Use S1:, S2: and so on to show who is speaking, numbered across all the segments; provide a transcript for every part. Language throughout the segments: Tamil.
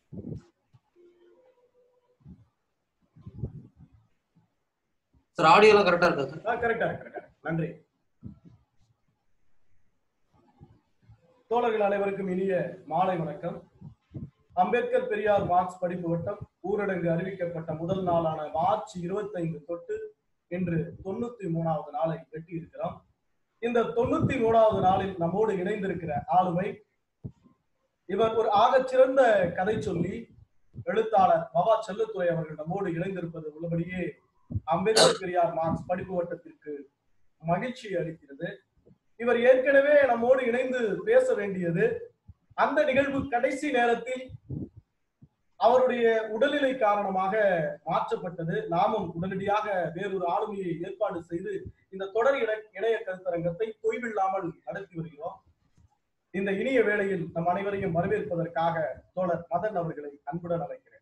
S1: சார் ஆடியோ எல்லாம் கரெக்டா இருக்கா சார்
S2: கரெக்டா கரெக்டா நன்றி தோழர்கள் அனைவருக்கும் இனிய மாலை வணக்கம் அம்பேத்கர் பெரியார் மார்க்ஸ் படிப்பு வட்டம் ஊரடங்கு அறிவிக்கப்பட்ட முதல் நாளான மார்ச் இருபத்தைந்து தொட்டு இன்று தொண்ணூத்தி மூணாவது நாளை எட்டி இருக்கிறோம் இந்த தொண்ணூத்தி மூணாவது நாளில் நம்மோடு இணைந்திருக்கிற ஆளுமை இவர் ஒரு ஆகச்சிறந்த கதை சொல்லி எழுத்தாளர் பவா செல்லத்துறை அவர்கள் நம்மோடு இணைந்திருப்பது உள்ளபடியே அம்பேத்கர் பெரியார் மார்க்ஸ் படிப்பு வட்டத்திற்கு மகிழ்ச்சி அளிக்கிறது இவர் ஏற்கனவே நம்மோடு இணைந்து பேச வேண்டியது அந்த நிகழ்வு கடைசி நேரத்தில் அவருடைய உடல்நிலை காரணமாக மாற்றப்பட்டது நாமும் உடனடியாக வேறொரு ஆளுமையை ஏற்பாடு செய்து இந்த தொடர் இணை- இணைய கருத்தரங்கத்தை தொய்வில்லாமல் நடத்தி வருகிறோம் இந்த இனிய வேளையில் நம் அனைவரையும் வரவேற்பதற்காக தோழர் மதன் அவர்களை அன்புடன் அழைக்கிறேன்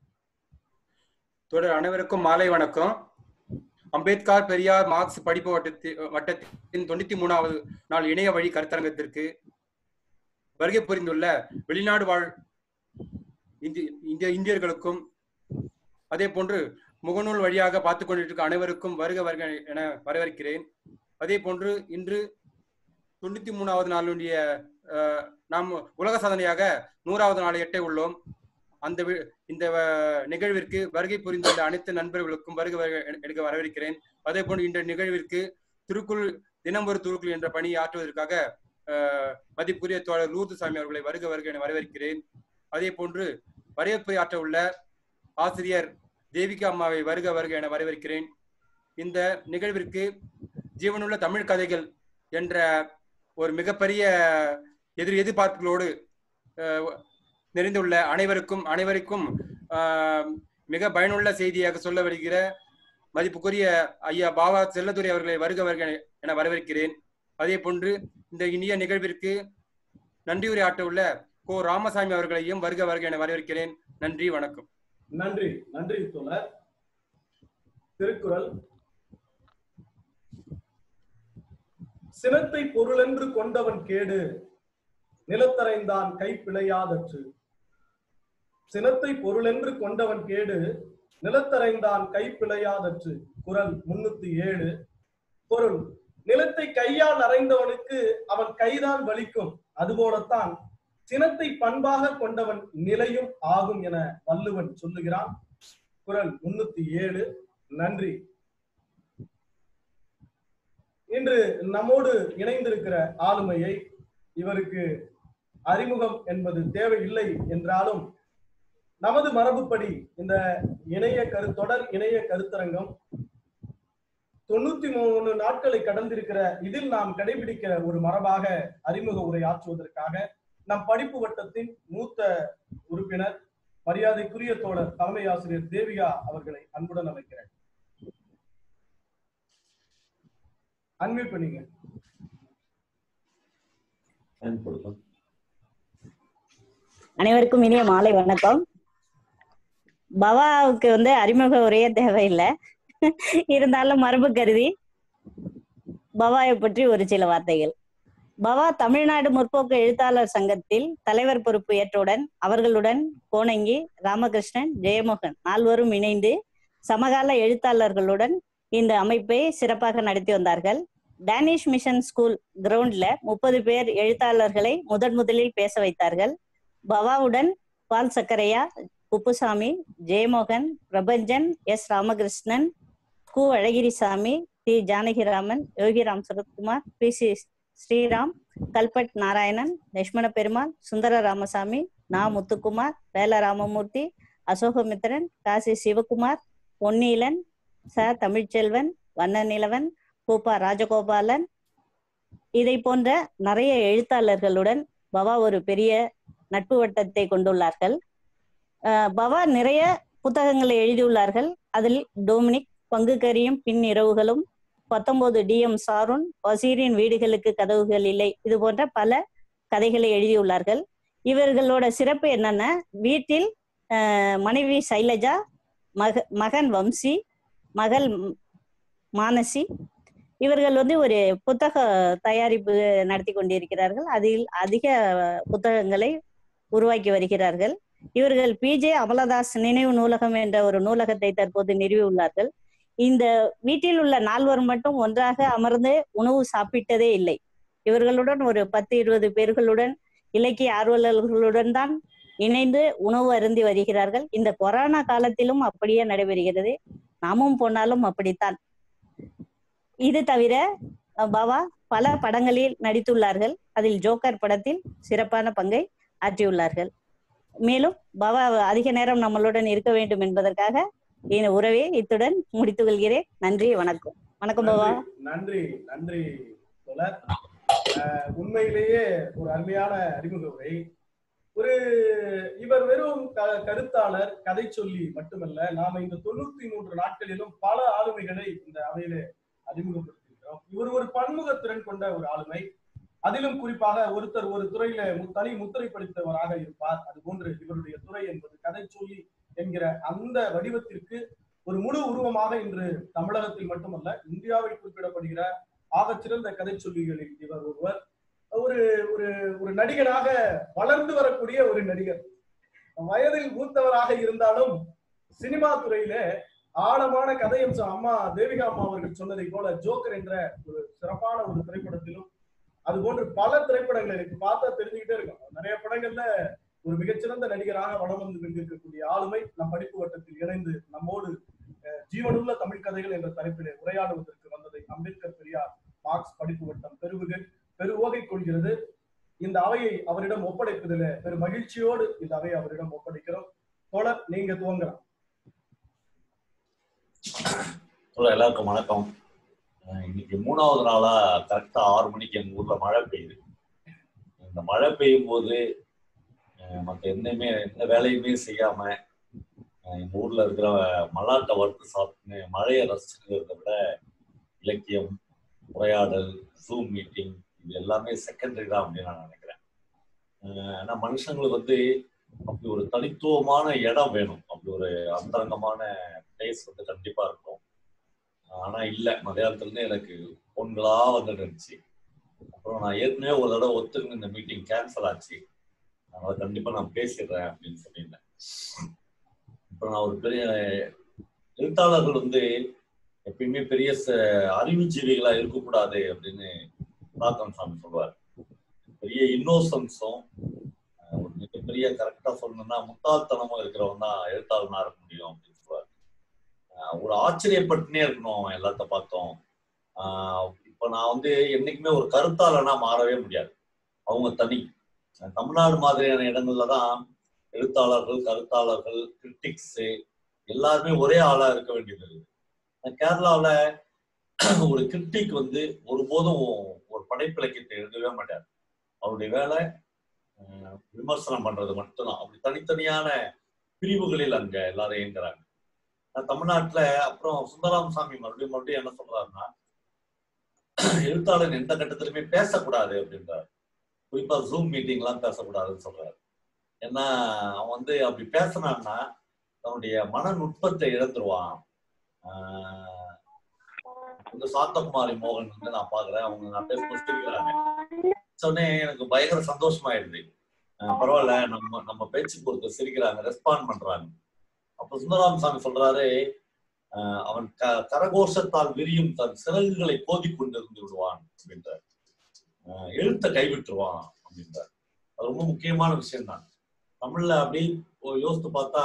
S3: தொடர் அனைவருக்கும் மாலை வணக்கம் அம்பேத்கர் பெரியார் மார்க்ஸ் படிப்பு வட்டத்தி- வட்டத்தின் தொண்ணூத்தி மூணாவது நாள் இணைய வழி கருத்தரங்கத்திற்கு வருகை புரிந்துள்ள வெளிநாடு வாழ் இந்தி இந்திய இந்தியர்களுக்கும் அதே போன்று முகநூல் வழியாக பார்த்து கொண்டிருக்க அனைவருக்கும் வருக வருக என வரவேற்கிறேன் அதே போன்று இன்று தொண்ணூத்தி மூணாவது நாளுடைய அஹ், நாம் உலக சாதனையாக நூறாவது நாளை எட்ட உள்ளோம் அந்த வி- இந்த அஹ், நிகழ்விற்கு வருகை புரிந்துள்ள அனைத்து நண்பர்களுக்கும் வருக வருக என- எடுக்க வரவேற்கிறேன் அதே போன்று இந்த நிகழ்விற்கு திருக்குள் தினம் ஒரு திருக்குள் என்ற பணியை ஆற்றுவதற்காக அஹ், மதிப்புரிய தோழர் லூர்துசாமி அவர்களை வருக வருக என வரவேற்கிறேன் அதே போன்று வரவேற்புரை ஆற்ற உள்ள ஆசிரியர் தேவிகா அம்மாவை வருக வருக என வரவேற்கிறேன் இந்த நிகழ்விற்கு ஜீவனுள்ள தமிழ் கதைகள் என்ற ஒரு மிகப்பெரிய எதிர் எதிர்பார்ப்புகளோடு அஹ், நிறைந்துள்ள அனைவருக்கும் அனைவருக்கும் ஆஹ், மிக பயனுள்ள செய்தியாக சொல்ல வருகிற மதிப்புக்குரிய ஐயா பாபா செல்லதுரை அவர்களை வருக வருக என வரவேற்கிறேன் அதே போன்று இந்த இனிய நிகழ்விற்கு நன்றியுரை ஆட்ட உள்ள கோ ராமசாமி அவர்களையும் வருக வருக என வரவேற்கிறேன் நன்றி வணக்கம்
S2: நன்றி நன்றி தோழர் திருக்குறள் சினத்தை பொருளென்று கொண்டவன் கேடு நிலத்தரைந்தான் கைப்பிழையாதற்று சினத்தை பொருளென்று கொண்டவன் கேடு நிலத்தரைந்தான் கைப்பிழையாதற்று குறள் முன்னூத்தி ஏழு பொருள் நிலத்தை கையால் அறைந்தவனுக்கு அவன் கைதான் வலிக்கும் அதுபோலத்தான் சினத்தை பண்பாக கொண்டவன் நிலையும் ஆகும் என வள்ளுவன் சொல்லுகிறான் குறள் முன்னூத்தி ஏழு நன்றி இன்று நம்மோடு இணைந்திருக்கிற ஆளுமையை இவருக்கு அறிமுகம் என்பது தேவையில்லை என்றாலும் நமது மரபுப்படி இந்த இணைய கரு தொடர் இணைய கருத்தரங்கம் தொண்ணூத்தி மூணு நாட்களை கடந்திருக்கிற இதில் நாம் கடைபிடிக்கிற ஒரு மரபாக அறிமுக உரை ஆற்றுவதற்காக நம் படிப்பு வட்டத்தின் மூத்த உறுப்பினர் மரியாதைக்குரிய தோழர் தலைமை ஆசிரியர் தேவிகா அவர்களை அன்புடன் அழைக்கிறேன் அன்மியூட் பண்ணீங்க
S4: அனைவருக்கும் இனிய மாலை வணக்கம் பவாவுக்கு வந்து அறிமுக உரையே தேவையில்லை இருந்தாலும் மரபு கருதி பவாயை பற்றி ஒரு சில வார்த்தைகள் பவா தமிழ்நாடு முற்போக்கு எழுத்தாளர் சங்கத்தில் தலைவர் பொறுப்பு ஏற்றவுடன் அவர்களுடன் கோணங்கி ராமகிருஷ்ணன் ஜெயமோகன் நால்வரும் இணைந்து சமகால எழுத்தாளர்களுடன் இந்த அமைப்பை சிறப்பாக நடத்தி வந்தார்கள் டேனிஷ் மிஷன் ஸ்கூல் கிரவுண்ட்ல முப்பது பேர் எழுத்தாளர்களை முதன் முதலில் பேச வைத்தார்கள் பவாவுடன் Paul Zacharia Kuppusamy Jeyamohan Prapanchan S Ramakrishnan Ku Azhagirisamy T Janakiraman Yogiram Sarathkumar P C Sriram Kalpat Narayanan Lakshmana Perumal Sundara Ramasamy Na Muthukumar வேல ராமமூர்த்தி அசோகமித்திரன் காசி சிவகுமார் பொன்னீலன் ச தமிழ்ச்செல்வன் வண்ணநிலவன் பூப்பா ராஜகோபாலன் இதை போன்ற நிறைய எழுத்தாளர்களுடன் பவா ஒரு பெரிய நட்பு வட்டத்தை கொண்டுள்ளார்கள் அஹ் பவா நிறைய புத்தகங்களை எழுதியுள்ளார்கள் அதில் டோமினிக் பங்குக்கரியும் பின் இரவுகளும் பத்தொன்பது டி எம் சாருன் வசீரின் வீடுகளுக்கு கதவுகள் இல்லை இது போன்ற பல கதைகளை எழுதியுள்ளார்கள் இவர்களோட சிறப்பு என்னன்னா வீட்டில் அஹ், மனைவி சைலஜா மக மகன் வம்சி மகள் ம்- மானசி இவர்கள் வந்து ஒரு புத்தக தயாரிப்பு நடத்தி கொண்டிருக்கிறார்கள் அதில் அதிக புத்தகங்களை உருவாக்கி வருகிறார்கள் இவர்கள் பிஜே அமலதாஸ் நினைவு நூலகம் என்ற ஒரு நூலகத்தை தற்போது நிறுவியுள்ளார்கள் இந்த வீட்டில் உள்ள நால்வர் மட்டும் ஒன்றாக அமர்ந்து உணவு சாப்பிட்டதே இல்லை இவர்களுடன் ஒரு பத்து இருபது பேர்களுடன் இலக்கிய ஆர்வலர்களுடன் தான் இணைந்து உணவு அருந்தி வருகிறார்கள் இந்த கொரோனா காலத்திலும் அப்படியே நடைபெறுகிறது நாமும் போனாலும் அப்படித்தான் இது தவிர அஹ், பாபா பல படங்களில் நடித்துள்ளார்கள் அதில் ஜோக்கர் படத்தில் சிறப்பான பங்கை ஆற்றியுள்ளார்கள் மேலும் பாபா அதிக நேரம் நம்மளுடன் இருக்க வேண்டும் என்பதற்காக இந்த உறவை இத்துடன் முடித்துக் கொள்கிறேன் நன்றி வணக்கம் வணக்கம் பாபா
S2: நன்றி நன்றி தோழர் அஹ், உண்மையிலேயே ஒரு அருமையான அறிமுக உரை ஒரு இவர் வெறும் க- கருத்தாளர் கதை சொல்லி மட்டுமல்ல நாம இந்த தொண்ணூத்தி மூன்று நாட்களிலும் பல ஆளுமைகளை இந்த அவையிலே அறிமுகப்படுத்தியிருக்கிறோம் இவர் ஒரு பன்முகத்திறன் கொண்ட ஒரு ஆளுமை அதிலும் குறிப்பாக ஒருத்தர் ஒரு துறையில மு- தனி முத்திரை படித்தவராக இருப்பார் அது போன்று இவருடைய துறை என்பது கதை சொல்லி என்கிற அந்த வடிவத்திற்கு ஒரு முழு உருவமாக இன்று தமிழகத்தில் மட்டுமல்ல இந்தியாவில் குறிப்பிடப்படுகிற ஆகச்சிறந்த கதை சொல்லிகளில் இவர் ஒருவர் ஒரு ஒரு ஒரு நடிகனாக வளர்ந்து வரக்கூடிய ஒரு நடிகர் வயதில் மூத்தவராக இருந்தாலும் சினிமா துறையில ஆழமான கதையம்சம் அம்மா தேவிகா அம்மா அவர்கள் சொன்னதை போல ஜோக்கர் என்ற ஒரு சிறப்பான ஒரு திரைப்படத்திலும் அது போன்று பல திரைப்படங்கள் எனக்கு பார்த்தா தெரிஞ்சுக்கிட்டே இருக்கும் நிறைய படங்கள்ல ஒரு மிகச்சிறந்த நடிகராக வளம் வந்து கொண்டிருக்கக்கூடிய ஆளுமை நம் படிப்பு வட்டத்தில் இணைந்து நம்மோடு அஹ், ஜீவனுள்ள தமிழ் கதைகள் என்ற தலைப்பிலே உரையாடுவதற்கு வந்ததை அம்பேத்கர் பெரியார் மார்க்ஸ் படிப்பு வட்டம் பெருவுகள் பெருவோகை கொள்கிறது இந்த அவையை அவரிடம் ஒப்படைப்பதில் பெரும் மகிழ்ச்சியோடு இந்த அவையை அவரிடம் ஒப்படைக்கிறோம் தோழர் நீங்க துவங்கலாம்
S5: ஹலோ எல்லாருக்கும் வணக்கம் அஹ் இன்னைக்கு மூணாவது நாளா கரெக்டா ஆறு மணிக்கு எங்க ஊர்ல மழை பெய்யுது இந்த மழை பெய்யும் போது அஹ் மத்த எந்தமே எந்த வேலையுமே செய்யாம அஹ் எங்க ஊர்ல இருக்கிற மல்லாட்டை வறுத்து சாப்பிட்டு மழையை ரசிச்சுக்கிறத விட இலக்கியம் உரையாடல் ஜூம் மீட்டிங் இது எல்லாமே செகண்டரி தான் அப்படின்னு நான் நினைக்கிறேன் அஹ் ஆனா மனுஷங்களுக்கு வந்து அப்படி ஒரு தனித்துவமான இடம் வேணும் அப்படி ஒரு அந்தரங்கமான பிளேஸ் வந்து கண்டிப்பா இருக்கும் ஆனா இல்ல மலையாளத்துல இருந்து எனக்கு பொண்களா வந்துட்டு இருந்துச்சு அப்புறம் நான் ஏற்கனவே ஒரு தடவை ஒத்துக்கிட்டு இந்த மீட்டிங் கேன்சல் ஆச்சு அதனால கண்டிப்பா நான் பேசிடுறேன் அப்படின்னு சொல்லியிருந்தேன் அப்புறம் நான் ஒரு பெரிய எழுத்தாளர்கள் வந்து எப்பயுமே பெரிய ச- அறிவுஜீவிகளா இருக்கக்கூடாது அப்படின்னு ராக்கம் சாமி சொல்லுவார் பெரிய இன்னோசன்ஸும் ஒரு மிகப்பெரிய கரெக்டா சொல்லணும்னா முட்டாள்தனமும் இருக்கிறவன் தான் எழுத்தாளனா இருக்க முடியும் அப்படின்னு சொல்லுவார் ஆஹ் ஒரு ஆச்சரியப்பட்டுனே இருக்கணும் அவன் எல்லாத்த பார்த்தோம் ஆஹ் இப்ப நான் வந்து என்னைக்குமே ஒரு கருத்தாளனா மாறவே முடியாது அவங்க தனி அஹ் தமிழ்நாடு மாதிரியான இடங்கள்ல தான் எழுத்தாளர்கள் கருத்தாளர்கள் கிரிட்டிக்ஸ் எல்லாருமே ஒரே ஆளா இருக்க வேண்டியது இருக்குது ஆனா கேரளாவுல ஒரு கிரிட்டிக் வந்து ஒருபோதும் ஒரு படைப்பிலக்கியத்தை எழுதவே மாட்டார் அவருடைய வேலை அஹ் விமர்சனம் பண்றது மட்டும்தான் அப்படி தனித்தனியான பிரிவுகளில் அங்க எல்லாரும் இயங்குறாங்க நான் தமிழ்நாட்டுல அப்புறம் சுந்தராம் சாமி மறுபடியும் மறுபடியும் என்ன சொல்றாருன்னா எழுத்தாளன் எந்த கட்டத்திலுமே பேசக்கூடாது அப்படின்றாரு குறிப்பா ஜூம் மீட்டிங் எல்லாம் பேசக்கூடாதுன்னு சொல்றாரு ஏன்னா அவன் வந்து அப்படி பேசினான்னா தன்னுடைய மன நுட்பத்தை இழந்துருவான் ஆஹ் வந்து சாந்தகுமாரி மோகன் வந்து நான் பாக்குறேன் அவங்க நான் பேசும்போது சிரிக்கிறாங்க சொன்னே எனக்கு பயங்கர சந்தோஷமாயிடுது ஆஹ் பரவாயில்ல நம்ம நம்ம பேச்சுக்கு ஒருத்தர் சிரிக்கிறாங்க ரெஸ்பாண்ட் பண்றாங்க அப்ப சுந்தராம் சாமி சொல்றாரு ஆஹ் அவன் க கரகோஷத்தால் விரியும் தன் சிறகுகளை கோதி கொண்டிருந்து விடுவான் அப்படின்றார் ஆஹ் எழுத்தை கைவிட்டுருவான் அப்படின்றார் அது ரொம்ப முக்கியமான விஷயம் தான் தமிழ்ல அப்படி ஒரு யோசித்து பார்த்தா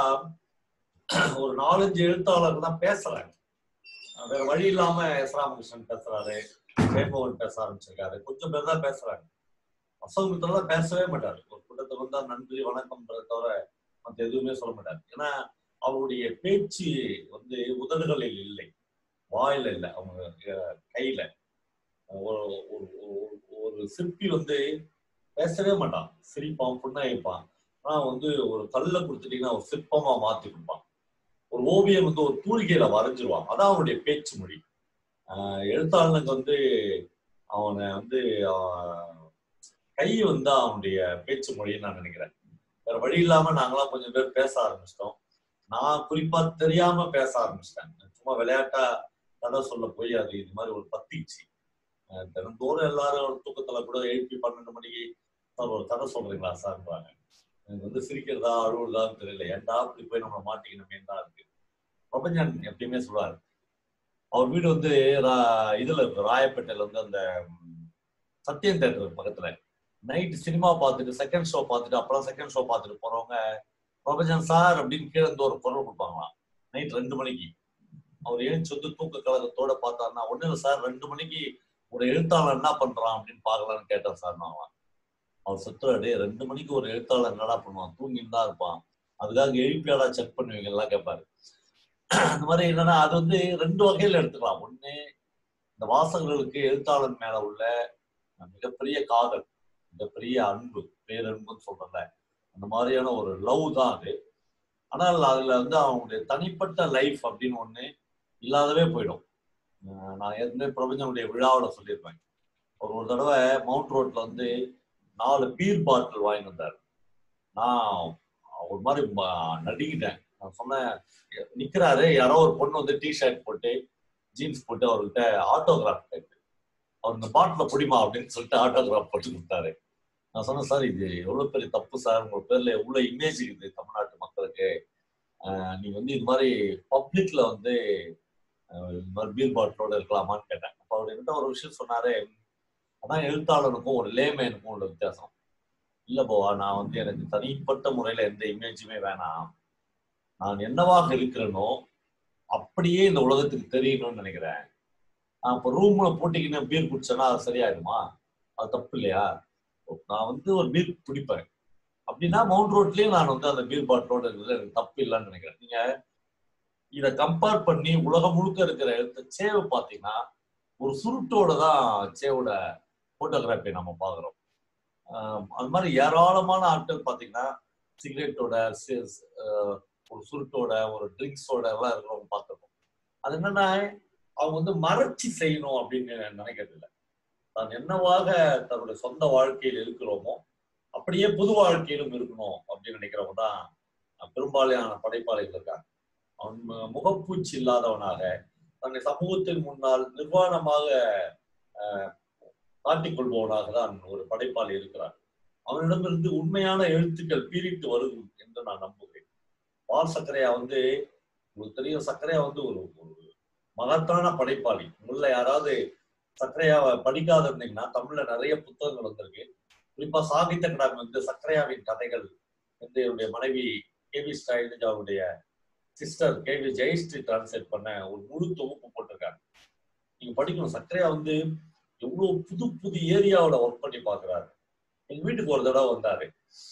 S5: ஒரு நாலஞ்சு எழுத்தாளர்கள் தான் பேசுறாங்க ஆஹ் வேற வழி இல்லாம எஸ் ராமகிருஷ்ணன் பேசுறாரு ஜெயமோகன் பேச ஆரம்பிச்சிருக்காரு கொஞ்சம் பேர் தான் பேசுறாங்க அசோகமித்திரம் பேசவே மாட்டாரு ஒரு கூட்டத்துக்கு வந்தா நன்றி வணக்கம் தவிர மற்ற எதுவுமே சொல்ல மாட்டாரு ஏன்னா அவருடைய பேச்சு வந்து உதடுகளில் இல்லை வாயில இல்லை அவங்க அஹ், கையில ஒரு ஒரு ஒரு- ஒரு சிற்பி வந்து பேசவே மாட்டான் சிரிப்பான் புன்னகைப்பான் ஆனா வந்து ஒரு கல்லை கொடுத்துட்டீங்கன்னா ஒரு சிற்பமா மாத்தி கொடுப்பான் ஒரு ஓவியம் வந்து ஒரு தூரிகையில வரைஞ்சிருவான் அதான் அவனுடைய பேச்சு மொழி ஆஹ் எழுத்தாளனுக்கு வந்து அவனை வந்து ஆஹ், கை வந்து அவனுடைய பேச்சு மொழின்னு நான் நினைக்கிறேன் வேற வழி இல்லாம நாங்களாம் கொஞ்சம் பேர் பேச ஆரம்பிச்சிட்டோம் நான் குறிப்பா தெரியாம பேச ஆரம்பிச்சிட்டேன் சும்மா விளையாட்டா கதை சொல்ல போய் அது இது மாதிரி ஒரு பத்திச்சு அஹ் தினந்தோறும் எல்லாரும் ஒரு தூக்கத்துல கூட எழுப்பி பன்னெண்டு மணிக்கு சார் ஒரு கதை சொல்றீங்களா சார்ன்றாங்க எனக்கு வந்து சிரிக்கிறதா அழுவுறதான்னு தெரியல ஏன்டா இப்படி போய் நம்மளை மாட்டிக்கணுமே தான் இருக்கு பிரபஞ்சன் எப்பயுமே சொல்றாரு அவர் வீடு வந்து ரா- இதுல இருக்கு ராயப்பேட்டையில வந்து அந்த ம், சத்யம் தேட்டர் பக்கத்துல நைட் சினிமா பார்த்துட்டு செகண்ட் ஷோ பார்த்துட்டு அப்புறம் செகண்ட் ஷோ பார்த்துட்டு போறவங்க பிரபஞ்சன் சார் அப்படின்னு கீழே இருந்து ஒரு குரல் கொடுப்பாங்களாம் நைட் ரெண்டு மணிக்கு அவர் எழுந்து வந்து தூக்க கழகத்தோட பார்த்தாருன்னா ஒண்ணு இல்லை சார் ரெண்டு மணிக்கு ஒரு எழுத்தாளர் என்ன பண்றான் அப்படின்னு பார்க்கலான்னு கேட்டேன் சார் நான் அவர் சுத்துறாரு ரெண்டு மணிக்கு ஒரு எழுத்தாளர் என்னடா பண்ணுவான் தூங்கின்னு தான் இருப்பான் அதுக்காக எழுப்பியாடா செக் பண்ணுவீங்கலாம் கேட்பாரு அந்த மாதிரி என்னன்னா அது வந்து ரெண்டு வகையில எடுத்துக்கலாம் ஒண்ணு இந்த வாசகர்களுக்கு எழுத்தாளர் மேல உள்ள மிகப்பெரிய காதல் மிகப்பெரிய அன்பு பேரன்புன்னு சொல்றல அந்த மாதிரியான ஒரு லவ் தான் அது ஆனால் அதுல வந்து அவங்களுடைய தனிப்பட்ட லைஃப் அப்படின்னு ஒண்ணு இல்லாதவே போயிடும் அஹ் நான் ஏற்கனவே பிரபஞ்சனுடைய விழாவில் சொல்லியிருப்பேன் ஒரு ஒரு தடவை மவுண்ட் ரோட்ல வந்து நாலு பீர் பாட்டில் வாங்கிட்டு வந்தார் நான் ஒரு மாதிரி ம- நடுங்கிட்டேன் நான் சொன்னேன் நிக்கிறாரு யாரோ ஒரு பொண்ணு வந்து டி ஷர்ட் போட்டு ஜீன்ஸ் போட்டு அவர்கிட்ட ஆட்டோகிராஃப் கேட்டு அவர் இந்த பாட்டில புடிமா அப்படின்னு சொல்லிட்டு ஆட்டோகிராஃப் போட்டு கொடுத்தாரு நான் சொன்னேன் சார் இது எவ்வளவு பெரிய தப்பு சார் உங்க பேர்ல எவ்வளவு இமேஜ் இருக்குது தமிழ்நாட்டு மக்களுக்கு ஆஹ் நீங்க வந்து இது மாதிரி பப்ளிக்ல வந்து ஆஹ் இந்த மாதிரி பீர் பாட்டிலோட இருக்கலாமான்னு கேட்டேன் அப்ப அவர் என்கிட்ட ஒரு விஷயம் சொன்னாரு அதான் எழுத்தாளனுக்கும் ஒரு லேமேனுக்கும் உள்ள வித்தியாசம் இல்ல போவா நான் வந்து எனக்கு தனிப்பட்ட முறையில எந்த இமேஜுமே வேணாம் நான் என்னவாக இருக்கிறேனோ அப்படியே இந்த உலகத்துக்கு தெரியணும்னு நினைக்கிறேன் நான் இப்போ ரூம்ல போட்டிக்கின்னு பீர் குடிச்சேன்னா அது சரியாயிடுமா அது தப்பு இல்லையா நான் வந்து ஒரு பீர் குடிப்பேன் அப்படின்னா மவுண்ட் ரோட்லயும் நான் வந்து அந்த பீர் பாட்டிலோட இருக்கிறது எனக்கு தப்பு இல்லைன்னு நினைக்கிறேன் நீங்க இதை கம்பேர் பண்ணி உலகம் முழுக்க இருக்கிற எழுத்த சேவை பார்த்தீங்கன்னா ஒரு சுருட்டோட தான் சேவோட போட்டோகிராஃபி நம்ம பார்க்குறோம் அது மாதிரி ஏராளமான ஆட்கள் பார்த்தீங்கன்னா சிகரெட்டோட ஒரு சுருட்டோட ஒரு ட்ரிங்க்ஸோட எல்லாம் இருக்கிறவங்க பார்த்துருக்கோம் அது என்னன்னா அவங்க வந்து மறைச்சி செய்யணும் அப்படின்னு நினைக்கிறது இல்லை தான் என்னவாக தன்னுடைய சொந்த வாழ்க்கையில் இருக்கிறோமோ அப்படியே புது வாழ்க்கையிலும் இருக்கணும் அப்படின்னு நினைக்கிறவங்க தான் பெரும்பாலான படைப்பாளிகள் இருக்காங்க அவன் மு- முகப்பூச்சி இல்லாதவனாக தன்னை சமூகத்தின் முன்னால் நிர்வாணமாக ஆஹ், காட்டிக் கொள்பவனாக தான் ஒரு படைப்பாளி இருக்கிறான் அவனிடமிருந்து உண்மையான எழுத்துக்கள் பீரிட்டு வரும் என்று நான் நம்புகிறேன் பால் சக்கரையா வந்து உங்களுக்கு தெரியும் சக்கரையா வந்து ஒரு ஒரு மகத்தான படைப்பாளி உள்ள யாராவது சக்கரையாவை படிக்காத இருந்தீங்கன்னா தமிழ்ல நிறைய புத்தகங்கள் வந்திருக்கு குறிப்பா சாகித்ய அகாடமி வந்து சக்கரையாவின் கதைகள் வந்து என்னுடைய மனைவி கே வி ஸ்டைலிஜ் அவருடைய sister K V Jayashree translate பண்ண ஒரு முழு தொகுப்பு போட்டிருக்காங்க நீங்க படிக்கணும் சக்கரையா வந்து எவ்வளவு புது புது ஏரியாவுல ஒர்க் பண்ணி பாக்குறாரு எங்க வீட்டுக்கு ஒரு தடவை வந்தாரு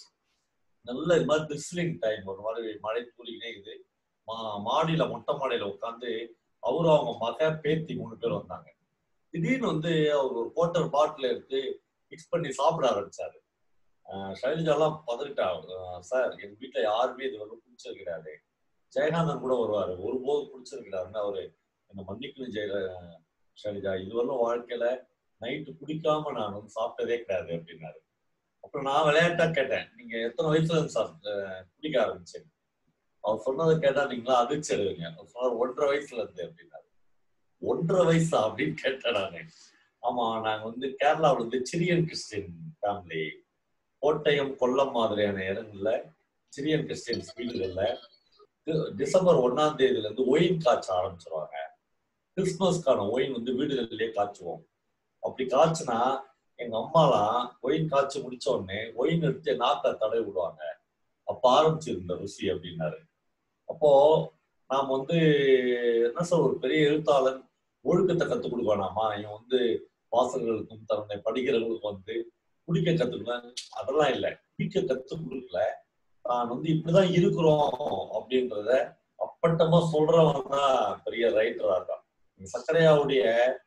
S5: நல்ல இது மாதிரி டிஸ்லிங் டைம் ஒரு மாதிரி மழை தூளிக்கிட்டே இருக்குது மா மாடியில மொட்டை மாடியில உட்காந்து அவரும் அவங்க மக பேத்தி மூணு பேர் வந்தாங்க திடீர்னு வந்து அவர் ஒரு குவார்டர் பாட்டில் எடுத்து மிக்ஸ் பண்ணி சாப்பிட ஆரம்பிச்சாரு ஆஹ் ஷைலஜாலாம் பதறிட்டா ஆஹ் சார் எங்க வீட்டுல யாருமே இது வரைக்கும் குடிச்சது கிடையாது ஜெயகாந்தன் கூட வருவாரு ஒருபோதும் குடிச்சது கிடையாதுன்னு அவரு என்ன மன்னிக்கணும் ஜெய ஷைலஜா இதுவரையும் வாழ்க்கையில நைட்டு குடிக்காம நான் வந்து சாப்பிட்டதே கிடையாது அப்படின்னாரு அப்புறம் நான் விளையாட்டா கேட்டேன் நீங்க எத்தனை வயசுல இருந்து சார் அஹ் குடிக்க ஆரம்பிச்சீங்க அவர் சொன்னதை கேட்டா நீங்களா அதிர்ச்சி அடைவீங்க அவர் சொன்னார் ஒன்றரை வயசுல இருந்து அப்படின்னாரு ஒன்றரை வயசா அப்படின்னு கேட்டேன் நானு ஆமா நாங்க வந்து கேரளாவுல இருந்து Syrian Christian family Kottayam Kollam மாதிரியான இடங்கள்ல சிரியன் கிறிஸ்டியன்ஸ் வீடுகள்ல டி- டிசம்பர் ஒன்னாம் தேதியில இருந்து ஒயின் காய்ச்ச ஆரம்பிச்சிருவாங்க கிறிஸ்துமஸ்க்கான ஒயின் வந்து வீடுகளிலேயே காய்ச்சுவோம் அப்படி காய்ச்சினா எங்க அம்மாலாம் ஒயின் காய்ச்சி முடிச்ச உடனே ஒயின் எடுத்து நாக்க தடவி விடுவாங்க அப்ப ஆரம்பிச்சிருந்த ருசி அப்படின்னாரு அப்போ நாம் வந்து என்ன சொல்ற ஒரு பெரிய எழுத்தாளன் ஒழுக்கத்தை கத்துக் கொடுப்பானாமா இவன் வந்து வாசகர்களுக்கும் தன்னை படிக்கிறவங்களுக்கும் வந்து குடிக்க கத்துக்கணும் அதெல்லாம் இல்லை குடிக்க கத்துக் கொடுக்கல தான் வந்து இப்படிதான் இருக்கிறோம் அப்படின்றத அப்பட்டமா சொல்றவன் தான் பெரிய ரைட்டரா இருக்கான் சக்கரையாவுடைய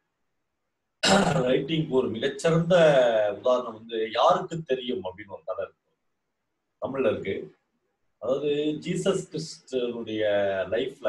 S5: ரைட்டிங்க்கு ஒரு மிகச்சிறந்த உதாரணம் வந்து யாருக்கு தெரியும் அப்படின்னு ஒரு கதை இருக்கு தமிழ்ல இருக்கு அதாவது ஜீசஸ் கிறிஸ்டனுடைய லைஃப்ல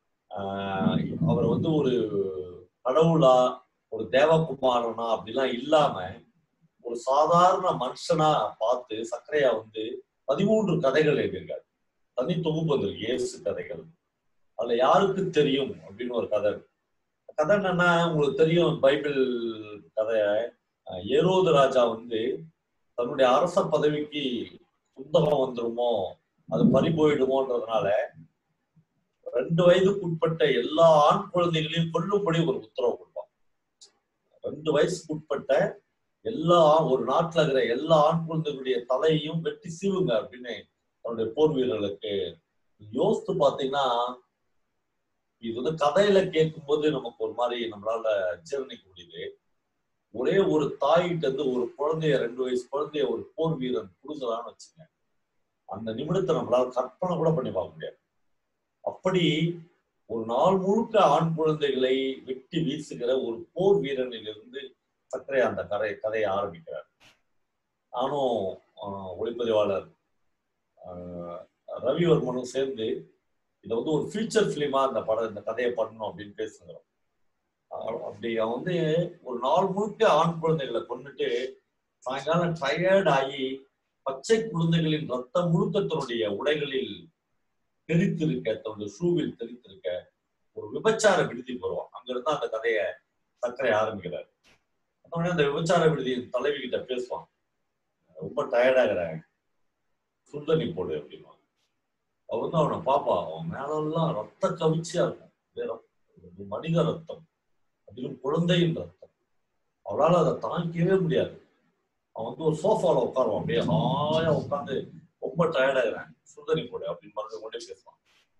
S5: அவர் வந்து ஒரு கடவுளா ஒரு தேவகுமாரனா அப்படிலாம் இல்லாம ஒரு சாதாரண மனுஷனா பார்த்து சக்கரையா வந்து பதிமூன்று கதைகள் எழுதியிருக்காரு தனி தொகுப்பு வந்திருக்கு இயேசு கதைகள் அதுல யாருக்கு தெரியும் அப்படின்னு ஒரு கதை இருக்கு. கதை என்னன்னா உங்களுக்கு தெரியும் பைபிள் கதை அஹ், ஏரோது ராஜா வந்து தன்னுடைய அரச பதவிக்கு புத்தகம் வந்துருமோ அது பறி போயிடுமோன்றதுனால ரெண்டு வயதுக்குட்பட்ட எல்லா ஆண் குழந்தைகளையும் கொல்லும்படி ஒரு உத்தரவு கொடுப்பான் ரெண்டு வயசுக்கு உட்பட்ட எல்லா ஒரு நாட்டுல இருக்கிற எல்லா ஆண் குழந்தைகளுடைய தலையையும் வெட்டி சீவுங்க அப்படின்னு தன்னுடைய போர் வீரர்களுக்கு யோசித்து பாத்தீங்கன்னா இது வந்து கதையில கேட்கும்போது நமக்கு ஒரு மாதிரி நம்மளால ஜீரணிக்க முடியுது ஒரே ஒரு தாயிட்ட இருந்து ஒரு குழந்தைய ரெண்டு வயசு குழந்தைய ஒரு போர் வீரன் கொடுக்குறான்னு வச்சுங்க அந்த நிமிடத்தை நம்மளால கற்பனை கூட பண்ணி பார்க்க முடியாது அப்படி ஒரு நாள் முழுக்க ஆண் குழந்தைகளை வெட்டி வீசுகிற ஒரு போர் வீரனிலிருந்து சக்கரை அந்த கதை கதையை ஆரம்பிக்கிறார் நானும் ஆஹ், ஒளிப்பதிவாளர் ஆஹ், ரவிவர்மனும் சேர்ந்து இதை வந்து ஒரு ஃபியூச்சர் ஃபிலிமா இந்த படம் இந்த கதையை பண்ணணும் அப்படின்னு பேசுகிறோம் ஆஹ், அப்படி அவன் வந்து ஒரு நாள் முழுக்க ஆண் குழந்தைகளை கொண்டுட்டு சாயங்காலம் டயர்ட் ஆகி பச்சை குழந்தைகளின் ரத்தம் முழுக்க தன்னுடைய உடைகளில் தெரித்திருக்க தன்னுடைய ஷூவில் தெரித்திருக்க ஒரு விபச்சார விடுதிக்கு வருவான் அங்கிருந்து அந்த கதையை சக்கரை ஆரம்பிக்கிறார் உடனே அந்த விபச்சார விடுதியின் தலைவி கிட்ட பேசுவான் ரொம்ப டயர்டாகிறேன் சுந்தனி போடு அப்படின்வான் அவ வந்து அவனை பாப்பா அவன் மேலெல்லாம் ரத்த கவிச்சியா இருக்கும் அப்படியே ரத்தம். இது மனித ரத்தம் அதிலும் குழந்தையின் ரத்தம் அவளால அதை தாங்கிக்கவே முடியாது அவன் வந்து ஒரு சோஃபால உட்காருவான் அப்படியே ஹாயா உட்காந்து ரொம்ப டயர்டாகிறேன் சுந்தரி போடு அப்படின்னு மறுபடியும் கொண்டே பேசுவான்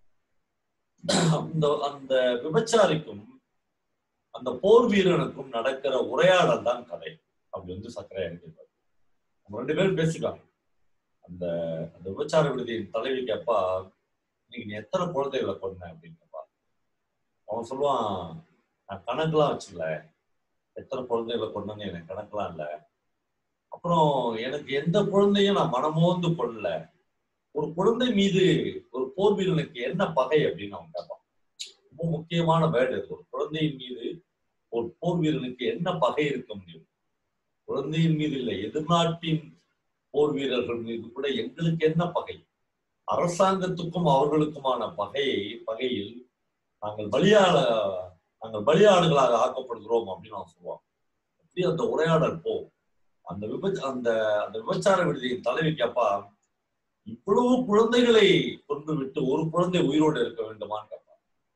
S5: அந்த அந்த விபச்சாரிக்கும் அந்த போர் வீரனுக்கும் நடக்கிற உரையாடல் தான் கதை அப்படி வந்து சக்கரை எழுதியிருப்பார் அவங்க ரெண்டு பேரும் பேசிக்காங்க அந்த அந்த விபச்சார விடுதியின் தலைவி கேப்பா நீங்க நீ எத்தனை குழந்தைகளை கொன்ன அப்படின்னு கேப்பா அவன் சொல்லுவான் நான் கணக்கெல்லாம் வச்சுக்கல எத்தனை குழந்தைகளை கொண்டேன்னு எனக்கு கணக்கெல்லாம் இல்லை அப்புறம் எனக்கு எந்த குழந்தையும் நான் மனமோந்து கொள்ளல ஒரு குழந்தை மீது ஒரு போர் வீரனுக்கு என்ன பகை அப்படின்னு அவன் கேட்பான் ரொம்ப முக்கியமான வேர்டு இது ஒரு குழந்தையின் மீது ஒரு போர் வீரனுக்கு என்ன பகை இருக்க முடியும் குழந்தையின் மீது இல்லை எதிர்நாட்டின் போர் வீரர்கள் மீது கூட எங்களுக்கு என்ன பகை அரசாங்கத்துக்கும் அவர்களுக்குமான பகையை பகையில் நாங்கள் பலியாள நாங்கள் பலியாடுகளாக ஆக்கப்படுகிறோம் அப்படின்னு அவன் சொல்லுவான் அப்படி அந்த உரையாடல் போ அந்த விபச்ச அந்த அந்த விபச்சார விடுதியின் தலைவி கேப்பா இவ்வளவு குழந்தைகளை கொண்டு விட்டு ஒரு குழந்தை உயிரோடு இருக்க வேண்டுமான்னு கேட்பான்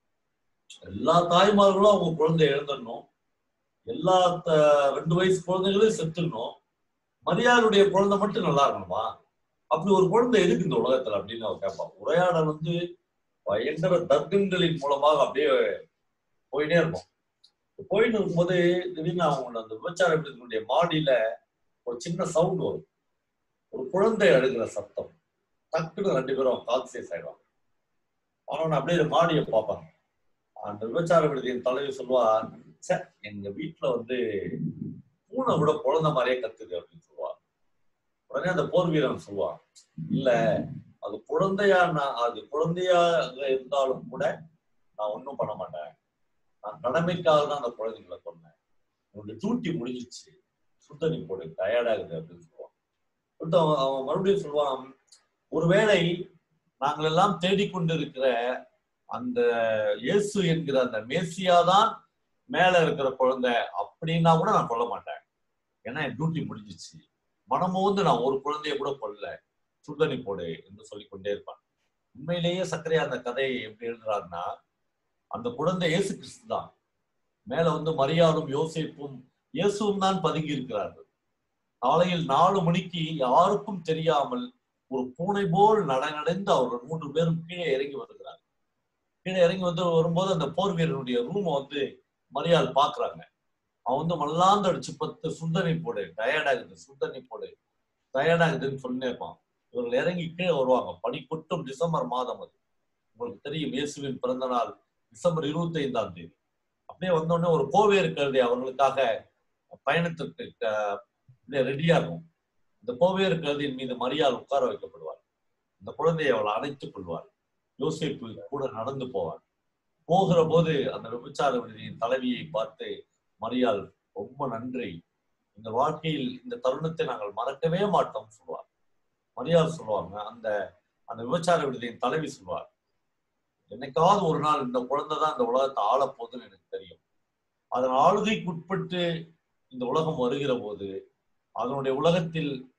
S5: எல்லா தாய்மார்களும் அவங்க குழந்தை இழந்துடணும் எல்லா த- ரெண்டு வயசு குழந்தைகளும் செத்துடணும் மரியாதையுடைய குழந்தை மட்டும் நல்லா இருக்கணுமா அப்படி ஒரு குழந்தை எதுக்கு இந்த உலகத்துல அப்படின்னு அவ கேட்பான் உரையாடல் வந்து பயங்கர தர்க்கங்களின் மூலமாக அப்படியே போயிட்டே இருக்கும் போயிட்டு இருக்கும்போது திடீர்னு அவங்க அந்த விபச்சார விடுதியினுடைய மாடியில ஒரு சின்ன சவுண்ட் வரும் ஒரு குழந்தை அழுகிற சத்தம் டக்குன்னு ரெண்டு பேரும் கான்சியஸ் ஆயிடுவாங்க ஆனால் அப்படியே மாடியை பார்ப்பாங்க அந்த விபச்சார விடுதியின் தலைவி சொல்லுவா "ச்சே, எங்க வீட்டுல வந்து பூனை விட குழந்தை மாதிரியே கத்துது அப்படின்னு சொல்லுவா உடனே அந்த போர் வீரன் சொல்லுவான் இல்ல அது குழந்தையா நான் அது குழந்தையா இருந்தாலும் கூட நான் ஒன்றும் பண்ண மாட்டேன் நான் கடமைக்காக தான் அந்த குழந்தைங்களை கொன்னேன் உன்னுடைய டியூட்டி முடிஞ்சிச்சு சுத்தனி போடு டயர்டாகுது அப்படின்னு சொல்லுவான் சொல்லிட்டு அவன் அவன் மறுபடியும் சொல்லுவான் ஒருவேளை நாங்கள் எல்லாம் தேடிக்கொண்டிருக்கிற அந்த இயேசு என்கிற அந்த மேசியா தான் மேல இருக்கிற குழந்தை அப்படின்னா கூட நான் கொல்ல மாட்டேன் ஏன்னா என் டியூட்டி முடிஞ்சிச்சு மனமோந்து நான் ஒரு குழந்தைய கூட கொல்ல சுடுதண்ணி போடு என்று சொல்லிக் கொண்டே இருப்பான் உண்மையிலேயே சக்கரையா அந்த கதையை எப்படி எழுதுறாருன்னா அந்த குழந்தை இயேசு கிறிஸ்து தான் மேல வந்து மரியாதும் யோசிப்பும் இயேசுவும் தான் பதுங்கி இருக்கிறார்கள் காலையில் நாலு மணிக்கு யாருக்கும் தெரியாமல் ஒரு பூனை போல் நடநடைந்து அவர்கள் மூன்று பேரும் கீழே இறங்கி வருகிறார் கீழே இறங்கி வந்து வரும்போது அந்த போர் வீரனுடைய ரூமை வந்து மரியாள் பாக்குறாங்க அவன் வந்து மல்லாந்து அடிச்சு பத்து சுந்தனி போடு டயர்டாகுது சுந்தனி போடு டயர்டாகுதுன்னு சொல்லினே இருப்பான் இவர்கள் இறங்கி கீழே வருவாங்க பனி கொட்டும் டிசம்பர் மாதம் அது உங்களுக்கு தெரியும் இயேசுவின் பிறந்த நாள் டிசம்பர் இருபத்தி ஐந்தாம் தேதி அப்படியே வந்தோடனே ஒரு கோவேறு கழுதை அவர்களுக்காக பயணத்திற்கு ரெடியா இருக்கும் இந்த கோவேறு கழுதியின் மீது மரியாள் உட்கார வைக்கப்படுவார் இந்த குழந்தையை அவள் அணைத்துக் கொள்வார் யோசிப்பு கூட நடந்து போவார் போகிற போது அந்த விபச்சார விடுதியின் தலைவியை பார்த்து மரியாள் ரொம்ப நன்றி இந்த வாழ்க்கையில் இந்த தருணத்தை நாங்கள் மறக்கவே மாட்டோம் சொல்லுவார் மரியாள் சொல்லுவாங்க அந்த அந்த விபச்சார விடுதியின் தலைவி சொல்வார் என்னைக்காவது ஒரு நாள் இந்த குழந்தை தான் இந்த உலகத்தை ஆளப் போகுதுன்னு எனக்கு தெரியும் அதன் ஆளுகைக்குட்பட்டு இந்த உலகம் வருகிற போது அதனுடைய உலகத்தில்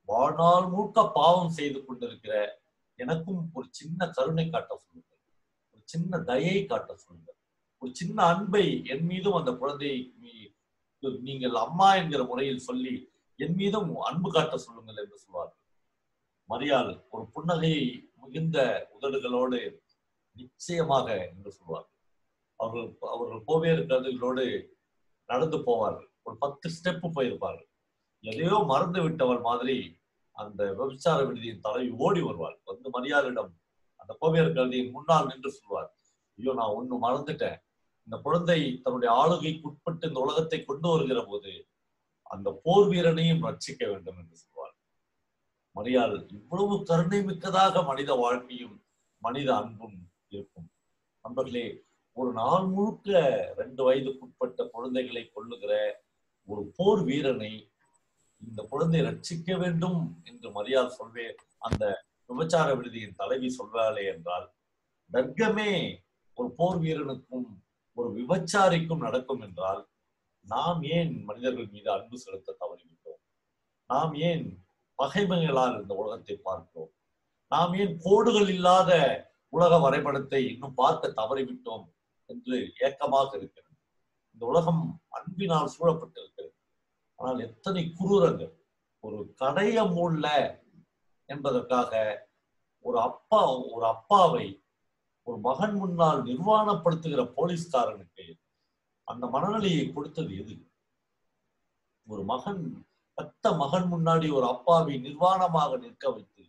S5: வாழ்நாள் முழுக்க பாவம் செய்து கொண்டிருக்கிற எனக்கும் ஒரு சின்ன கருணை காட்ட சொல்லுங்கள் ஒரு சின்ன தயை காட்ட சொல்லுங்கள் ஒரு சின்ன அன்பை என் மீதும் அந்த குழந்தையை மீ- நீங்கள் அம்மா என்கிற முறையில் சொல்லி என் மீதும் அன்பு காட்ட சொல்லுங்கள் என்று சொல்வார்கள் மரியாள் ஒரு புன்னகையை மிகுந்த உதடுகளோடு நிச்சயமாக என்று சொல்வார்கள் அவர்கள் அவர்கள் கோவேறு கதைகளோடு நடந்து போவார்கள் ஒரு பத்து ஸ்டெப் போயிருப்பார்கள் எதையோ மறந்து விட்டவள் மாதிரி அந்த விபச்சார விடுதியின் தலைவி ஓடி வருவாள் வந்து மரியாதையிடம் அந்த கோவேறு கழுதியின் முன்னால் நின்று சொல்வார் ஐயோ நான் ஒண்ணு மறந்துட்டேன் இந்த குழந்தை தன்னுடைய ஆளுகைக்கு உட்பட்டு இந்த உலகத்தை கொண்டு வருகிற போது அந்த போர் வீரனையும் ரட்சிக்க வேண்டும் என்று சொல்வார் மரியாள் இவ்வளவு கருணை மிக்கதாக மனித வாழ்க்கையும் மனித அன்பும் இருக்கும் நண்பர்களே ஒரு நாள் முழுக்க ரெண்டு வயதுக்குட்பட்ட குழந்தைகளை கொள்ளுகிற ஒரு போர் வீரனை இந்த குழந்தை ரட்சிக்க வேண்டும் என்று மரியாதை சொல்வே அந்த விபச்சார விடுதியின் தலைவி சொல்வாளே என்றால் தர்க்கமே ஒரு போர் வீரனுக்கும் ஒரு விபச்சாரிக்கும் நடக்கும் என்றால் நாம் ஏன் மனிதர்கள் மீது அன்பு செலுத்த தவறிவிட்டோம் நாம் ஏன் பகைமைகளால் இந்த உலகத்தை பார்க்கிறோம் நாம் ஏன் கோடுகள் இல்லாத உலக வரைபடத்தை இன்னும் பார்க்க தவறிவிட்டோம் என்று ஏக்கமாக இருக்கிறது இந்த உலகம் அன்பினால் சூழப்பட்டிருக்கிறது ஆனால் எத்தனை குரூரங்கள் ஒரு கடைய மூடல என்பதற்காக ஒரு அப்பா ஒரு அப்பாவை ஒரு மகன் முன்னால் நிர்வாணப்படுத்துகிற போலீஸ்காரனுக்கு அந்த மனநிலையை கொடுத்தது எது ஒரு மகன் பெத்த மகன் முன்னாடி ஒரு அப்பாவை நிர்வாணமாக நிற்க வைத்து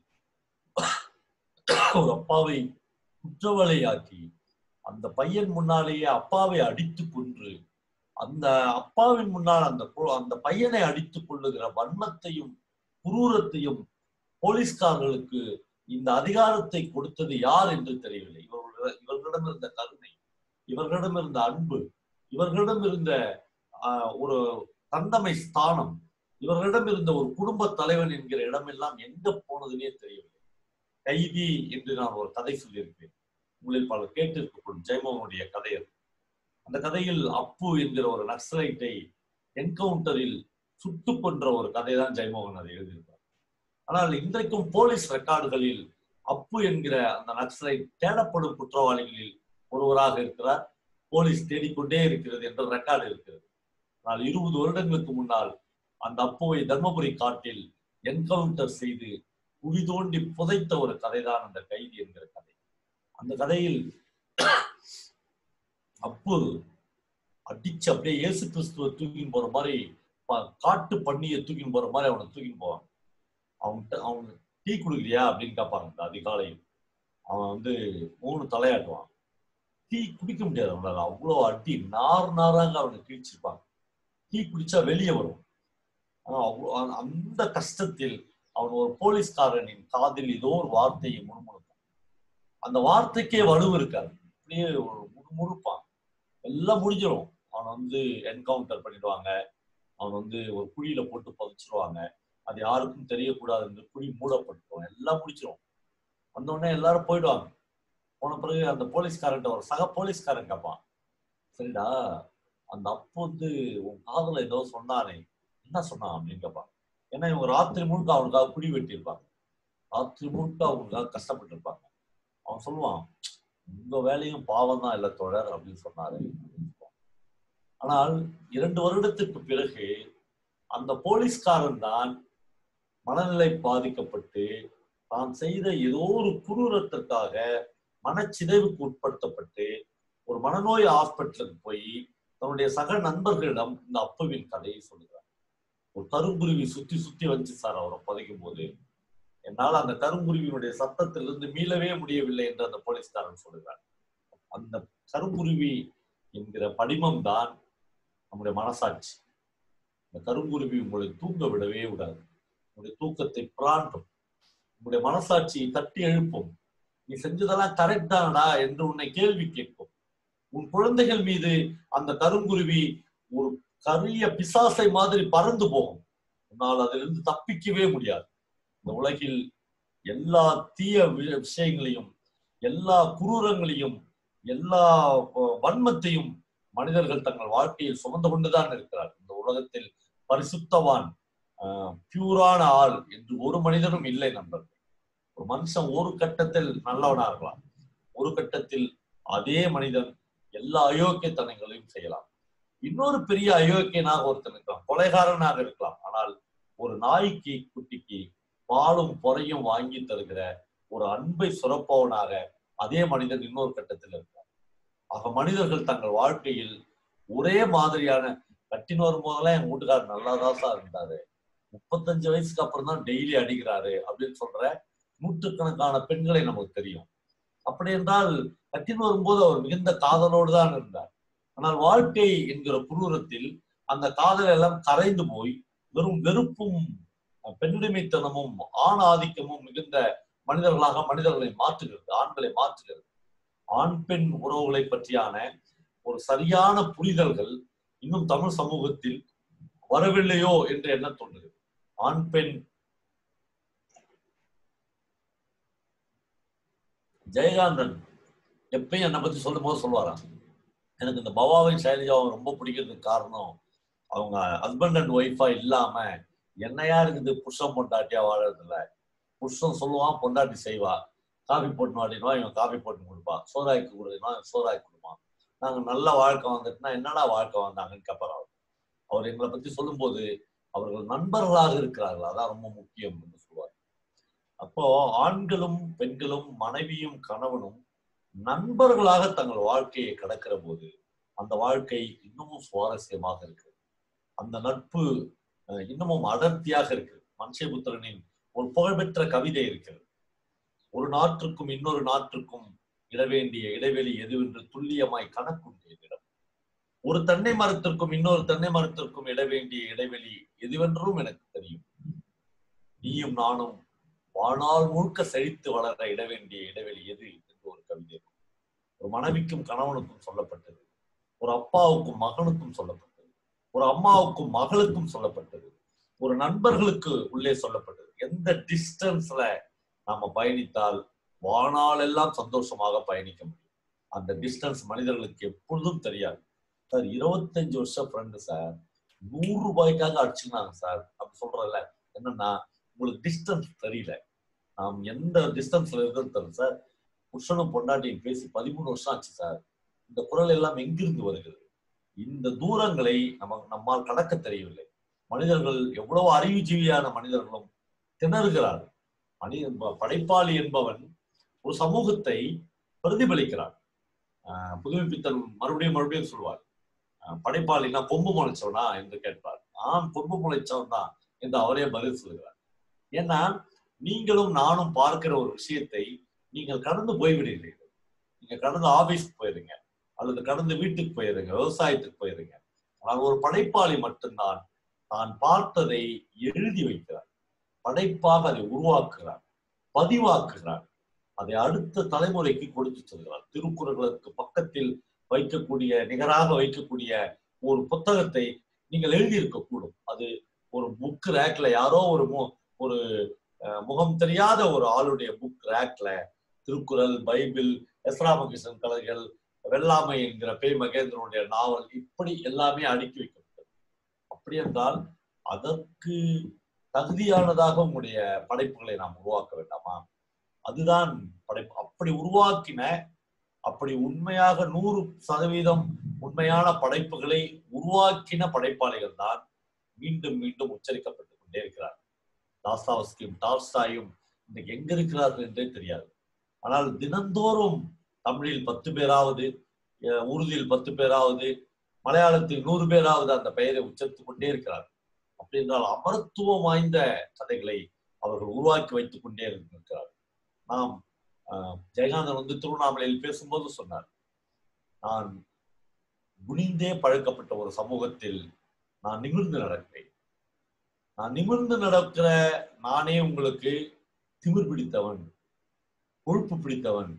S5: ஒரு அப்பாவை குற்றவாளியாக்கி அந்த பையன் முன்னாலேயே அப்பாவை அடித்து கொன்று அந்த அப்பாவின் முன்னால் அந்த கு- அந்த பையனை அடித்துக் கொள்ளுகிற வன்மத்தையும் குரூரத்தையும் போலீஸ்காரர்களுக்கு இந்த அதிகாரத்தை கொடுத்தது யார் என்று தெரியவில்லை இவர்கள் இவர்களிடம் இருந்த கருணை இவர்களிடம் இருந்த அன்பு இவர்களிடம் இருந்த ஆஹ், ஒரு தந்தமை ஸ்தானம் இவர்களிடம் இருந்த ஒரு குடும்ப தலைவன் என்கிற இடமெல்லாம் எங்க போனதுன்னே தெரியவில்லை கைதி என்று நான் ஒரு கதை சொல்லியிருக்கிறேன் உங்களில் பலர் கேட்டிருக்கக்கூடும் ஜெயமோகனுடைய கதை அது அந்த கதையில் அப்பு என்கிற ஒரு நக்சலைட்டை என்கவுண்டரில் சுட்டு கொன்ற ஒரு கதை தான் ஜெயமோகன் அதை எழுதியிருப்பார் ஆனால் இன்றைக்கும் போலீஸ் ரெக்கார்டுகளில் அப்பு என்கிற அந்த நக்சலைட் தேடப்படும் குற்றவாளிகளில் ஒருவராக இருக்கிறார் போலீஸ் தேடிக்கொண்டே இருக்கிறது என்ற ரெக்கார்டு இருக்கிறது ஆனால் இருபது வருடங்களுக்கு முன்னால் அந்த அப்புவை தர்மபுரி காட்டில் என்கவுண்டர் செய்து குழி தோண்டி புதைத்த ஒரு கதைதான் அந்த கைதி என்கிற கதை அந்த கதையில் அப்பு அடிச்சு அப்படியே இயேசு கிறிஸ்துவ தூக்கின்னு போற மாதிரி ப- காட்டு பண்ணியை தூக்கின்னு போற மாதிரி அவனை தூக்கின்னு போவான் அவன்கிட்ட அவன் டீ குடிக்கலையா அப்படின்னு கேட்பாங்க இந்த அதிகாலையில் அவன் வந்து மூணு தலையாட்டுவான் டீ குடிக்க முடியாது அவனால அவ்வளோ அடி நார் நாராக அவனை கிழிச்சிருப்பாங்க டீ குடிச்சா வெளியே வரும் ஆனா அவ்வளோ அந்த- அந்த கஷ்டத்தில் அவன் ஒரு போலீஸ்காரனின் காதில் ஏதோ ஒரு வார்த்தையை முணுமுணுப்பான் அந்த வார்த்தைக்கே வலு இருக்காது அப்படியே ஒரு முணுமுணுப்பான் எல்லாம் முடிஞ்சிடும் அவன் வந்து என்கவுண்டர் பண்ணிடுவாங்க அவன் வந்து ஒரு குழியில போட்டு புதைச்சிருவாங்க அது யாருக்கும் தெரியக்கூடாது இந்த குழி மூடப்பட்டுரும் எல்லாம் முடிச்சிடும் வந்த உடனே எல்லாரும் போயிடுவாங்க போன பிறகு அந்த போலீஸ்காரன்ட்ட ஒரு சக போலீஸ்காரன் கேட்பான் சரிடா அந்த அப்போ வந்து உன் காதல ஏதோ சொன்னானே என்ன சொன்னான் அப்படின்னு கேட்பான் ஏன்னா இவங்க ராத்திரி முழுக்க அவனுக்காக குழி வெட்டியிருப்பாங்க ராத்திரி முழுக்க அவங்களுக்காக கஷ்டப்பட்டு இருப்பாங்க அவன் சொல்லுவான் உங்க வேலையும் பாவம் தான் இல்லை தொடர் அப்படின்னு சொன்னாரு அப்படின்னு சொல்லுவான். ஆனால் இரண்டு வருடத்திற்கு பிறகு அந்த போலீஸ்காரன் தான் மனநிலை பாதிக்கப்பட்டு தான் செய்த ஏதோ ஒரு குரூரத்திற்காக மனச்சிதைவுக்கு உட்படுத்தப்பட்டு ஒரு மனநோய் ஹாஸ்பிட்டலுக்கு போய் தன்னுடைய சக நண்பர்களிடம் இந்த அப்புவின் கதையை சொல்லுகிறார் ஒரு கருங்குருவி சுத்தி சுத்தி வந்துச்சு சார் அவரை புதைக்கும் போது என்னால் அந்த கருங்குருவியினுடைய சத்தத்திலிருந்து மீளவே முடியவில்லை என்று அந்த போலீஸ்காரன் சொல்லுகிறார் அந்த கருங்குருவி என்கிற படிமம் தான் நம்முடைய மனசாட்சி இந்த கருங்குருவி உங்களை தூங்க விடவே விடாது உங்களுடைய தூக்கத்தை பிராண்டும் உங்களுடைய மனசாட்சியை தட்டி எழுப்பும் நீ செஞ்சதெல்லாம் கரெக்ட் தானடா என்று உன்னை கேள்வி கேட்கும் உன் குழந்தைகள் மீது அந்த கருங்குருவி ஒரு கரிய பிசாசை மாதிரி பறந்து போகும் உன்னால் அதிலிருந்து தப்பிக்கவே முடியாது இந்த உலகில் எல்லா தீய வி- விஷயங்களையும் எல்லா குரூரங்களையும் எல்லா வ- வன்மத்தையும் மனிதர்கள் தங்கள் வாழ்க்கையில் சுமந்து கொண்டுதான் இருக்கிறார் இந்த உலகத்தில் பரிசுத்தவான் பியூரான ஆள் என்று ஒரு மனிதனும் இல்லை நண்பர்கள் ஒரு மனுஷன் ஒரு கட்டத்தில் நல்லவனா இருக்கலாம் ஒரு கட்டத்தில் அதே மனிதன் எல்லா அயோக்கியத்தனங்களையும் செய்யலாம் இன்னொரு பெரிய அயோக்கியனாக ஒருத்தன் இருக்கலாம் கொலைகாரனாக இருக்கலாம் ஆனால் ஒரு நாய்க்கு குட்டிக்கு பாலும் பொறையும் வாங்கி தருகிற ஒரு அன்பை சுரப்பவனாக அதே மனிதன் இன்னொரு கட்டத்தில் இருக்கார் ஆக மனிதர்கள் தங்கள் வாழ்க்கையில் ஒரே மாதிரியான கட்டின்னு வரும்போதெல்லாம் என் வீட்டுக்காரர் நல்லாதான் சார் இருந்தாரு முப்பத்தஞ்சு வயசுக்கு அப்புறம் தான் டெய்லி அடிக்கிறாரு அப்படின்னு சொல்ற நூற்றுக்கணக்கான பெண்களை நமக்கு தெரியும் அப்படி என்றால் கட்டின்னு வரும்போது அவர் மிகுந்த காதலோடு தான் இருந்தார் ஆனால் வாழ்க்கை என்கிற குரூரத்தில் அந்த காதல் எல்லாம் கரைந்து போய் வெறும் வெறுப்பும் பெண்ணுரிமைத்தனமும் ஆண் ஆதிக்கமும் மிகுந்த மனிதர்களாக மனிதர்களை மாற்றுகிறது ஆண்களை மாற்றுகிறது ஆண் பெண் உறவுகளை பற்றியான ஒரு சரியான புரிதல்கள் இன்னும் தமிழ் சமூகத்தில் வரவில்லையோ என்று எண்ண தோன்றுகிறது ஆண் பெண் ஜெயகாந்தன் எப்பயும் என்னை பத்தி சொல்லும் போது சொல்லுவாராம் எனக்கு இந்த பவாவை சைலஜாவும் ரொம்ப பிடிக்கிறதுக்கு காரணம் அவங்க ஹஸ்பண்ட் அண்ட் ஒய்ஃபா இல்லாம என்னையா இருக்குது புருஷன் பொண்டாட்டியா வாழறதில்ல புருஷன் சொல்லுவான் பொண்டாட்டி செய்வா காபி போட்டு வாடினா இவன் காபி போட்டு கொடுப்பா சோறாக்கி கொடுக்குமா சோறாக்கி கொடுப்பான் நாங்க நல்ல வாழ்க்கை வந்துட்டுனா என்னடா வாழ்க்கை வந்தாங்கன்னு கேட்பார் அவர் அவர் எங்களை பத்தி சொல்லும்போது அவர்கள் நண்பர்களாக இருக்கிறார்கள் அதான் ரொம்ப முக்கியம் என்று சொல்லுவார் அப்போ ஆண்களும் பெண்களும் மனைவியும் கணவனும் நண்பர்களாக தங்கள் வாழ்க்கையை கடக்கிற போது அந்த வாழ்க்கை இன்னமும் சுவாரஸ்யமாக இருக்கிறது அந்த நட்பு அஹ், இன்னமும் அடர்த்தியாக இருக்கிறது மனுஷபுத்திரனின் ஒரு புகழ்பெற்ற கவிதை இருக்கிறது ஒரு நாற்றுக்கும் இன்னொரு நாற்றுக்கும் இடவேண்டிய இடைவெளி எதுவென்று துல்லியமாய் கணக்குண்டு என்னிடம் ஒரு தென்னை மரத்திற்கும் இன்னொரு தென்னை மரத்திற்கும் இடவேண்டிய இடைவெளி எதுவென்றும் எனக்கு தெரியும் நீயும் நானும் வாழ்நாள் முழுக்க செழித்து வளர இடவேண்டிய இடைவெளி எது என்று ஒரு கவிதை இருக்கும். ஒரு மனைவிக்கும் கணவனுக்கும் சொல்லப்பட்டது ஒரு அப்பாவுக்கும் மகனுக்கும் சொல்லப்பட்டது ஒரு அம்மாவுக்கும் மகளுக்கும் சொல்லப்பட்டது ஒரு நண்பர்களுக்கு உள்ளே சொல்லப்பட்டது எந்த டிஸ்டன்ஸ்ல நாம பயணித்தால் வாழ்நாள் எல்லாம் சந்தோஷமாக பயணிக்க முடியும் அந்த டிஸ்டன்ஸ் மனிதர்களுக்கு எப்பொழுதும் தெரியாது சார் இருபத்தஞ்சு வருஷம் ஃப்ரெண்டு சார் நூறு ரூபாய்க்காக அடிச்சுனாங்க சார் அப்படி சொல்றல என்னன்னா உங்களுக்கு டிஸ்டன்ஸ் தெரியல நாம் எந்த டிஸ்டன்ஸ்ல இருக்குன்னு தெரியல சார் புருஷனும் பொண்டாட்டியும் பேசி பதிமூணு வருஷம் ஆச்சு சார் இந்த குரல் எல்லாம் எங்கிருந்து வருகிறது இந்த தூரங்களை நம்ம நம்மால் கடக்க தெரியவில்லை மனிதர்கள் எவ்வளவு அறிவுஜீவியான மனிதர்களும் திணறுகிறார்கள் மனித படைப்பாளி என்பவன் ஒரு சமூகத்தை பிரதிபலிக்கிறான் ஆஹ் புதுமைப்பித்தன் மறுபடியும் மறுபடியும் சொல்வார் ஆஹ் படைப்பாளினா கொம்பு முளைச்சவனா என்று கேட்பார் ஆம் கொம்பு முளைச்சவன் தான் என்று அவரே பதில் சொல்கிறார் ஏன்னா நீங்களும் நானும் பார்க்கிற ஒரு விஷயத்தை நீங்கள் கடந்து போய்விடுகிறீர்கள் நீங்க கடந்து ஆபீஸ் போயிருங்க அல்லது கடந்து வீட்டுக்கு போயிருங்க விவசாயத்துக்கு போயிருங்க ஆனால் ஒரு படைப்பாளி மட்டும்தான் தான் பார்த்ததை எழுதி வைக்கிறார் படைப்பாக அதை உருவாக்குகிறார் பதிவாக்குகிறார் அதை அடுத்த தலைமுறைக்கு கொடுத்து செல்கிறார் திருக்குறளுக்கு பக்கத்தில் வைக்கக்கூடிய நிகராக வைக்கக்கூடிய ஒரு புத்தகத்தை நீங்கள் எழுதியிருக்க கூடும் அது ஒரு புக் ரேக்ல யாரோ ஒரு மு- ஒரு அஹ், முகம் தெரியாத ஒரு ஆளுடைய புக் ரேக்ல திருக்குறள் பைபிள் எஸ் ராமகிருஷ்ணன் கலைகள் வெள்ளாமை என்கிற பே மகேந்திரனுடைய நாவல் இப்படி எல்லாமே அடுக்கி வைக்கப்பட்டது அப்படி என்றால் அதற்கு தகுதியானதாக உங்களுடைய படைப்புகளை நாம் உருவாக்க வேண்டாமா அதுதான் படைப்பு அப்படி உருவாக்கின அப்படி உண்மையாக நூறு சதவீதம் உண்மையான படைப்புகளை உருவாக்கின படைப்பாளிகள் தான் மீண்டும் மீண்டும் உச்சரிக்கப்பட்டு கொண்டே இருக்கிறார் தாஸ்தாவஸ்கியும் டால்ஸ்டாயும் இன்னைக்கு எங்க இருக்கிறார்கள் என்றே தெரியாது ஆனால் தினந்தோறும் தமிழில் பத்து பேராவது அஹ், உருதியில் பத்து பேராவது மலையாளத்தில் நூறு பேராவது அந்த பெயரை உச்சரித்துக் கொண்டே இருக்கிறார் அப்படி என்றால் அமரத்துவம் வாய்ந்த கதைகளை அவர்கள் உருவாக்கி வைத்துக் கொண்டே இருக்கிறார் நாம் ஆஹ், ஜெயகாந்தன் வந்து திருவண்ணாமலையில் பேசும்போது சொன்னார் நான் குனிந்தே பழக்கப்பட்ட ஒரு சமூகத்தில் நான் நிமிர்ந்து நடக்கிறேன் நான் நிமிர்ந்து நடக்கிற நானே உங்களுக்கு திமிர் பிடித்தவன் கொழுப்பு பிடித்தவன்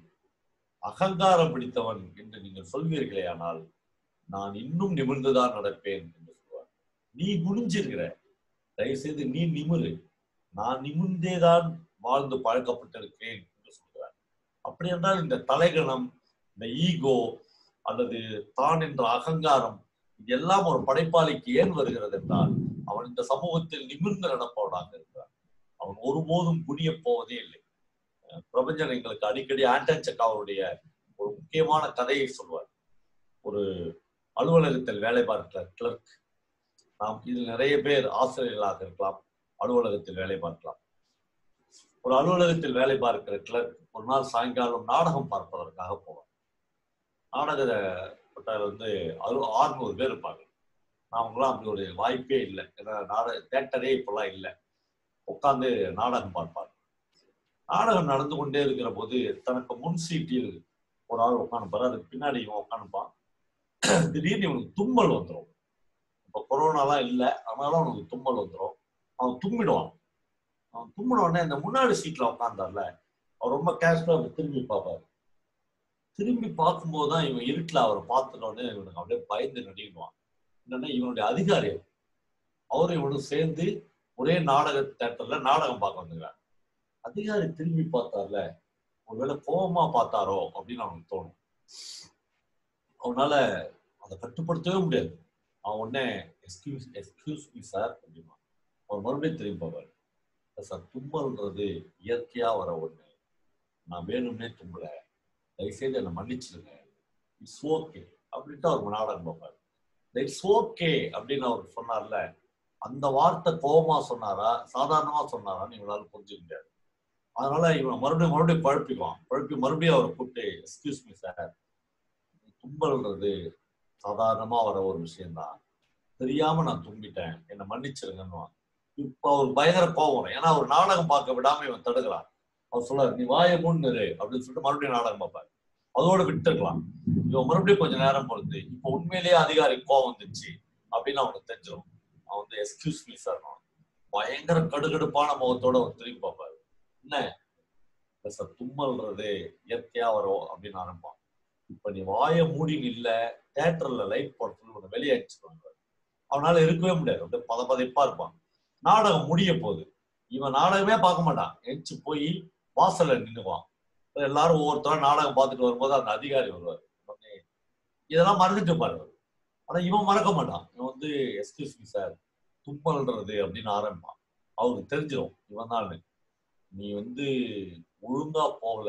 S5: அகங்காரம் பிடித்தவன் என்று நீங்கள் சொல்வீர்களே ஆனால் நான் இன்னும் நிமிர்ந்துதான் நடப்பேன் என்று சொல்வார் நீ குனிஞ்சிருக்கிற தயவு செய்து நீ நிமிரு நான் நிமிர்ந்தேதான் வாழ்ந்து பழக்கப்பட்டிருக்கிறேன் என்று சொல்கிறார் அப்படி என்றால் இந்த தலைகணம் இந்த ஈகோ அல்லது தான் என்ற அகங்காரம் இது எல்லாம் ஒரு படைப்பாளிக்கு ஏன் வருகிறது என்றால் அவன் இந்த சமூகத்தில் நிமிர்ந்து நடப்பவனாக இருக்கிறான் அவன் ஒருபோதும் குனிய போவதே இல்லை அஹ் பிரபஞ்சன் எங்களுக்கு அடிக்கடி ஆண்டன் செக்காவுடைய ஒரு முக்கியமான கதையை சொல்வார் ஒரு அலுவலகத்தில் வேலை பார்க்கிற கிளர்க் நாம் இதில் நிறைய பேர் ஆசிரியர்களாக இருக்கலாம் அலுவலகத்தில் வேலை பார்க்கலாம் ஒரு அலுவலகத்தில் வேலை பார்க்கிற கிளர்க் ஒரு நாள் சாயங்காலம் நாடகம் பார்ப்பதற்காக போவார் நாடக கொட்டாயில் வந்து அறு ஆறுநூறு பேர் இருப்பாங்க நாமங்களாம் அப்படி ஒரு வாய்ப்பே இல்லை ஏன்னா நாடக தேட்டரே இப்பெல்லாம் இல்லை உட்காந்து நாடகம் பார்ப்பார் நாடகம் நடந்து கொண்டே இருக்கிற போது தனக்கு முன் சீட்டில் ஒரு ஆள் உட்காந்துப்பாரு அதுக்கு பின்னாடி இவன் உட்காந்துப்பான் திடீர்னு இவனுக்கு தும்மல் வந்துடும் இப்போ கொரோனாலாம் இல்லை அதனால அவனுக்கு தும்மல் வந்துடும் அவன் தும்மிடுவான் அவன் தும்மின உடனே இந்த முன்னாடி சீட்ல உட்காந்தார்ல அவர் ரொம்ப கேஷுவலா அவர் திரும்பி பார்ப்பாரு திரும்பி பார்க்கும்போது தான் இவன் இருட்டில் அவரை பார்த்துட்ட உடனே இவனுக்கு அப்படியே பயந்து நடிக்குவான் என்னன்னா இவனுடைய அதிகாரி அவர். அவரும் இவனும் சேர்ந்து ஒரே நாடக தேட்டர்ல நாடகம் பார்க்க வந்துக்கிறார் அதிகாரி திரும்பி பார்த்தார்ல ஒருவேளை கோபமா பார்த்தாரோ அப்படின்னு அவனுக்கு தோணும் அவனால அதை கட்டுப்படுத்தவே முடியாது அவன் உடனே எக்ஸ்கியூஸ் எக்ஸ்கியூஸ் மீ சார் அப்படின்னா அவர் மறுபடியும் திரும்பி பார்ப்பாரு சார் தும்மல்ன்றது இயற்கையா வர ஒண்ணு நான் வேணும்னே தும்பல தயவுசெய்து என்னை மன்னிச்சிருங்க இட்ஸ் ஓகே அப்படின்ட்டு அவர் நாடகம் பார்ப்பாரு இட்ஸ் ஓகே அப்படின்னு அவர் சொன்னார்ல அந்த வார்த்தை கோபமா சொன்னாரா சாதாரணமா சொன்னாரான்னு இவனால புரிஞ்சுக்க முடியாது அதனால இவன் மறுபடியும் மறுபடியும் பழப்பிக்குவான் பழப்பி மறுபடியும் அவரை கூப்பிட்டு எக்ஸ்கியூஸ் மீ சார் தும்பல்ன்றது சாதாரணமா வர ஒரு விஷயம்தான் தெரியாம நான் தும்பிட்டேன் என்னை மன்னிச்சிருங்கன்னுவான் இப்ப அவர் பயங்கர கோபம் வரும். ஏன்னா அவர் நாடகம் பார்க்க விடாம இவன் தடுக்கிறான் அவர் சொல்றாரு நீ வாய முன்னிரு அப்படின்னு சொல்லிட்டு மறுபடியும் நாடகம் பார்ப்பாரு அதோட விட்டுருக்கலாம் இவன் மறுபடியும் கொஞ்ச நேரம் பொறுத்து இப்ப உண்மையிலேயே அதிகாரி கோவம் வந்துச்சு அப்படின்னு அவனுக்கு தெரிஞ்சிடும் அவன் வந்து எக்ஸ்கியூஸ் மீ சார் பயங்கர கடுகடுப்பான முகத்தோட அவன் திரும்பி பார்ப்பாரு என்ன இல்ல சார் தும்மல்றது இயற்கையா வரும் அப்படின்னு ஆரம்பிப்பான் இப்ப நீ வாய மூடி நில்ல தேட்டர்ல லைட் போட சொல்லி உன்னை வெளியே அடிச்சுருவாங்க அவனால இருக்கவே முடியாது அப்படியே பத பதைப்பா இருப்பான் நாடகம் முடிய போகுது இவன் நாடகமே பார்க்க மாட்டான் எந்திச்சு போய் வாசல்ல நின்னுவான் இப்ப எல்லாரும் ஒவ்வொருத்தரும் நாடகம் பார்த்துட்டு வரும்போது அந்த அதிகாரி வருவார் உடனே இதெல்லாம் மறந்துட்டு பாரு அவரு. ஆனா இவன் மறக்க மாட்டான் இவன் வந்து எக்ஸ்கியூஸ் மீ சார் தும்மல்ன்றது அப்படின்னு ஆரம்பிப்பான் அவருக்கு தெரிஞ்சிடும் இவன் தான் நீ வந்து ஒழுங்கா போகல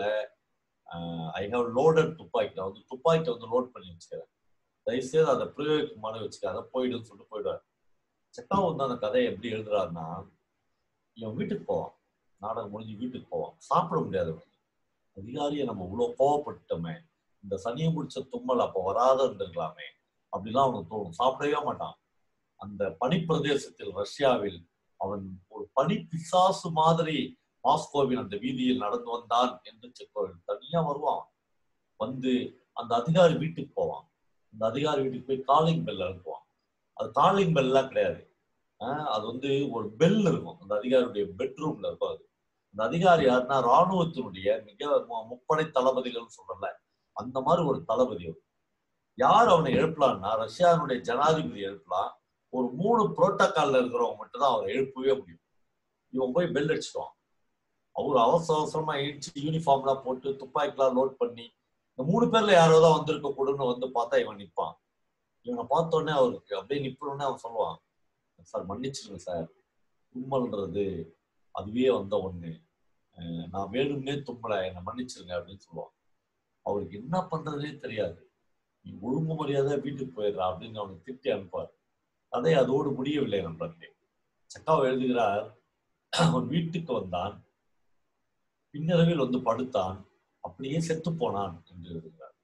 S5: ஐ ஹவ் லோடட் துப்பாக்கி நான் வந்து துப்பாக்கி வந்து லோட் பண்ணி வச்சுக்கிறேன் தயவுசெய்து அதை பிரயோகமான வச்சுக்காத போயிடுன்னு சொல்லிட்டு போயிடுவார் செக்கா வந்து அந்த கதையை எப்படி எழுதுறாருன்னா இவன் வீட்டுக்கு போவான் நாடகம் முடிஞ்சு வீட்டுக்கு போவான் சாப்பிட முடியாது அவனுக்கு. அதிகாரியை நம்ம இவ்வளவு கோவப்பட்டோமே இந்த சனியை முடிச்ச தும்மல் அப்போ வராத இருந்திருக்கலாமே அப்படிலாம் அவனுக்கு தோணும் சாப்பிடவே மாட்டான் அந்த பனிப்பிரதேசத்தில் ரஷ்யாவில் அவன் ஒரு பனி பிசாசு மாதிரி மாஸ்கோவின் அந்த வீதியில் நடந்து வந்தான் என்று செக்கோவில் தனியா வருவான் வந்து அந்த அதிகாரி வீட்டுக்கு போவான் அந்த அதிகாரி வீட்டுக்கு போய் காலிங் பெல் அனுப்புவான் அது காலிங் பெல்லாம் கிடையாது ஆஹ் அது வந்து ஒரு பெல் இருக்கும் அந்த அதிகாரியுடைய பெட்ரூம்ல இருக்கும் அது அந்த அதிகாரி யாருன்னா ராணுவத்தினுடைய மிக மு- முப்படை தளபதிகள்னு சொல்றல அந்த மாதிரி ஒரு தளபதி அவர் யார் அவனை எழுப்பலான்னா ரஷ்யாவினுடைய ஜனாதிபதி எழுப்பலாம் ஒரு மூணு புரோட்டோகால்ல இருக்கிறவங்க மட்டும்தான் அவரை எழுப்பவே முடியும் இவன் போய் பெல் அடிச்சிடுவான் அவர் அவசர அவசரமா எழுச்சி யூனிஃபார்ம்லாம் போட்டு துப்பாக்கிலாம் லோட் பண்ணி இந்த மூணு பேர்ல யாரோ தான் வந்திருக்க கூடன்னு வந்து பார்த்தா இவன் நிப்பான் இவனை பார்த்த உடனே அவருக்கு அப்படியே நிப்பணுன்னே அவன் சொல்லுவான் சார் மன்னிச்சிருங்க சார் தும்மல்ன்றது அதுவே வந்த ஒண்ணு அஹ் நான் வேணும்னே தும்மல என்னை மன்னிச்சிருங்க அப்படின்னு சொல்லுவான் அவருக்கு என்ன பண்றதே தெரியாது நீ ஒழுங்கு மரியாதை வீட்டுக்கு போயிடுறா அப்படின்னு அவனுக்கு திட்டி அனுப்பார் கதை அதோடு முடியவில்லை நண்பர்களே சக்காவை எழுதுகிறார் அவன் வீட்டுக்கு வந்தான் பின்னரவில் வந்து படுத்தான் அப்படியே செத்து போனான் என்று எழுதுகிறார்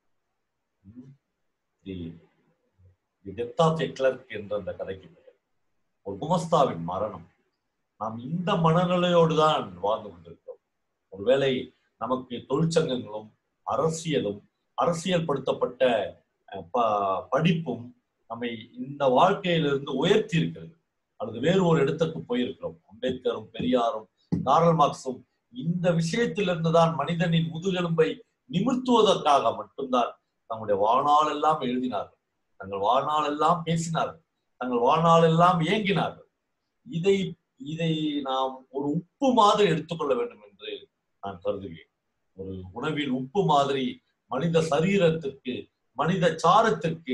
S5: தி டெத் ஆஃப் எக்லர்க் என்ற அந்த கதைக்கு பெயர் ஒரு குமஸ்தாவின் மரணம் நாம் இந்த மனநிலையோடு தான் வாழ்ந்து கொண்டிருக்கிறோம் ஒருவேளை நமக்கு தொழிற்சங்கங்களும் அரசியலும் அரசியல்படுத்தப்பட்ட அஹ், ப- படிப்பும் நம்மை இந்த வாழ்க்கையிலிருந்து உயர்த்தி இருக்கிறது அல்லது வேறு ஒரு இடத்துக்கு போயிருக்கிறோம் அம்பேத்கரும் பெரியாரும் காரல் மார்க்ஸும் இந்த விஷயத்திலிருந்து தான் மனிதனின் முதுகெலும்பை நிமிர்த்துவதற்காக மட்டும்தான் தங்களுடைய வாழ்நாள் எல்லாம் எழுதினார்கள் தங்கள் வாழ்நாள் எல்லாம் பேசினார்கள் தங்கள் வாழ்நாள் எல்லாம் ஏங்கினார்கள் இதை இதை நாம் ஒரு உப்பு மாதிரி எடுத்துக்கொள்ள வேண்டும் என்று நான் கருதுகிறேன் ஒரு உணவில் உப்பு மாதிரி மனித சரீரத்திற்கு மனித சாரத்திற்கு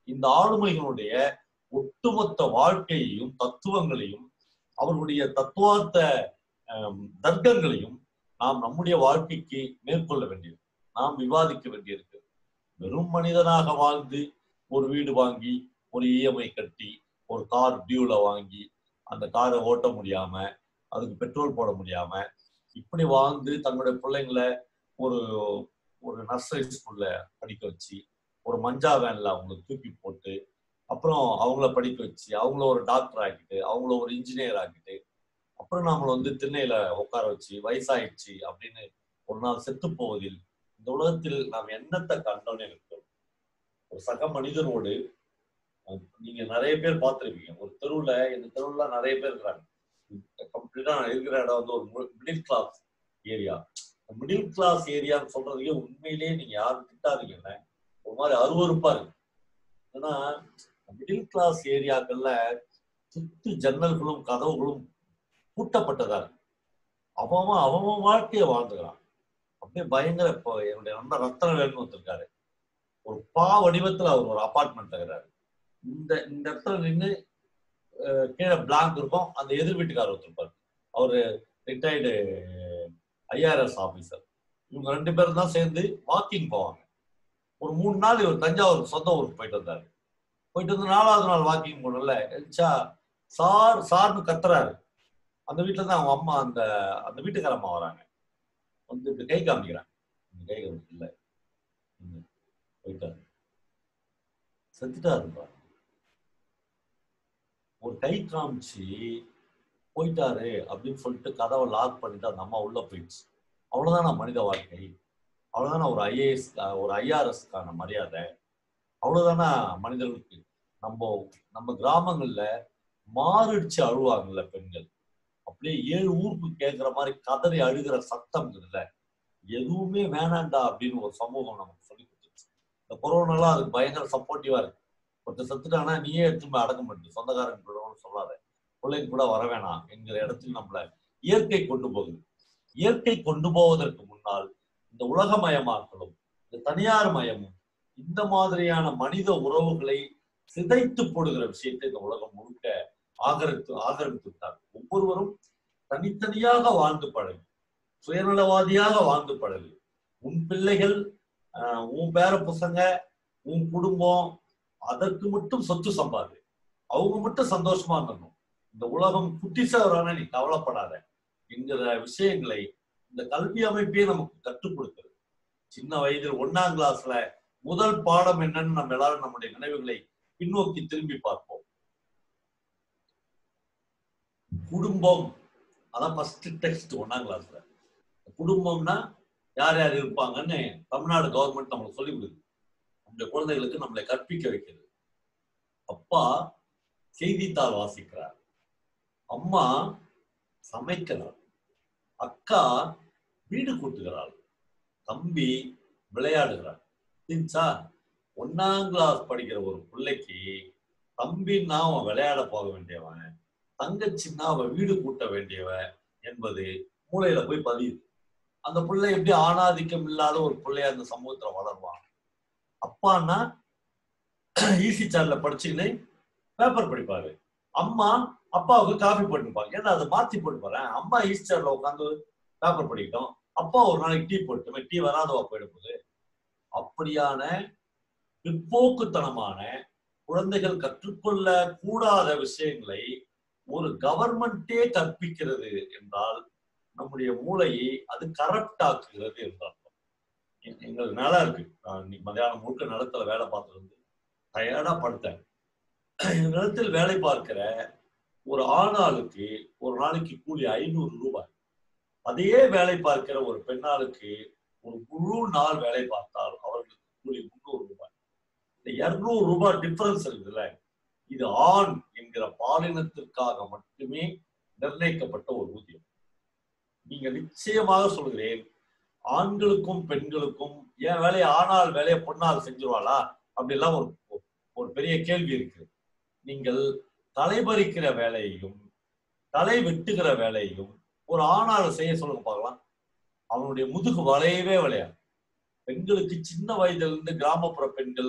S5: இந்த ஆளுமைகளுடைய ஒட்டுமொத்த வாழ்க்கையையும் தத்துவங்களையும் அவர்களுடைய தத்துவார்த்த ஆம், தர்க்கங்களையும் நாம் நம்முடைய வாழ்க்கைக்கு மேற்கொள்ள வேண்டியது நாம் விவாதிக்க வேண்டியிருக்கு வெறும் மனிதனாக வாழ்ந்து ஒரு வீடு வாங்கி ஒரு இஎம்ஐ கட்டி ஒரு கார் டியூல வாங்கி அந்த காரை ஓட்ட முடியாம அதுக்கு பெட்ரோல் போட முடியாம இப்படி வாழ்ந்து தங்களுடைய பிள்ளைங்களை ஒரு ஒரு நர்சரி ஸ்கூல்ல படிக்க வச்சு ஒரு மஞ்சா வேன்ல அவங்களுக்கு தூக்கி போட்டு அப்புறம் அவங்கள படிக்க வச்சு அவங்கள ஒரு டாக்டர் ஆக்கிட்டு அவங்கள ஒரு இன்ஜினியர் ஆக்கிட்டு அப்புறம் நம்மளை வந்து திண்ணையில உட்கார வச்சு வயசாயிடுச்சு அப்படின்னு ஒரு நாள் செத்து போவதில் இந்த உலகத்தில் நாம் என்னத்தை கண்டோன்னு இருக்கிறோம் ஒரு சக மனிதனோடு அஹ், நீங்க நிறைய பேர் பார்த்திருப்பீங்க ஒரு தெருவுல இந்த தெருவுல நிறைய பேர் இருக்கிறாங்க கம்ப்ளீட்டா நான் இருக்கிற இடம் வந்து ஒரு middle class area middle class ஏரியான்னு சொல்றதுக்கே உண்மையிலேயே நீங்க யாரும் திட்டாதீங்கல்ல ஒரு மாதிரி அருவருப்பா இருக்கு ஏன்னா மிடில் கிளாஸ் ஏரியாக்கள்ல சுத்தி ஜன்னல்களும் கதவுகளும் பூட்டப்பட்டதா இருக்கு அவன் அவன் வாழ்க்கைய வாழ்ந்துக்கிறான் அப்படியே பயங்கர இப்போ என்னுடைய நண்பர் ரத்தன வேலுன்னு ஒருத்தருக்காரு ஒரு பா வடிவத்துல அவர் ஒரு அபார்ட்மெண்ட் தகுறாரு இந்த இந்த இடத்துல நின்று கீழே பிளாக் இருக்கும் அந்த எதிர் வீட்டுக்காரர் ஒருத்தர் இருப்பாரு அவரு ரிட்டையர்டு ஐஆர்எஸ் ஆபீசர் இவங்க ரெண்டு பேரும் தான் சேர்ந்து வாக்கிங் போவாங்க ஒரு மூணு நாள் இவர் தஞ்சாவூர் சொந்த ஊருக்கு போயிட்டு வந்தாரு போயிட்டு வந்து நாலாவது நாள் வாக்கிங் போனல எழுச்சா சார் சார்னு கத்துறாரு அந்த வீட்டுல தான் அவங்க அம்மா அந்த அந்த வீட்டுக்கார அம்மா வராங்க வந்து இப்படி கை காமிக்கிறாங்க இந்த கை காமிக்க இல்ல ம், போயிட்டாரு செத்துட்டாருப்பா ஒரு கை காமிச்சு போயிட்டாரு அப்படின்னு சொல்லிட்டு கதவை லாக் பண்ணிட்டு அந்த அம்மா உள்ள போயிடுச்சு அவ்வளவுதானா மனித வாழ்க்கை அவ்வளவுதானா ஒரு ஐஏஎஸ் ஒரு ஐஆர்எஸ்க்கான மரியாதை அவ்வளவுதானா மனிதர்களுக்கு நம்ம நம்ம கிராமங்கள்ல மாரடிச்சு அழுவாங்கல்ல பெண்கள் அப்படியே ஏழு ஊருக்கு கேட்கிற மாதிரி கதறி அழுகிற சத்தம் இருக்குல்ல எதுவுமே வேணாண்டா அப்படின்னு ஒரு சமூகம் நமக்கு சொல்லி கொடுத்துருச்சு இந்த கொரோனாலாம் அதுக்கு பயங்கர சப்போர்ட்டிவா இருக்கு ஒருத்தர் செத்துட்டானா நீயே எடுத்து போய் அடக்க மாட்டேன் சொந்தக்காரன் கூட சொல்லாத பிள்ளைங்க கூட வர வேணாம் என்கிற இடத்துக்கு நம்மள இயற்கை கொண்டு போகுது இயற்கை கொண்டு போவதற்கு முன்னால் இந்த உலகமயமாக்கலும் இந்த தனியார் மயமும் இந்த மாதிரியான மனித உறவுகளை சிதைத்து போடுகிற விஷயத்தை இந்த உலகம் முழுக்க ஆகரித்து ஆகரித்து விட்டார் ஒவ்வொருவரும் தனித்தனியாக வாழ்ந்து பழகு சுயநலவாதியாக வாழ்ந்து பழகு உன் பிள்ளைகள் ஆஹ், உன் பேர பசங்க உன் குடும்பம் அதற்கு மட்டும் சொத்து சம்பாது அவங்க மட்டும் சந்தோஷமா இருக்கணும் இந்த உலகம் குட்டிசவரான நீ கவலைப்படாத என்கிற விஷயங்களை இந்த கல்வி அமைப்பே நமக்கு கற்றுக் கொடுக்கிறது சின்ன வயதில் ஒன்னாம் கிளாஸ்ல முதல் பாடம் என்னன்னு நம்ம எல்லாரும் நம்முடைய நினைவுகளை பின்னோக்கி திரும்பி பார்ப்போம் குடும்பம் அதான் ஃபர்ஸ்ட் டெக்ஸ்ட் ஒன்னாம் கிளாஸ்ல குடும்பம்னா யார் யார் இருப்பாங்கன்னு தமிழ்நாடு கவர்மெண்ட் நம்மளுக்கு சொல்லி கொடுக்குது நம்முடைய குழந்தைகளுக்கு நம்மளை கற்பிக்க வைக்கிறது அப்பா செய்தித்தாள் வாசிக்கிறார் அம்மா சமைக்கிறார் அக்கா வீடு கூட்டுகிறாள் தம்பி விளையாடுகிறார் புரிஞ்சா ஒன்னாம் கிளாஸ் படிக்கிற ஒரு பிள்ளைக்கு தம்பின்னா அவன் விளையாட போக வேண்டியவன் தங்கச்சின்னா அவன் வீடு கூட்ட வேண்டியவன் என்பது மூளையில போய் பதியுது அந்த பிள்ளை எப்படி ஆணாதிக்கம் இல்லாத ஒரு பிள்ளைய அந்த சமூகத்துல வளருவான் அப்பான்னா ஈசி சேர்ல படிச்சுக்கின்னு பேப்பர் படிப்பாரு அம்மா அப்பாவுக்கு காஃபி போட்டுப்பாங்க ஏன்னா அதை மாத்தி போட்டு போறேன் அம்மா ஈசி சேர்ல உட்காந்து பேப்பர் படிக்கட்டும் அப்பா ஒரு நாளைக்கு டீ போட்டுமே டீ வராதவா போயிட போகுது அப்படியான பிற்போக்குத்தனமான குழந்தைகள் கற்றுக்கொள்ள கூடாத விஷயங்களை ஒரு கவர்மெண்டே கற்பிக்கிறது என்றால் நம்முடைய மூளையை அது கரப்ட் ஆக்குகிறது என்றால் எ- எங்களுக்கு நிலம் இருக்கு நான் இன்னைக்கு மதியானம் முழுக்க நிலத்துல வேலை பார்த்துட்டு வந்து டயர்டா படுத்தேன் இந்த நிலத்தில் வேலை பார்க்கிற ஒரு ஆணாளுக்கு ஒரு நாளைக்கு கூலி ஐநூறு ரூபாய் அதே வேலை பார்க்கிற ஒரு பெண்ணாளுக்கு ஒரு முழு நாள் வேலை பார்த்தால் அவர்களுக்கு கூலி முந்நூறு ரூபாய் இந்த இருநூறு ரூபாய் டிஃபரன்ஸ் இருக்குதுல்ல இது ஆண் என்கிற பாலினத்திற்காக மட்டுமே நிர்ணயிக்கப்பட்ட ஒரு ஊதியம் நீங்க நிச்சயமாக சொல்கிறேன் ஆண்களுக்கும் பெண்களுக்கும் என் வேலையை ஆணால் வேலையை பொண்ணால் செஞ்சிருவாளா அப்படிலாம் ஒரு ஒரு பெரிய கேள்வி இருக்கு நீங்கள் தலைபறிக்கிற வேலையையும் தலை வெட்டுகிற வேலையையும் ஒரு ஆணால் செய்ய சொல்லுங்க பார்க்கலாம் அவனுடைய முதுகு வளையவே வளையாது பெண்களுக்கு சின்ன வயதுல இருந்து கிராமப்புற பெண்கள்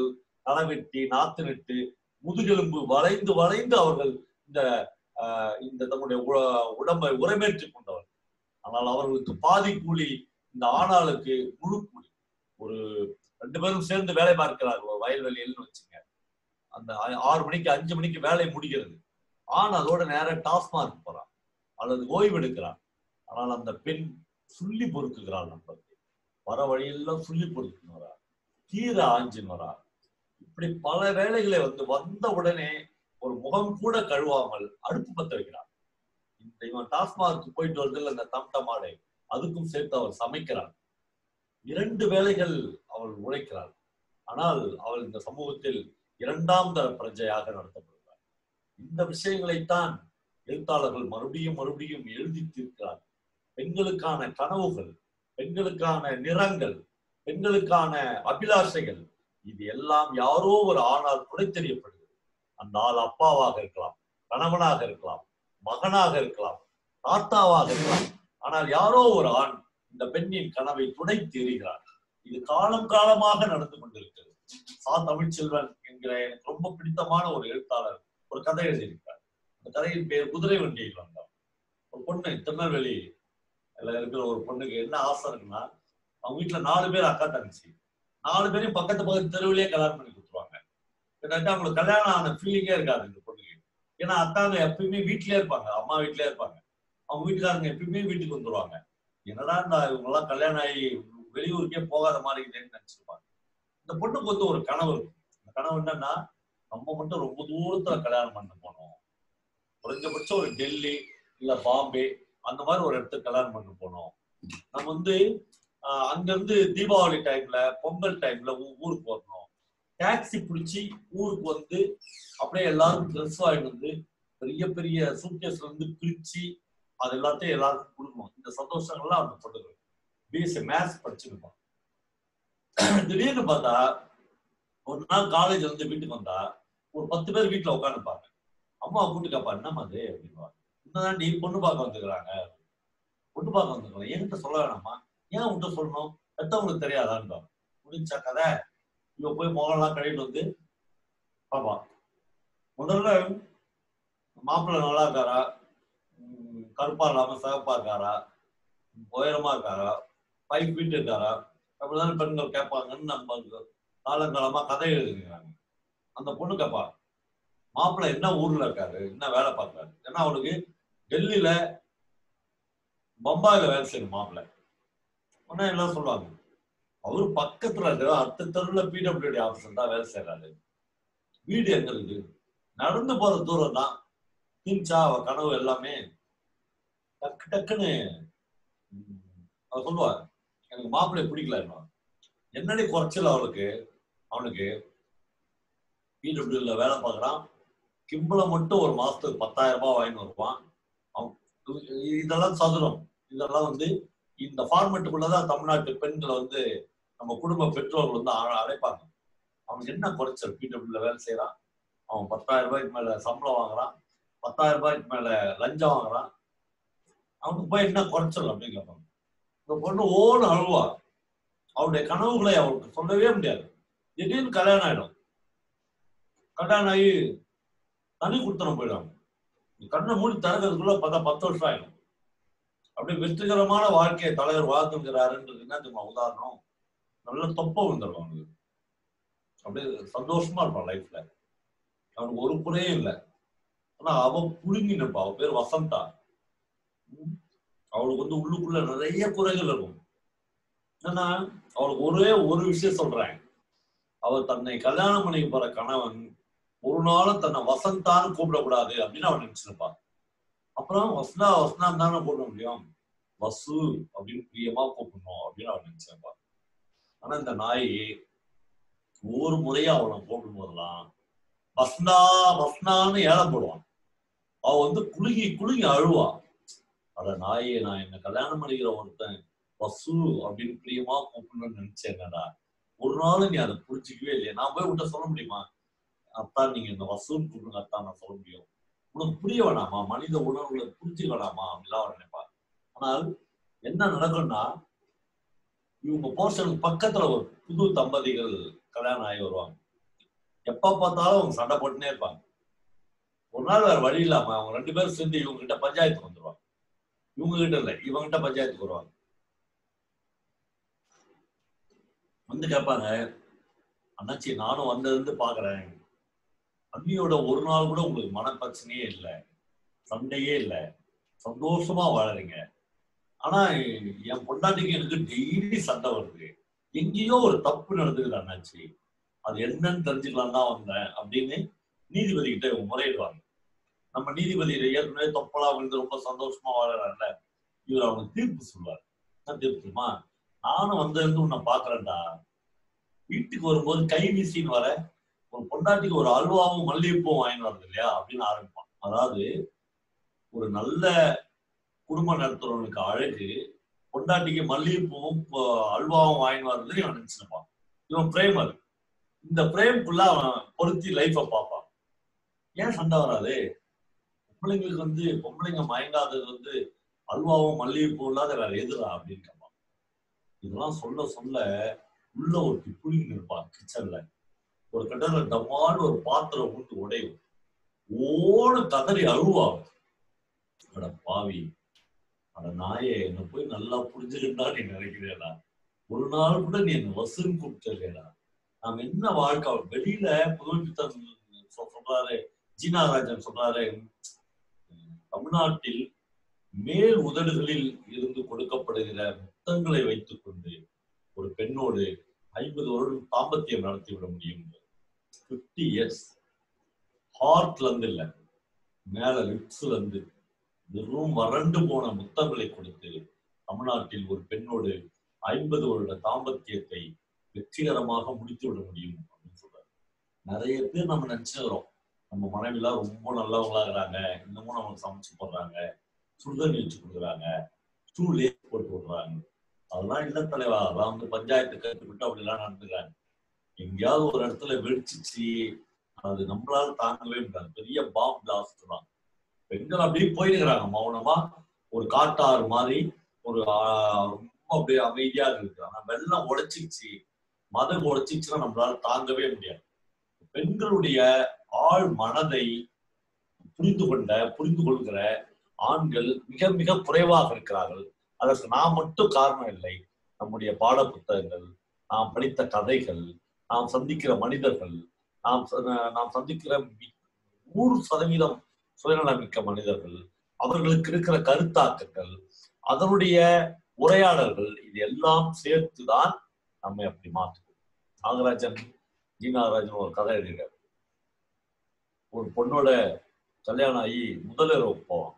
S5: களவெட்டி நாத்து நட்டு முதுகெலும்பு வளைந்து வளைந்து அவர்கள் இந்த ஆஹ், இந்த தம்முடைய உ- உடம்பை உரமேற்றிக் கொண்டவர் ஆனால் அவர்களுக்கு பாதி கூலி இந்த ஆணாளுக்கு முழு கூலி ஒரு ரெண்டு பேரும் சேர்ந்து வேலை பார்க்கிறார்கள் ஒரு வயல்வெளியில்னு வச்சுங்க அந்த ஆ- ஆறு மணிக்கு அஞ்சு மணிக்கு வேலை முடிகிறது ஆண் அதோட நேரம் டாஸ்மார்க் போறான் அல்லது ஓய்வு எடுக்கிறான் ஆனால் அந்த பெண் சுள்ளி பொறுக்குகிறாள் நம்மளுக்கு வர வழியெல்லாம் சுள்ளி பொறுக்குன்னு வரா கீரை ஆஞ்சின்னு வரா இப்படி பல வேலைகளை வந்து வந்த உடனே ஒரு முகம் கூட கழுவாமல் அடுப்பு பத்த வைக்கிறார் இந்த இவன் டாஸ்மார்க் போயிட்டு வருது இல்ல இந்த தம்ட மாடை அதுக்கும் சேர்த்து அவர் சமைக்கிறார் இரண்டு வேலைகள் அவள் உழைக்கிறாள் ஆனால் அவள் இந்த சமூகத்தில் இரண்டாம் தர பிரஜையாக நடத்தப்படுகிறார் இந்த விஷயங்களைத்தான் எழுத்தாளர்கள் மறுபடியும் மறுபடியும் எழுதி தீர்க்கிறார் பெண்களுக்கான கனவுகள் பெண்களுக்கான நிறங்கள் பெண்களுக்கான அபிலாஷைகள் இது எல்லாம் யாரோ ஒரு ஆணால் துடை தெரியப்படுகிறது அந்த ஆள் அப்பாவாக இருக்கலாம் கணவனாக இருக்கலாம் மகனாக இருக்கலாம் தாத்தாவாக இருக்கலாம் ஆனால் யாரோ ஒரு ஆண் இந்த பெண்ணின் கனவை துடைத்து எறிகிறார் இது காலம் காலமாக நடந்து கொண்டிருக்கிறது சா தமிழ்ச்செல்வன் என்கிற எனக்கு ரொம்ப பிடித்தமான ஒரு எழுத்தாளர் ஒரு கதை எழுதியிருக்கிறார் அந்த கதையின் பேர் குதிரை வண்டியில் வந்தார் ஒரு பொண்ணு திருநெல்வேலி இருக்கிற ஒரு பொண்ணுக்கு என்ன ஆசை இருக்குன்னா அவங்க வீட்டுல நாலு பேர் அக்கா தங்கச்சி நாலு பேரையும் பக்கத்து பக்கத்து தெருவிலேயே கல்யாணம் பண்ணி கொடுத்துருவாங்க கிட்டத்தட்ட அவங்களுக்கு கல்யாணம் ஆன ஃபீலிங்கே இருக்காது இந்த பொண்ணுக்கு ஏன்னா அக்காங்க எப்பயுமே வீட்லயே இருப்பாங்க அம்மா வீட்லயே இருப்பாங்க அவங்க வீட்டுக்காரங்க எப்பயுமே வீட்டுக்கு வந்துருவாங்க என்னடா இந்த இவங்க எல்லாம் கல்யாணம் ஆகி வெளியூருக்கே போகாத மாதிரி இல்லைன்னு நினைச்சிருப்பாங்க இந்த பொண்ணுக்கு வந்து ஒரு கனவு இருக்கும் அந்த கனவு என்னன்னா நம்ம மட்டும் ரொம்ப தூரத்துல கல்யாணம் பண்ண போனோம் குறைஞ்சபட்சம் ஒரு டெல்லி இல்ல பாம்பே அந்த மாதிரி ஒரு இடத்துக்கு கல்யாணம் பண்ண போனோம் நம்ம வந்து ஆஹ், அங்க இருந்து தீபாவளி டைம்ல பொங்கல் டைம்ல ஊருக்கு வரணும் டாக்ஸி பிடிச்சி ஊருக்கு வந்து அப்படியே எல்லாரும் ட்ரெஸ் வாங்கிட்டு வந்து பெரிய பெரிய சூட்கேஸ்ல இருந்து பிரிச்சு அது எல்லாத்தையும் எல்லாருக்கும் கொடுக்கணும் இந்த சந்தோஷங்கள்லாம் அந்த பொண்ணுங்க பிஎஸ்சி மேத்ஸ் படிச்சிருப்பான் திடீர்னு பார்த்தா ஒரு நாள் காலேஜ்ல இருந்து வீட்டுக்கு வந்தா ஒரு பத்து பேர் வீட்டுல உட்காந்துப்பாங்க அம்மா கூட்டு கேப்பா என்னம்மா அது அப்படின்னுவாங்க இன்னும் நீ பொண்ணு பார்க்க வந்துக்கிறாங்க பொண்ணு பார்க்க வந்துருக்கலாம் என்கிட்ட சொல்ல வேணாமா ஏன் உன்கிட்ட சொல்லணும் பெத்தவங்களுக்கு தெரியாதான்னு முடிஞ்சா கதை இவ போய் முகம்லாம் கழுவிட்டு வந்து பாப்பா முதல்ல மாப்பிள்ளை நல்லா இருக்காரா உம், கருப்பா இல்லாம சிவப்பா இருக்காரா உயரமா இருக்காரா ஃபைவ் ஃபீட் இருக்காரா அப்படிதான் பெண்கள் கேட்பாங்கன்னு நம்ம காலங்காலமா கதை எழுதுகிறாங்க அந்த பொண்ணு கேட்பா மாப்பிள்ளை என்ன ஊர்ல இருக்காரு என்ன வேலை பார்க்கறாரு ஏன்னா அவனுக்கு டெல்லியில பம்பாயில வேலை செய்யணும் மாப்பிள்ளை உடனே எல்லாம் சொல்லுவாங்க அவரு பக்கத்துல இருக்கிற அடுத்த தெருவுல பிடபிள்யூடி ஆபீசர் தான் வேலை செய்யறாரு வீடு எங்க இருக்கு நடந்து போற தூரம் தான் தின்ச்சா அவ கனவு எல்லாமே டக்கு டக்குன்னு உம், அவ சொல்லுவா எனக்கு மாப்பிள்ளை பிடிக்கல என்னடி குறைச்சல் அவளுக்கு அவனுக்கு பிடபிள்யூல வேலை பார்க்கறான் கிம்பளம் மட்டும் ஒரு மாசத்துக்கு பத்தாயிரம் ரூபாய் வாங்கி வருவான் அவன் இதெல்லாம் சதுரம் இதெல்லாம் வந்து இந்த ஃபார்மெட்டுக்குள்ளதான் தமிழ்நாட்டு பெண்களை வந்து நம்ம குடும்ப பெற்றோர்கள் வந்து அழ- அழைப்பாங்க அவனுக்கு என்ன குறைச்சல் பிடபிள்யூல வேலை செய்யறான் அவன் பத்தாயிரம் ரூபாய்க்கு மேல சம்பளம் வாங்குறான் பத்தாயிரம் ரூபாய்க்கு மேல லஞ்சம் வாங்குறான் அவனுக்கு போய் என்ன குறைச்சல் அப்படின்னு கேட்பாங்க இந்த பொண்ணு ஓன்னு அழுவா அவருடைய கனவுகளை அவளுக்கு சொல்லவே முடியாது திடீர்னு கல்யாணம் ஆயிடும் கல்யாணம் ஆகி தனி கொடுத்தனம் போயிடும் கண்ணை மூடி திறக்கிறதுக்குள்ள பார்த்தா பத்து வருஷம் ஆயிடும் அப்படியே வெற்றிகரமான வாழ்க்கையை தலைவர் வாழ்ந்துங்கிறாருன்றது என்ன தெரியுமா உதாரணம் நல்ல தொப்ப விழுந்துடும் அவனுக்கு அப்படியே சந்தோஷமா இருப்பான் லைஃப்ல அவனுக்கு ஒரு குறையும் இல்லை ஆனா அவன் புழுங்கி நிற்பான் அவன் பேர் வசந்தா உம். அவளுக்கு வந்து உள்ளுக்குள்ள நிறைய குறைகள் இருக்கும் என்னன்னா அவளுக்கு ஒரே ஒரு விஷயம் சொல்றேன் அவள் தன்னை கல்யாணம் பண்ணிக்க போற கணவன் ஒரு நாளும் தன்னை வசந்தான்னு கூப்பிடக்கூடாது அப்படின்னு அவன் நினைச்சிருப்பான் அப்புறம் வசந்தா வசந்தான் தானே கூப்பிட முடியும் வசு அப்படின்னு பிரியமா கூப்பிடணும் அப்படின்னு அவன் நினைச்சிருப்பான் ஆனா இந்த நாய் ஒவ்வொரு முறையும் அவனை கூப்பிடும் போதெல்லாம் வசந்தா வசந்தான்னு ஏலம் போடுவான் அவ வந்து குலுங்கி குலுங்கி அழுவா அட நாயே நான் என்ன கல்யாணம் பண்ணிக்கிற ஒருத்தன் வசு அப்படின்னு பிரியமா கூப்பிடணும்னு நினைச்சேன்டா ஒரு நாள் நீ அதை புரிஞ்சிக்கவே இல்லையா நான் போய் உன்கிட்ட சொல்ல முடியுமா அத்தான் நீங்க இந்த வசூல் கூப்பிடுங்க அத்தான் நான் சொல்ல முடியும் உனக்கு புரிய வேணாமா மனித உணர்வுகளை புரிஞ்சுக்க வேணாமா அப்படிலாம் அவர் நினைப்பார் ஆனால் என்ன நடக்கும்னா இவங்க போர்ஷனுக்கு பக்கத்துல ஒரு புது தம்பதிகள் கல்யாணம் ஆகி வருவாங்க எப்ப பார்த்தாலும் அவங்க சண்டை போட்டுனே இருப்பாங்க ஒரு நாள் வேற வழி இல்லாம அவங்க ரெண்டு பேரும் சேர்ந்து இவங்க கிட்ட பஞ்சாயத்துக்கு வந்துருவாங்க இவங்க கிட்ட இல்ல இவங்க கிட்ட பஞ்சாயத்துக்கு வருவாங்க வந்து கேட்பாங்க அண்ணாச்சி நானும் வந்ததுலேருந்து பாக்குறேன் அண்ணியோட ஒரு நாள் கூட உங்களுக்கு மன பிரச்சனையே இல்லை சண்டையே இல்லை சந்தோஷமா வாழறீங்க ஆனா என் பொண்டாட்டிக்கு எனக்கு டெய்லி சண்டை வருது எங்கேயோ ஒரு தப்பு நடந்துக்குது அண்ணாச்சி அது என்னன்னு தெரிஞ்சுக்கலாம் தான் வந்தேன் அப்படின்னு நீதிபதி கிட்ட இவங்க முறையிடுவாங்க நம்ம நீதிபதி ஏற்கனவே தொப்பலா விழுந்து ரொம்ப சந்தோஷமா வாழறாருல இவர் அவனுக்கு தீர்ப்பு சொல்லுவார் என்ன தீர்ப்பு தெரியுமா நானும் வந்திருந்து உன்னை பாக்குறேன்டா வீட்டுக்கு வரும்போது கை வீசின்னு வர ஒரு பொண்டாட்டிக்கு ஒரு அல்வாவும் மல்லிகைப்பூவும் வாங்கிட்டு வரது இல்லையா அப்படின்னு ஆரம்பிப்பான் அதாவது ஒரு நல்ல குடும்பம் நடத்துறவனுக்கு அழகு பொண்டாட்டிக்கு மல்லிகைப்பூவும் ப- அல்வாவும் வாங்கிட்டு வர்றது இவன் நினைச்சிருப்பான் இவன் பிரேமர் இந்த பிரேம்குள்ள அவன் பொருத்தி லைஃப பார்ப்பான் ஏன் சண்டை வராது பொம்பளைங்களுக்கு வந்து பொம்பளைங்க மயங்காதது வந்து அல்வாவும் மல்லிகைப்பூ இல்லாத வேற எதுடா அப்படின்னு கேட்பான் இதெல்லாம் சொல்ல சொல்ல உள்ள ஒரு புளிங்க இருப்பான் கிச்சன்ல ஒரு கட்டத்துல டமால் ஒரு பாத்திரம் ஊட்டு உடையும் ஓடு கதறி அழுவாங்க அட பாவி அட நாயே என்ன போய் நல்லா புரிஞ்சுக்கிட்டா நீ நினைக்கிறேடா ஒரு நாள் கூட நீ என்ன வசூல் கூப்பிட்டா நாம் என்ன வாழ்க்கை வெளியில புதுமைப்பித்தன் சொ- சொல்றாரு ஜீனாராஜன் சொல்றாரு தமிழ்நாட்டில் மேல் உதடுகளில் இருந்து கொடுக்கப்படுகிற முத்தங்களை வைத்துக் கொண்டு ஒரு பெண்ணோடு ஐம்பது வருடம் தாம்பத்தியம் நடத்தி விட முடியும் பிப்டி இயர்ஸ் ஹார்ட்ல இருந்து இல்ல மேல லிப்ஸ்ல இருந்து வெறும் வறண்டு போன முத்தங்களை கொடுத்து தமிழ்நாட்டில் ஒரு பெண்ணோடு ஐம்பது வருட தாம்பத்தியத்தை வெற்றிகரமாக முடித்து விட முடியும் அப்படின்னு சொல்றாரு நிறைய பேர் நம்ம நினைச்சுக்கிறோம் நம்ம மனைவிலாம் ரொம்ப நல்லவங்களாகிறாங்க இன்னமும் நமக்கு சமைச்சு போடுறாங்க சுடுதண்ணி வச்சு கொடுக்குறாங்க ஸ்டூலே போட்டு விடுறாங்க அதெல்லாம் இல்ல தலைவா அதெல்லாம் வந்து பஞ்சாயத்து கட்டுப்பட்டு அப்படிலாம் நடந்துக்கிறாங்க எங்கேயாவது ஒரு இடத்துல வெடிச்சிச்சு அது நம்மளால தாங்கவே முடியாது பெரிய பாம் பிளாஸ்ட் தான் பெண்கள் அப்படியே போயிருக்கிறாங்க மௌனமா ஒரு காட்டாறு மாதிரி ஒரு ஆஹ், ரொம்ப அப்படியே அமைதியா இருக்கு ஆனா வெள்ளம் உடைச்சிச்சு மதம் உடைச்சிச்சுன்னா நம்மளால தாங்கவே முடியாது பெண்களுடைய ஆழ் மனதை புரிந்து கொண்ட புரிந்து கொள்கிற ஆண்கள் மிக மிக குறைவாக இருக்கிறார்கள் அதற்கு நாம் மட்டும் காரணம் இல்லை நம்முடைய பாட புத்தகங்கள் நாம் படித்த கதைகள் நாம் சந்திக்கிற மனிதர்கள் நாம் ச- நாம் சந்திக்கிற மி- நூறு சதவீதம் சுயநலமிக்க மனிதர்கள் அவர்களுக்கு இருக்கிற கருத்தாக்கங்கள் அதனுடைய உரையாடல்கள் இது எல்லாம் சேர்த்துதான் நம்மை அப்படி மாற்றுது நாகராஜன் ஜி நாகராஜன் ஒரு கதை எழுதுகிறார் ஒரு பொண்ணோட கல்யாணம் ஆகி முதலிரவு போவான்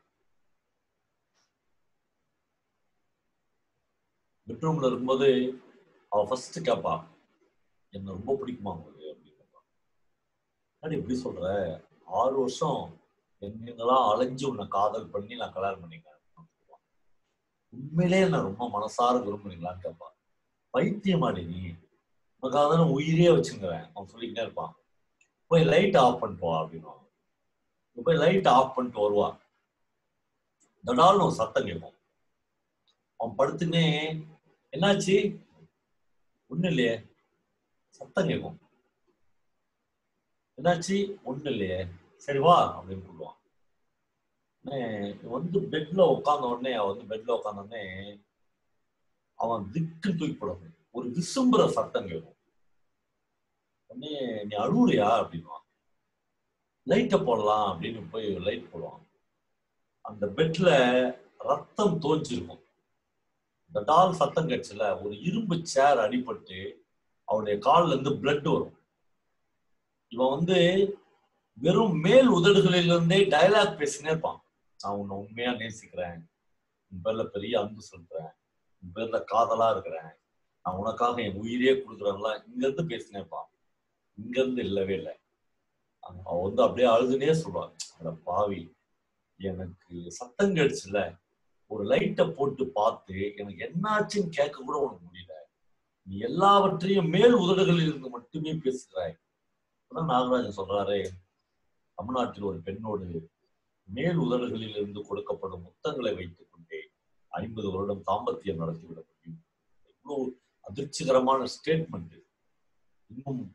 S5: பெட்ரூம்ல இருக்கும்போது அவ ஃபர்ஸ்ட் கேட்பா என்ன ரொம்ப பிடிக்குமா உங்களுக்கு அப்படின்னு கேட்பா என்னடி இப்படி சொல்ற ஆறு வருஷம் என்னென்னலாம் அலைஞ்சு உன்னை காதல் பண்ணி நான் கல்யாணம் பண்ணிக்கிறேன் உண்மையிலே என்ன ரொம்ப மனசார விரும்புறீங்களான்னு கேட்பான் பைத்தியமாடி நீ உனக்காக தான் நான் உயிரே வச்சுங்கிறேன் அவன் சொல்லிக்கிட்டே இருப்பான் போய் லைட் ஆஃப் பண்ணிட்டு வா அப்படின்னு போய் லைட் ஆஃப் பண்ணிட்டு வருவா தடால்னு ஒரு சத்தம் கேட்கும் அவன் படுத்துனே என்னாச்சு ஒண்ணு இல்லையே சத்தம் கேட்கும் என்னாச்சு ஒண்ணு இல்லையே சரி வா அப்படின்னு சொல்லுவான் உடனே இவன் வந்து பெட்ல உட்கார்ந்த உடனே அவன் வந்து பெட்ல உட்கார்ந்த உடனே அவன் திக்கு தூக்கி போடுவான் ஒரு விசும்புற சத்தம் கேட்கும் உடனே நீ அழுவுறியா அப்படின்வான் லைட்டை போடலாம் அப்படின்னு போய் லைட் போடுவான் அந்த பெட்ல ரத்தம் தோஞ்சிருக்கும் இந்த டால் சத்தம் கேட்டுச்சுல ஒரு இரும்பு சேர் அடிபட்டு அவனுடைய கால்ல இருந்து பிளட் வரும் இவன் வந்து வெறும் மேல் உதடுகளில் இருந்தே டயலாக் பேசினே இருப்பான் நான் உன்னை உண்மையா நேசிக்கிறேன் உன் பேர்ல பெரிய அன்பு சொல்றேன் உன் பேர்ல காதலா இருக்கிறேன் நான் உனக்காக என் உயிரே கொடுக்குறேன்ல இங்க இருந்து பேசினே இருப்பான் இங்க இருந்து இல்லவே இல்லை அவன் வந்து அப்படியே அழுதுனே சொல்லுவான் அட பாவி எனக்கு சத்தம் கேட்டுச்சுல ஒரு லைட்டை போட்டு பார்த்து எனக்கு என்னாச்சுன்னு கேட்க கூட உனக்கு முடியல நீ எல்லாவற்றையும் மேல் உதடுகளில் இருந்து மட்டுமே பேசுகிறாய் அதான் நாகராஜன் சொல்றாரு தமிழ்நாட்டில் ஒரு பெண்ணோடு மேல் உதடுகளில் இருந்து கொடுக்கப்படும் முத்தங்களை வைத்துக் கொண்டே ஐம்பது வருடம் தாம்பத்தியம் நடத்திவிட முடியும் இவ்வளவு அதிர்ச்சிகரமான ஸ்டேட்மெண்ட் இன்னும்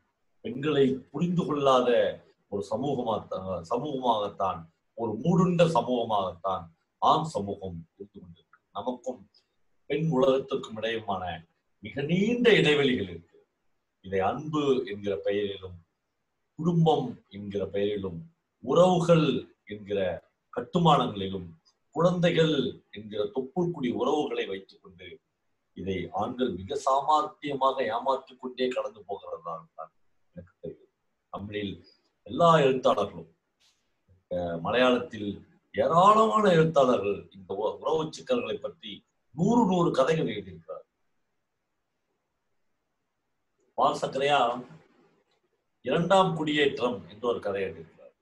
S5: பெண்களை புரிந்து கொள்ளாத ஒரு சமூகமா சமூகமாகத்தான் ஒரு மூடுண்ட சமூகமாகத்தான் ஆண் சமூகம் இருந்து கொண்டிருக்கு நமக்கும் பெண் உலகத்திற்கும் இடையுமான மிக நீண்ட இடைவெளிகள் இருக்கு இதை அன்பு என்கிற பெயரிலும் குடும்பம் என்கிற பெயரிலும் உறவுகள் என்கிற கட்டுமானங்களிலும் குழந்தைகள் என்கிற தொப்புள்குடி உறவுகளை வைத்துக் கொண்டு இதை ஆண்கள் மிக சாமர்த்தியமாக ஏமாற்றிக் கொண்டே கடந்து போகிறதான் தான் எனக்கு தெரியும் தமிழில் எல்லா எழுத்தாளர்களும் அஹ் மலையாளத்தில் ஏராளமான எழுத்தாளர்கள் இந்த உ- உறவு சிக்கல்களை பற்றி நூறு நூறு கதைகள் எழுதியிருக்கிறார் பால் சக்கரையா இரண்டாம் குடியேற்றம் என்று ஒரு கதை எழுதியிருக்கிறார்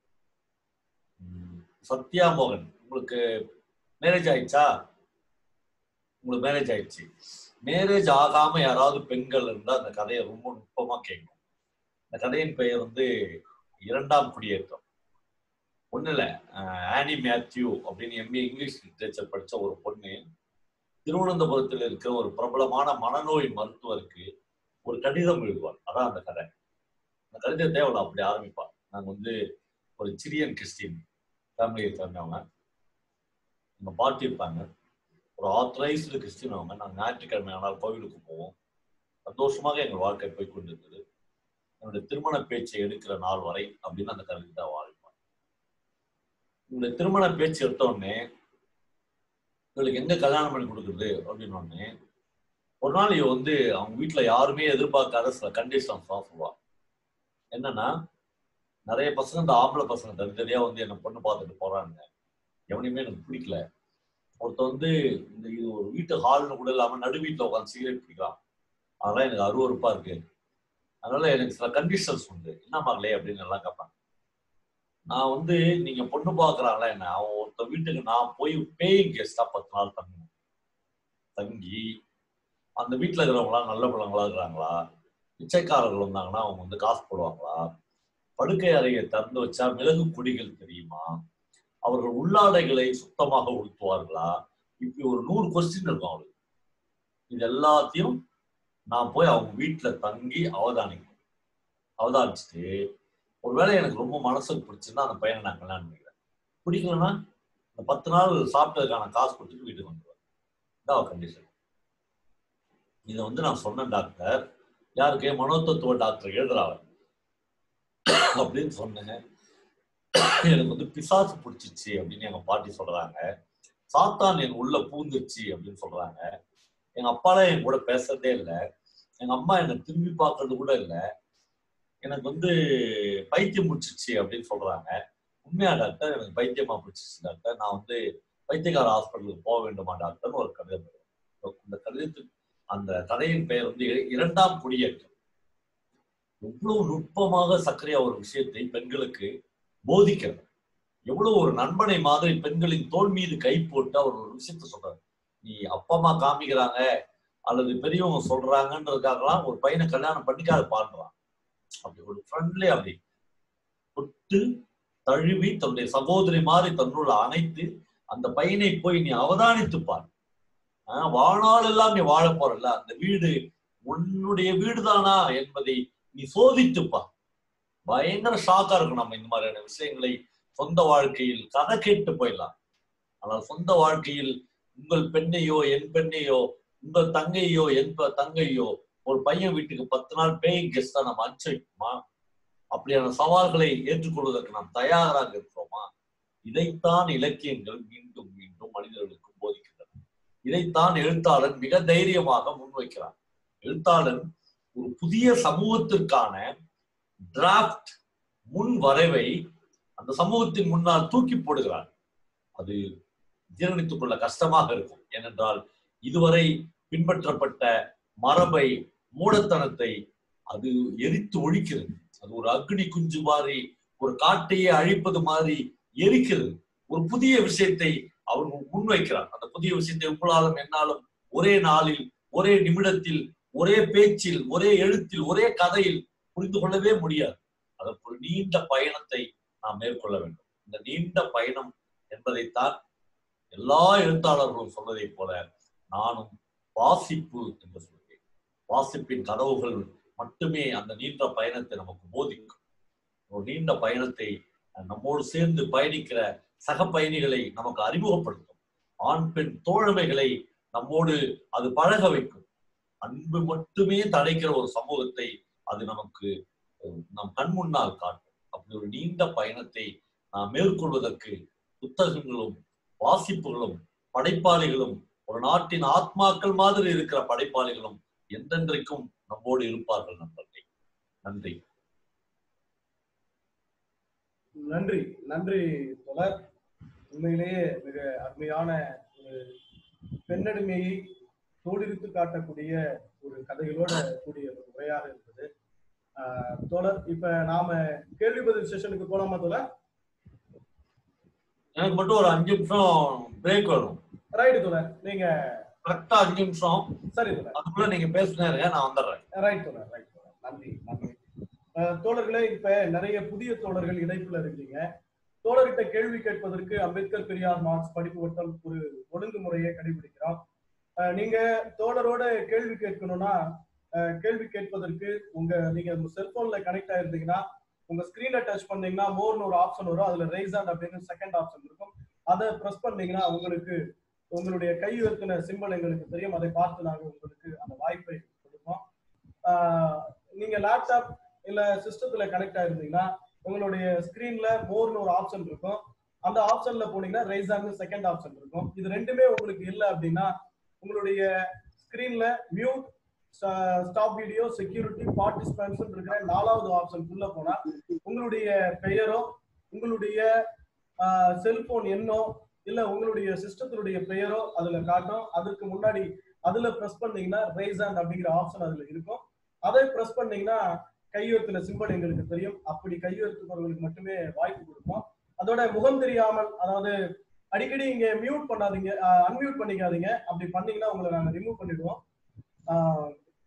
S5: உம் சத்யா மோகன் உங்களுக்கு மேரேஜ் ஆயிடுச்சா உங்களுக்கு மேரேஜ் ஆயிடுச்சு மேரேஜ் ஆகாம யாராவது பெண்கள் இருந்தா அந்த கதையை ரொம்ப நுட்பமா கேட்கணும் இந்த கதையின் பெயர் வந்து இரண்டாம் குடியேற்றம் ஒண்ணு இல்ல அஹ் ஆனி மேத்யூ அப்படின்னு எம்ஏ இங்கிலீஷ் லிட்ரேச்சர் படிச்ச ஒரு பொண்ணு திருவனந்தபுரத்தில் இருக்கிற ஒரு பிரபலமான மனநோய் மருத்துவருக்கு ஒரு கடிதம் எழுதுவார் அதான் அந்த கதை அந்த கடிதத்தை அவள் அப்படி ஆரம்பிப்பார் நாங்க வந்து ஒரு சிரியன் கிறிஸ்டின் ஃபேமிலியை சேர்ந்தவங்க எங்க பாட்டி இருப்பாங்க ஒரு ஆத்தரைஸ்டு கிறிஸ்டின் அவங்க நாங்கள் ஞாயிற்றுக்கிழமை ஆனால் கோவிலுக்கு போவோம் சந்தோஷமாக எங்கள் வாழ்க்கை போய் கொண்டிருந்தது என்னுடைய திருமண பேச்சை எடுக்கிற நாள் வரை அப்படின்னு அந்த கருத்தை வாழ்ப்பார் உங்களுடைய திருமண பேச்சு எடுத்த உடனே உங்களுக்கு எங்க கல்யாணம் பண்ணி கொடுக்குறது அப்படின்னு உடனே ஒரு நாள் இவ வந்து அவங்க வீட்டுல யாருமே எதிர்பார்க்காத சில கண்டிஷன்ஸ் தான் சொல்லுவா என்னன்னா நிறைய பசங்க இந்த ஆம்பளை பசங்க தனித்தனியா வந்து என்ன பொண்ணு பார்த்துட்டு போறாங்க எவனையுமே எனக்கு பிடிக்கல ஒருத்தன் வந்து இந்த இது ஒரு வீட்டு ஹால்னு கூட இல்லாம நடு வீட்டுல உட்காந்து சிகரெட் பிடிக்கலாம் அதெல்லாம் எனக்கு அருவருப்பா இருக்கு அதனால எனக்கு சில கண்டிஷன்ஸ் உண்டு என்ன மகளே அப்படின்னு எல்லாம் கேட்பாங்க நான் வந்து நீங்க பொண்ணு பாக்குறாங்களா என்ன அவன் ஒருத்த வீட்டுக்கு நான் போய் பேயிங் கெஸ்டா பத்து நாள் தங்கணும் தங்கி அந்த வீட்டுல இருக்கிறவங்களாம் நல்ல பிள்ளைங்களா இருக்கிறாங்களா பிச்சைக்காரர்கள் வந்தாங்கன்னா அவங்க வந்து காசு போடுவாங்களா படுக்கை அறையை திறந்து வச்சா மிளகு குடிகள் தெரியுமா அவர்கள் உள்ளாடைகளை சுத்தமாக உடுத்துவார்களா இப்படி ஒரு நூறு கொஸ்டின் இருக்கும் அவளுக்கு இது எல்லாத்தையும் நான் போய் அவங்க வீட்டுல தங்கி அவதானிக்கணும் அவதானிச்சுட்டு ஒருவேளை எனக்கு ரொம்ப மனசுக்கு பிடிச்சிருந்தா அந்த பையனை நான் கல்யாணம் பண்ணிக்கிறேன் பிடிக்கலன்னா இந்த பத்து நாள் சாப்பிட்டதுக்கான காசு கொடுத்துட்டு வீட்டுக்கு வந்துடுவேன் இதான் கண்டிஷன் இதை வந்து நான் சொன்னேன் டாக்டர் யாருக்கு மனோதத்துவ டாக்டர் எழுதுறாங்க அப்படின்னு சொன்னேன் எனக்கு வந்து பிசாசு பிடிச்சிச்சு அப்படின்னு எங்க பாட்டி சொல்றாங்க சாத்தான் என் உள்ள பூந்துச்சு அப்படின்னு சொல்றாங்க எங்க அப்பாலாம் என் கூட பேசுறதே இல்லை எங்க அம்மா என்னை திரும்பி பார்க்கறது கூட இல்லை எனக்கு வந்து பைத்தியம் பிடிச்சிச்சு அப்படின்னு சொல்றாங்க உண்மையா டாக்டர் எனக்கு பைத்தியமா பிடிச்சிச்சு டாக்டர் நான் வந்து பைத்தியக்கார ஹாஸ்பிட்டலுக்கு போக வேண்டுமா டாக்டர்னு ஒரு கடிதம் எழுதும். இந்த கடிதத்துக்கு அந்த கதையின் பெயர் வந்து இர- இரண்டாம் குடியேற்றம் எவ்வளவு நுட்பமாக சர்க்கரையா ஒரு விஷயத்தை பெண்களுக்கு போதிக்கிறது எவ்வளவு ஒரு நண்பனை மாதிரி பெண்களின் தோல் மீது கை போட்டு அவர் ஒரு விஷயத்த சொல்றாரு நீ அப்பா அம்மா காமிக்கிறாங்க அல்லது பெரியவங்க சொல்றாங்கன்றதுக்காகலாம் ஒரு பையனை கல்யாணம் பண்ணிக்காத பாடுறான் அப்படி ஒரு ஃப்ரெண்ட்லி அப்படி தொட்டு தழுவி தன்னுடைய சகோதரி மாதிரி தன்னுள்ள அணைத்து அந்த பையனை போய் நீ அவதானித்து பார் ஆஹ் வாழ்நாள் எல்லாம் நீ வாழ போறல அந்த வீடு உன்னுடைய வீடுதானா என்பதை நீ சோதித்து பார் பயங்கர ஷாக்கா இருக்கும் நம்ம இந்த மாதிரியான விஷயங்களை சொந்த வாழ்க்கையில் கதை கேட்டு போயிடலாம் ஆனால் சொந்த வாழ்க்கையில் உங்கள் பெண்ணையோ என் பெண்ணையோ உங்கள் தங்கையோ என் ப- தங்கையோ ஒரு பையன் வீட்டுக்கு பத்து நாள் பேயிங் கெஸ்டா நம்ம அனுப்பிச்சு வைக்குமா அப்படியான சவால்களை ஏற்றுக்கொள்வதற்கு நாம் தயாராக இருக்கிறோமா இதைத்தான் இலக்கியங்கள் மீண்டும் மீண்டும் மனிதர்களுக்கு போதிக்கின்றன இதைத்தான் எழுத்தாளன் மிக தைரியமாக முன்வைக்கிறான் எழுத்தாளன் ஒரு புதிய சமூகத்திற்கான டிராஃப்ட் முன் வரைவை அந்த சமூகத்தின் முன்னால் தூக்கி போடுகிறான் அது ஜீரணித்துக் கொள்ள கஷ்டமாக இருக்கும் ஏனென்றால் இதுவரை பின்பற்றப்பட்ட மரபை மூடத்தனத்தை அது எரித்து ஒழிக்கிறது அது ஒரு அக்னி குஞ்சு மாதிரி ஒரு காட்டையே அழிப்பது மாதிரி எரிக்கிறது ஒரு புதிய விஷயத்தை அவர் முன்வைக்கிறார் அந்த புதிய விஷயத்தை உங்களாலும் என்னாலும் ஒரே நாளில் ஒரே நிமிடத்தில் ஒரே பேச்சில் ஒரே எழுத்தில் ஒரே கதையில் புரிந்து கொள்ளவே முடியாது அதற்கு ஒரு நீண்ட பயணத்தை நாம் மேற்கொள்ள வேண்டும் இந்த நீண்ட பயணம் என்பதைத்தான் எல்லா எழுத்தாளர்களும் சொன்னதைப் போல நானும் வாசிப்பு என்று சொல்கிறேன் வாசிப்பின் கதவுகள் மட்டுமே அந்த நீண்ட பயணத்தை நமக்கு போதிக்கும் ஒரு நீண்ட பயணத்தை நம்மோடு சேர்ந்து பயணிக்கிற சக பயணிகளை நமக்கு அறிமுகப்படுத்தும் ஆண் பெண் தோழமைகளை நம்மோடு அது பழக வைக்கும் அன்பு மட்டுமே தடைக்கிற ஒரு சமூகத்தை அது நமக்கு அஹ், நம் கண் முன்னால் காட்டும் அப்படி ஒரு நீண்ட பயணத்தை நாம் மேற்கொள்வதற்கு புத்தகங்களும் வாசிப்புகளும் படைப்பாளிகளும் ஒரு நாட்டின் ஆத்மாக்கள் மாதிரி இருக்கிற படைப்பாளிகளும் என்றென்றைக்கும் நம்மோடு இருப்பார்கள் நண்பர்களே நன்றி
S2: நன்றி நன்றி தொடர் உண்மையிலேயே மிக அருமையான ஒரு பெண்ணடிமையை தோடிருத்து காட்டக்கூடிய ஒரு கதைகளோட கூடிய ஒரு உரையாக இருந்தது ஆஹ் தோழர் இப்ப நாம கேள்வி பதில் செஷனுக்கு போலாமா தோழர்
S5: எனக்கு மட்டும் ஒரு அஞ்சு நிமிஷம் பிரேக் வரும்
S2: ரைட்டு தோழர் நீங்க
S5: கரெக்டா அஞ்சு நிமிஷம்
S2: சரி தோழர்
S5: அதுக்குள்ள நீங்க பேசுனே இருங்க நான் வந்துடுறேன்
S2: ரைட் தோழர் ரைட் தோழர் நன்றி நன்றி அஹ் தோழர்களே இப்ப நிறைய புதிய தோழர்கள் இணைப்புல இருக்கீங்க தோழர்கிட்ட கேள்வி கேட்பதற்கு அம்பேத்கர் பெரியார் மார்க்ஸ் படிப்பு வட்டம் ஒரு ஒழுங்குமுறையை கடைபிடிக்கிறோம் அஹ் நீங்க தோழரோட கேள்வி கேட்கணும்னா அஹ் கேள்வி கேட்பதற்கு உங்க நீங்க உங்க செல்போன்ல கனெக்ட் ஆயிருந்தீங்கன்னா உங்க ஸ்கிரீனை டச் பண்ணீங்கன்னா மோர்னு ஒரு ஆப்ஷன் வரும் அதுல ரைஸ் ஹேண்ட் அப்படின்னு செகண்ட் ஆப்ஷன் இருக்கும் அதை ப்ரெஸ் பண்ணீங்கன்னா உங்களுக்கு உங்களுடைய கை உயர்த்தின சிம்பிள் எங்களுக்கு தெரியும் அதை பார்த்து நாங்க உங்களுக்கு அந்த வாய்ப்பை கொடுப்போம் ஆஹ் நீங்க லேப்டாப் இல்ல சிஸ்டத்துல கனெக்ட் ஆயிருந்தீங்கன்னா உங்களுடைய ஸ்கிரீன்ல மோர்னு ஒரு ஆப்ஷன் இருக்கும் அந்த ஆப்ஷன்ல போனீங்கன்னா ரைஸ் ஹேண்ட் செகண்ட் ஆப்ஷன் இருக்கும் இது ரெண்டுமே உங்களுக்கு இல்லை அப்படின்னா உங்களுடைய ஸ்கிரீன்ல mute stop video security participants இருக்கிற நாலாவது ஆப்ஷன் உள்ள போனா உங்களுடைய பெயரோ உங்களுடைய செல்போன் எண்ணோ இல்ல உங்களுடைய சிஸ்டத்தினுடைய பெயரோ அதுல காட்டும் அதுக்கு முன்னாடி அதுல பிரஸ் பண்ணீங்கன்னா ரைஸ் ஹேண்ட் அப்படிங்கிற ஆப்ஷன் அதுல இருக்கும் அதை பிரஸ் பண்ணீங்கன்னா கையெழுத்துல சிம்பிள் எங்களுக்கு தெரியும் அப்படி கையெழுத்துப்பவர்களுக்கு மட்டுமே வாய்ப்பு கொடுப்போம் அதோட முகம் தெரியாமல் அதாவது அடிக்கடி இங்க மியூட் பண்ணாதீங்க அன்மியூட் பண்ணிக்காதீங்க அப்படி பண்ணீங்கன்னா உங்களை நாங்க ரிமூவ் பண்ணிடுவோம் ஆஹ்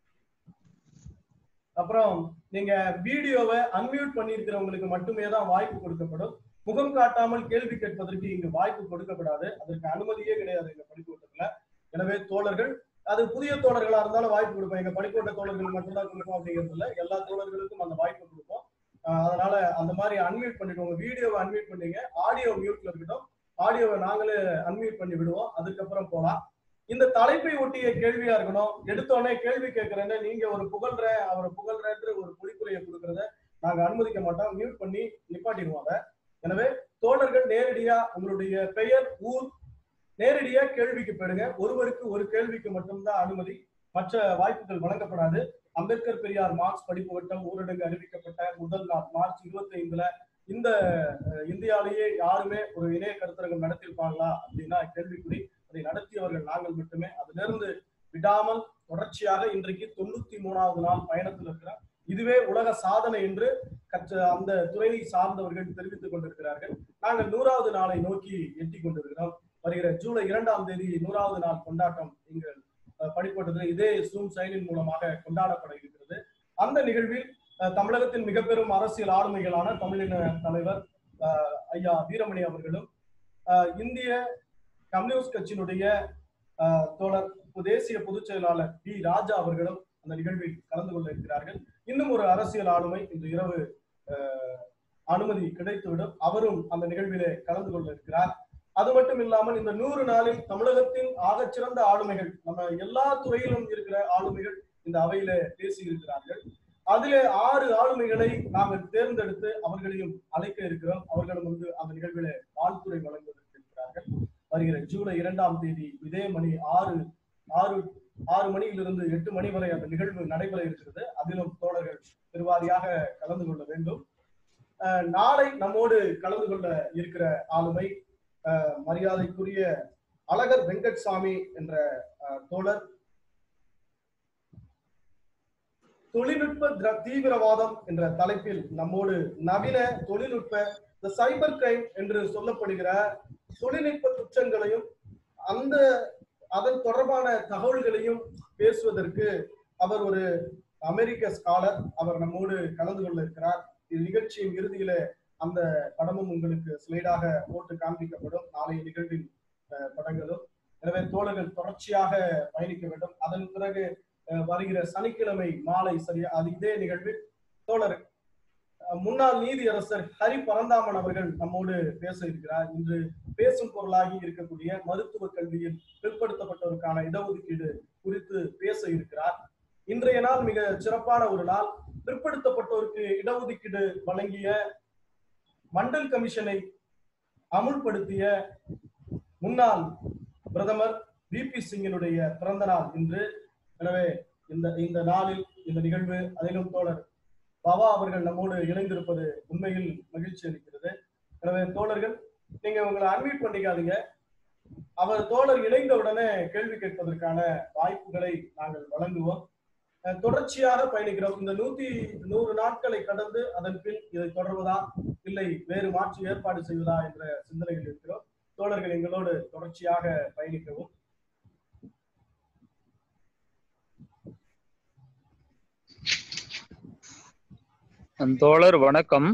S2: அப்புறம் நீங்க வீடியோவை அன்மியூட் பண்ணியிருக்கிறவங்களுக்கு மட்டுமே தான் வாய்ப்பு கொடுக்கப்படும் முகம் காட்டாமல் கேள்வி கேட்பதற்கு இங்கு வாய்ப்பு கொடுக்கப்படாது அதற்கு அனுமதியே கிடையாது எங்க படிப்புவட்டத்துல எனவே தோழர்கள் அது புதிய தோழர்களா இருந்தாலும் வாய்ப்பு கொடுப்போம் எங்க படிப்புவட்ட தோழர்கள் மட்டும்தான் கொடுப்போம் அப்படிங்கிறது இல்ல எல்லா தோழர்களுக்கும் அந்த வாய்ப்பு கொடுப்போம் ஆஹ் அதனால அந்த மாதிரி அன்மியூட் பண்ணிடுவோம் வீடியோவை அன்மியூட் பண்ணீங்க ஆடியோ மியூட்ல இருக்கட்டும் ஆடியோவை நாங்களே அன்மியூட் பண்ணி விடுவோம் அதுக்கப்புறம் போலாம் இந்த தலைப்பை ஒட்டிய கேள்வியா இருக்கணும் எடுத்தோடனே கேள்வி கேட்கறேன்னு நீங்க ஒரு புகழ்ற அவரை புகழ்றன்ற ஒரு பொழிப்புரையை கொடுக்கறத நாங்க அனுமதிக்க மாட்டோம் மியூட் பண்ணி நிப்பாட்டிடுவோம் அதை எனவே தோழர்கள் நேரடியா உங்களுடைய பெயர் ஊர் நேரடியா கேள்விக்கு பெறுங்க ஒருவருக்கு ஒரு கேள்விக்கு மட்டும்தான் அனுமதி மற்ற வாய்ப்புகள் வழங்கப்படாது அம்பேத்கர் பெரியார் மார்க்ஸ் படிப்பு வட்டம் ஊரடங்கு அறிவிக்கப்பட்ட முதல் நாள் மார்ச் இருபத்தி ஐந்துல இந்த அஹ், இந்தியாவிலேயே யாருமே ஒரு இணைய கருத்தரங்கம் நடத்தியிருப்பாங்களா அப்படின்னா கேள்விக்குறி அதை நடத்தியவர்கள் நாங்கள் மட்டுமே அதுல இருந்து விடாமல் தொடர்ச்சியாக இன்றைக்கு தொண்ணூத்தி மூணாவது நாள் பயணத்தில் இருக்கிறோம் இதுவே உலக சாதனை என்று கற்ற அந்த துறையை சார்ந்தவர்கள் தெரிவித்துக் கொண்டிருக்கிறார்கள் நாங்கள் நூறாவது நாளை நோக்கி எட்டி கொண்டிருக்கிறோம் வருகிற ஜூலை இரண்டாம் தேதி நூறாவது நாள் கொண்டாட்டம் எங்கள் அஹ், படிப்பட்டத்தில் இதே சூம் செயலின் மூலமாக கொண்டாடப்பட இருக்கிறது அந்த நிகழ்வில் அஹ், தமிழகத்தின் மிக பெரும் அரசியல் ஆளுமைகளான தமிழின தலைவர் அஹ், ஐயா வீரமணி அவர்களும் அஹ், இந்திய கம்யூனிஸ்ட் கட்சியினுடைய அஹ், தோழர் தேசிய பொதுச் செயலாளர் பி ராஜா அவர்களும் அந்த நிகழ்வில் கலந்து கொள்ள இருக்கிறார்கள் இன்னும் ஒரு அரசியல் ஆளுமை இன்று இரவு அஹ், அனுமதி கிடைத்துவிடும் அவரும் அந்த நிகழ்விலே கலந்து கொள்ள இருக்கிறார் அது மட்டும் இல்லாமல் இந்த நூறு நாளில் தமிழகத்தின் ஆகச்சிறந்த ஆளுமைகள் நம்ம எல்லா துறையிலும் இருக்கிற ஆளுமைகள் இந்த அவையில பேசி இருக்கிறார்கள் அதிலே ஆறு ஆளுமைகளை நாங்கள் தேர்ந்தெடுத்து அவர்களையும் அழைக்க இருக்கிறோம் அவர்களும் வந்து அந்த நிகழ்விலே வாழ்த்துறை வழங்குவதற்கு இருக்கிறார்கள் வருகிற ஜூலை இரண்டாம் தேதி இதே மணி ஆறு ஆறு ஆறு மணியிலிருந்து எட்டு மணி வரை அந்த நிகழ்வு நடைபெற இருக்கிறது அதிலும் தோழர்கள் பெருவாரியாக கலந்து கொள்ள வேண்டும் அஹ் நாளை நம்மோடு கலந்து கொள்ள இருக்கிற ஆளுமை அஹ் மரியாதைக்குரிய அழகர் வெங்கட்சாமி என்ற அஹ், தோழர் தொழில்நுட்ப திர- தீவிரவாதம் என்ற தலைப்பில் நம்மோடு நவீன தொழில்நுட்ப இந்த சைபர் கிரைம் என்று சொல்லப்படுகிற தொழில்நுட்ப குற்றங்களையும் அந்த அதன் தொடர்பான தகவல்களையும் பேசுவதற்கு அவர் ஒரு அமெரிக்க ஸ்காலர் அவர் நம்மோடு கலந்து கொள்ள இருக்கிறார் இந்நிகழ்ச்சியின் இறுதியில அந்த படமும் உங்களுக்கு ஸ்லைடாக போட்டு காண்பிக்கப்படும் நாளைய நிகழ்வின் அஹ், படங்களும் எனவே தோழர்கள் தொடர்ச்சியாக பயணிக்க வேண்டும் அதன் பிறகு அஹ், வருகிற சனிக்கிழமை மாலை சரியா அது இதே நிகழ்வில் தோழர் அஹ், முன்னாள் நீதியரசர் ஹரி பரந்தாமன் அவர்கள் நம்மோடு பேச இருக்கிறார் இன்று பேசும் பொருளாகி இருக்கக்கூடிய மருத்துவ கல்வியில் பிற்படுத்தப்பட்டோருக்கான இடஒதுக்கீடு குறித்து பேச இருக்கிறார் இன்றைய நாள் மிக சிறப்பான ஒரு நாள் பிற்படுத்தப்பட்டோருக்கு இடஒதுக்கீடு வழங்கிய மண்டல் கமிஷனை அமுல்படுத்திய முன்னாள் பிரதமர் வி பி சிங்கினுடைய பிறந்த நாள் இன்று எனவே இந்த இந்த நாளில் இந்த நிகழ்வு அதிலும் தோழர் பவா அவர்கள் நம்மோடு இணைந்திருப்பது உண்மையில் மகிழ்ச்சி அளிக்கிறது எனவே தோழர்கள் நீங்க உங்களை அன்மீட் பண்ணிக்காதீங்க அவர் தோழர் இணைந்த உடனே கேள்வி கேட்பதற்கான வாய்ப்புகளை நாங்கள் வழங்குவோம் அஹ் தொடர்ச்சியாக பயணிக்கிறோம் இந்த நூத்தி நூறு நாட்களை கடந்து அதன் பின் இதை தொடர்வதா இல்லை வேறு மாற்று ஏற்பாடு செய்வதா என்ற சிந்தனையில் இருக்கிறோம் தோழர்கள் எங்களோடு தொடர்ச்சியாக பயணிக்கவும்
S6: தோழர் வணக்கம்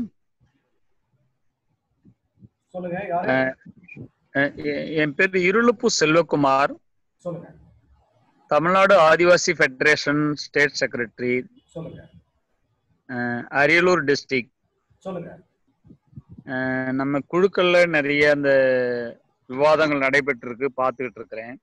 S2: சொல்லுங்க யாரு
S6: அஹ் எ- என் பேர் இருளுப்பு செல்வகுமார்
S2: சொல்லுங்க
S6: Tamil Nadu Adivasi federation state secretary
S2: சொல்லுங்க
S6: அரியலூர் டிஸ்ட்ரிக்ட்
S2: சொல்லுங்க
S6: நம்ம குழுக்கள்ல நிறைய அந்த விவாதங்கள் நடைபெற்றிருக்கு பார்த்துக்கிட்டு இருக்கிறேன்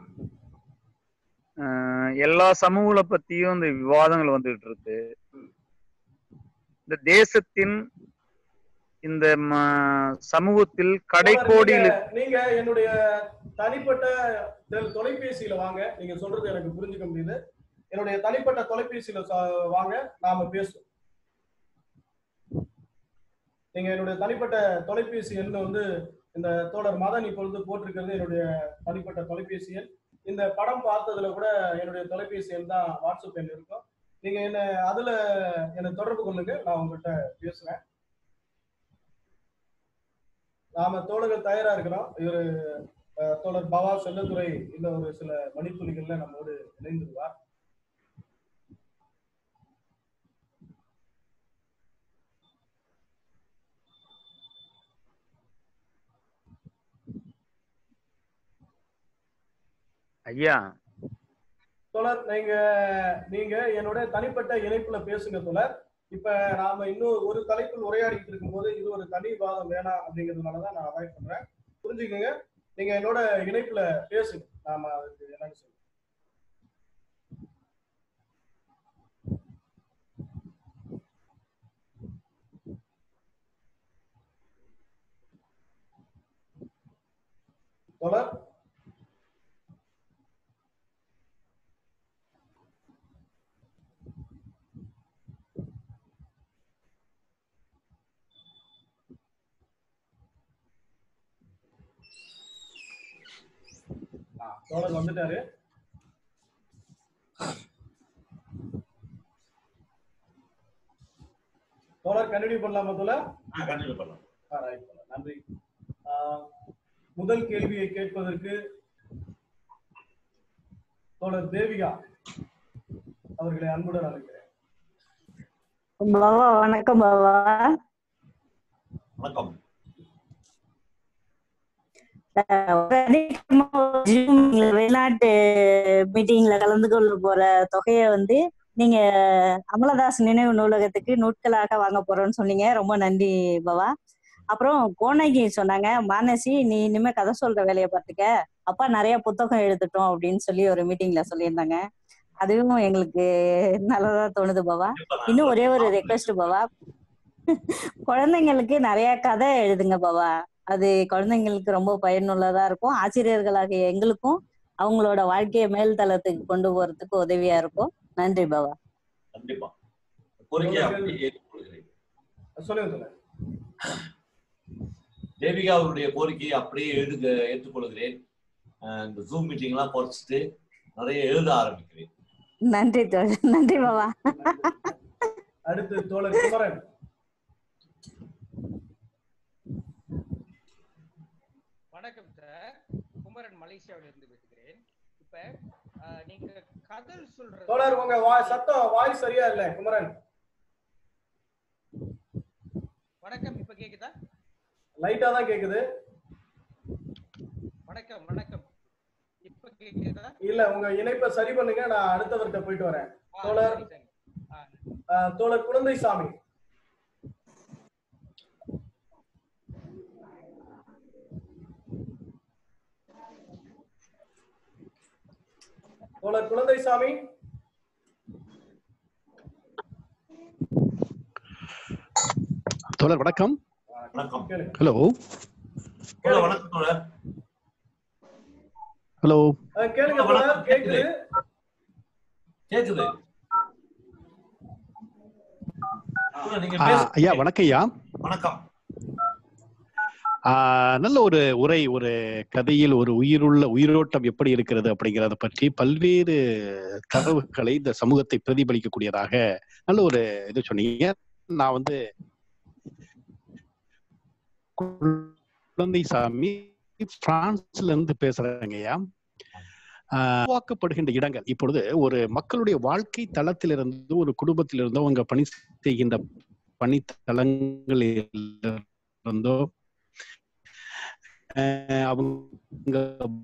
S6: அஹ் எல்லா சமூகங்களை பத்தியும் இந்த விவாதங்கள் வந்துகிட்டு இருக்கு இந்த தேசத்தின் இந்த ம- சமூகத்தில் கடைக்கோடியில்
S2: நீங்க- நீங்க என்னுடைய தனிப்பட்ட தொ- தொலைபேசியில வாங்க நீங்க சொல்றது எனக்கு புரிஞ்சுக்க முடியுது என்னுடைய தனிப்பட்ட தொலைபேசியில ச- வாங்க நாம பேசுவோம் நீங்க என்னுடைய தனிப்பட்ட தொலைபேசி எண் வந்து இந்த தோழர் மதன் இப்பொழுது போட்டிருக்கிறது என்னுடைய தனிப்பட்ட தொலைபேசி எண் இந்த படம் பார்த்ததுல கூட என்னுடைய தொலைபேசி எண் தான் வாட்ஸ்அப் எண் இருக்கும் நீங்க என்ன அதுல என்னை தொடர்பு கொள்ளுங்க நான் உங்கள்கிட்ட பேசுறேன் நாம தோழர்கள் தயாரா இருக்கிறோம் இவரு அஹ், தோழர் பவா செல்லத்துறை இந்த ஒரு சில மணித்துளிகள்ல நம்மோடு இணைந்துருவார்
S6: ஐயா
S2: தோழர் நீங்க நீங்க என்னோட தனிப்பட்ட இணைப்புல பேசுங்க தோழர் இப்ப நாம இன்னும் ஒரு தலைப்பில் உரையாடிட்டு இருக்கும்போது இது ஒரு தனி வாதம் வேணாம் அப்படிங்கிறதுனாலதான் நான் அவாய்ட் பண்றேன் புரிஞ்சுக்கோங்க நீங்க என்னோட இணைப்புல பேசுங்க நாம அதுக்கு என்னன்னு சொல்லுங்க தோழர் ஆ, தோழர் வந்துட்டாரு தோழர் கண்டினியூ பண்ணலாமா தோழர்
S5: கண்டினியூ பண்ணலாம்
S2: ஆ, right தோழர். நன்றி ஆ, முதல் கேள்வியை கேட்பதற்கு தோழர் தேவிகா அவர்களை அன்புடன் அழைக்கிறேன்
S4: பாபா வணக்கம் பாபா
S5: வணக்கம்
S4: அஹ் ஒரு அதிகமா ஜூம்ல வெளிநாட்டு மீட்டிங்ல கலந்து கொள்ள போற தொகையை வந்து நீங்க அமலதாஸ் நினைவு நூலகத்துக்கு நூட்களாக வாங்க போறோம்னு சொன்னீங்க ரொம்ப நன்றி பாபா அப்புறம் கோனகி சொன்னாங்க மானசி நீ இனிமே கதை சொல்ற வேலையை பார்த்துக்க அப்பா நிறைய புத்தகம் எழுதட்டும் அப்படின்னு சொல்லி ஒரு மீட்டிங்ல சொல்லியிருந்தாங்க அதுவும் எங்களுக்கு நல்லதா தோணுது பாபா இன்னும் ஒரே ஒரு ரெக்வெஸ்ட் பாபா குழந்தைங்களுக்கு நிறைய கதை எழுதுங்க பாபா அது குழந்தைங்களுக்கு ரொம்ப பயனுள்ளதா இருக்கும் ஆசிரியர்களாகிய எங்களுக்கும் அவங்களோட வாழ்க்கையை மேல்தளத்துக்கு கொண்டு போறதுக்கு உதவியா இருக்கும் நன்றி பாபா
S5: கண்டிப்பா கோரிக்கை அப்படியே ஏற்றுக்கொள்கிறேன்
S2: சொல்லுங்க தோழர்
S5: தேவிகா அவருடைய கோரிக்கையை அப்படியே எழுதுக ஏற்றுக்கொள்கிறேன் அஹ் இந்த ஜூம் மீட்டிங்லாம் குறைச்சிட்டு நிறைய எழுத ஆரம்பிக்கிறேன்
S4: நன்றி தோழர் நன்றி பாபா
S2: அடுத்து தோழர் குமரன்
S7: வணக்கம் சார் குமரன் மலேசியாவில இருந்து பேசுகிறேன் இப்ப அஹ், நீங்க கதல் சொல்றது
S2: தோழர் உங்க வா- சத்தம் வாய் சரியா இல்ல குமரன்
S7: வணக்கம் இப்ப கேக்குதா
S2: லைட்டா தான் கேக்குது
S7: வணக்கம் வணக்கம் இப்ப கேக்குதா
S2: இல்ல உங்க இணைப்பை சரி பண்ணுங்க நான் அடுத்தவர்கிட்ட போயிட்டு வரேன்
S7: ஆ,
S2: தோழர்.
S7: சரி, சரி. ஆ,
S2: அஹ், தோழர் குழந்தை சாமி தோழர் குழந்தை சாமி
S8: தோழர் வணக்கம்
S5: வணக்கம்
S2: கேளுங்க
S8: ஹலோ
S5: தோழர், வணக்கம் தோழர்
S8: ஹலோ
S2: அஹ், கேளுங்க தோழர் கேக்குது
S5: கேக்குது தோழர், நீங்க
S8: ஆ,
S5: பேசுங்க.
S8: ஐயா வணக்கம் ஐயா
S5: வணக்கம்
S8: ஆ, நல்ல ஒரு உரை ஒரு கதையில் ஒரு உயிருள்ள உயிரோட்டம் எப்படி இருக்கிறது அப்படிங்கறத பற்றி பல்வேறு தரவுகளை இந்த சமூகத்தை பிரதிபலிக்கக்கூடியதாக நல்ல ஒரு இது சொன்னீங்க நான் வந்து குழந்தை சாமி பிரான்ஸ்ல இருந்து பேசுறேங்க ஐயா ஆஹ் உருவாக்கப்படுகின்ற இடங்கள் இப்பொழுது ஒரு மக்களுடைய வாழ்க்கை தளத்திலிருந்து ஒரு குடும்பத்திலிருந்தோ அவங்க பணி செய்கின்ற பணித்தளங்களில் இருந்தோ ஆஹ் அவங்க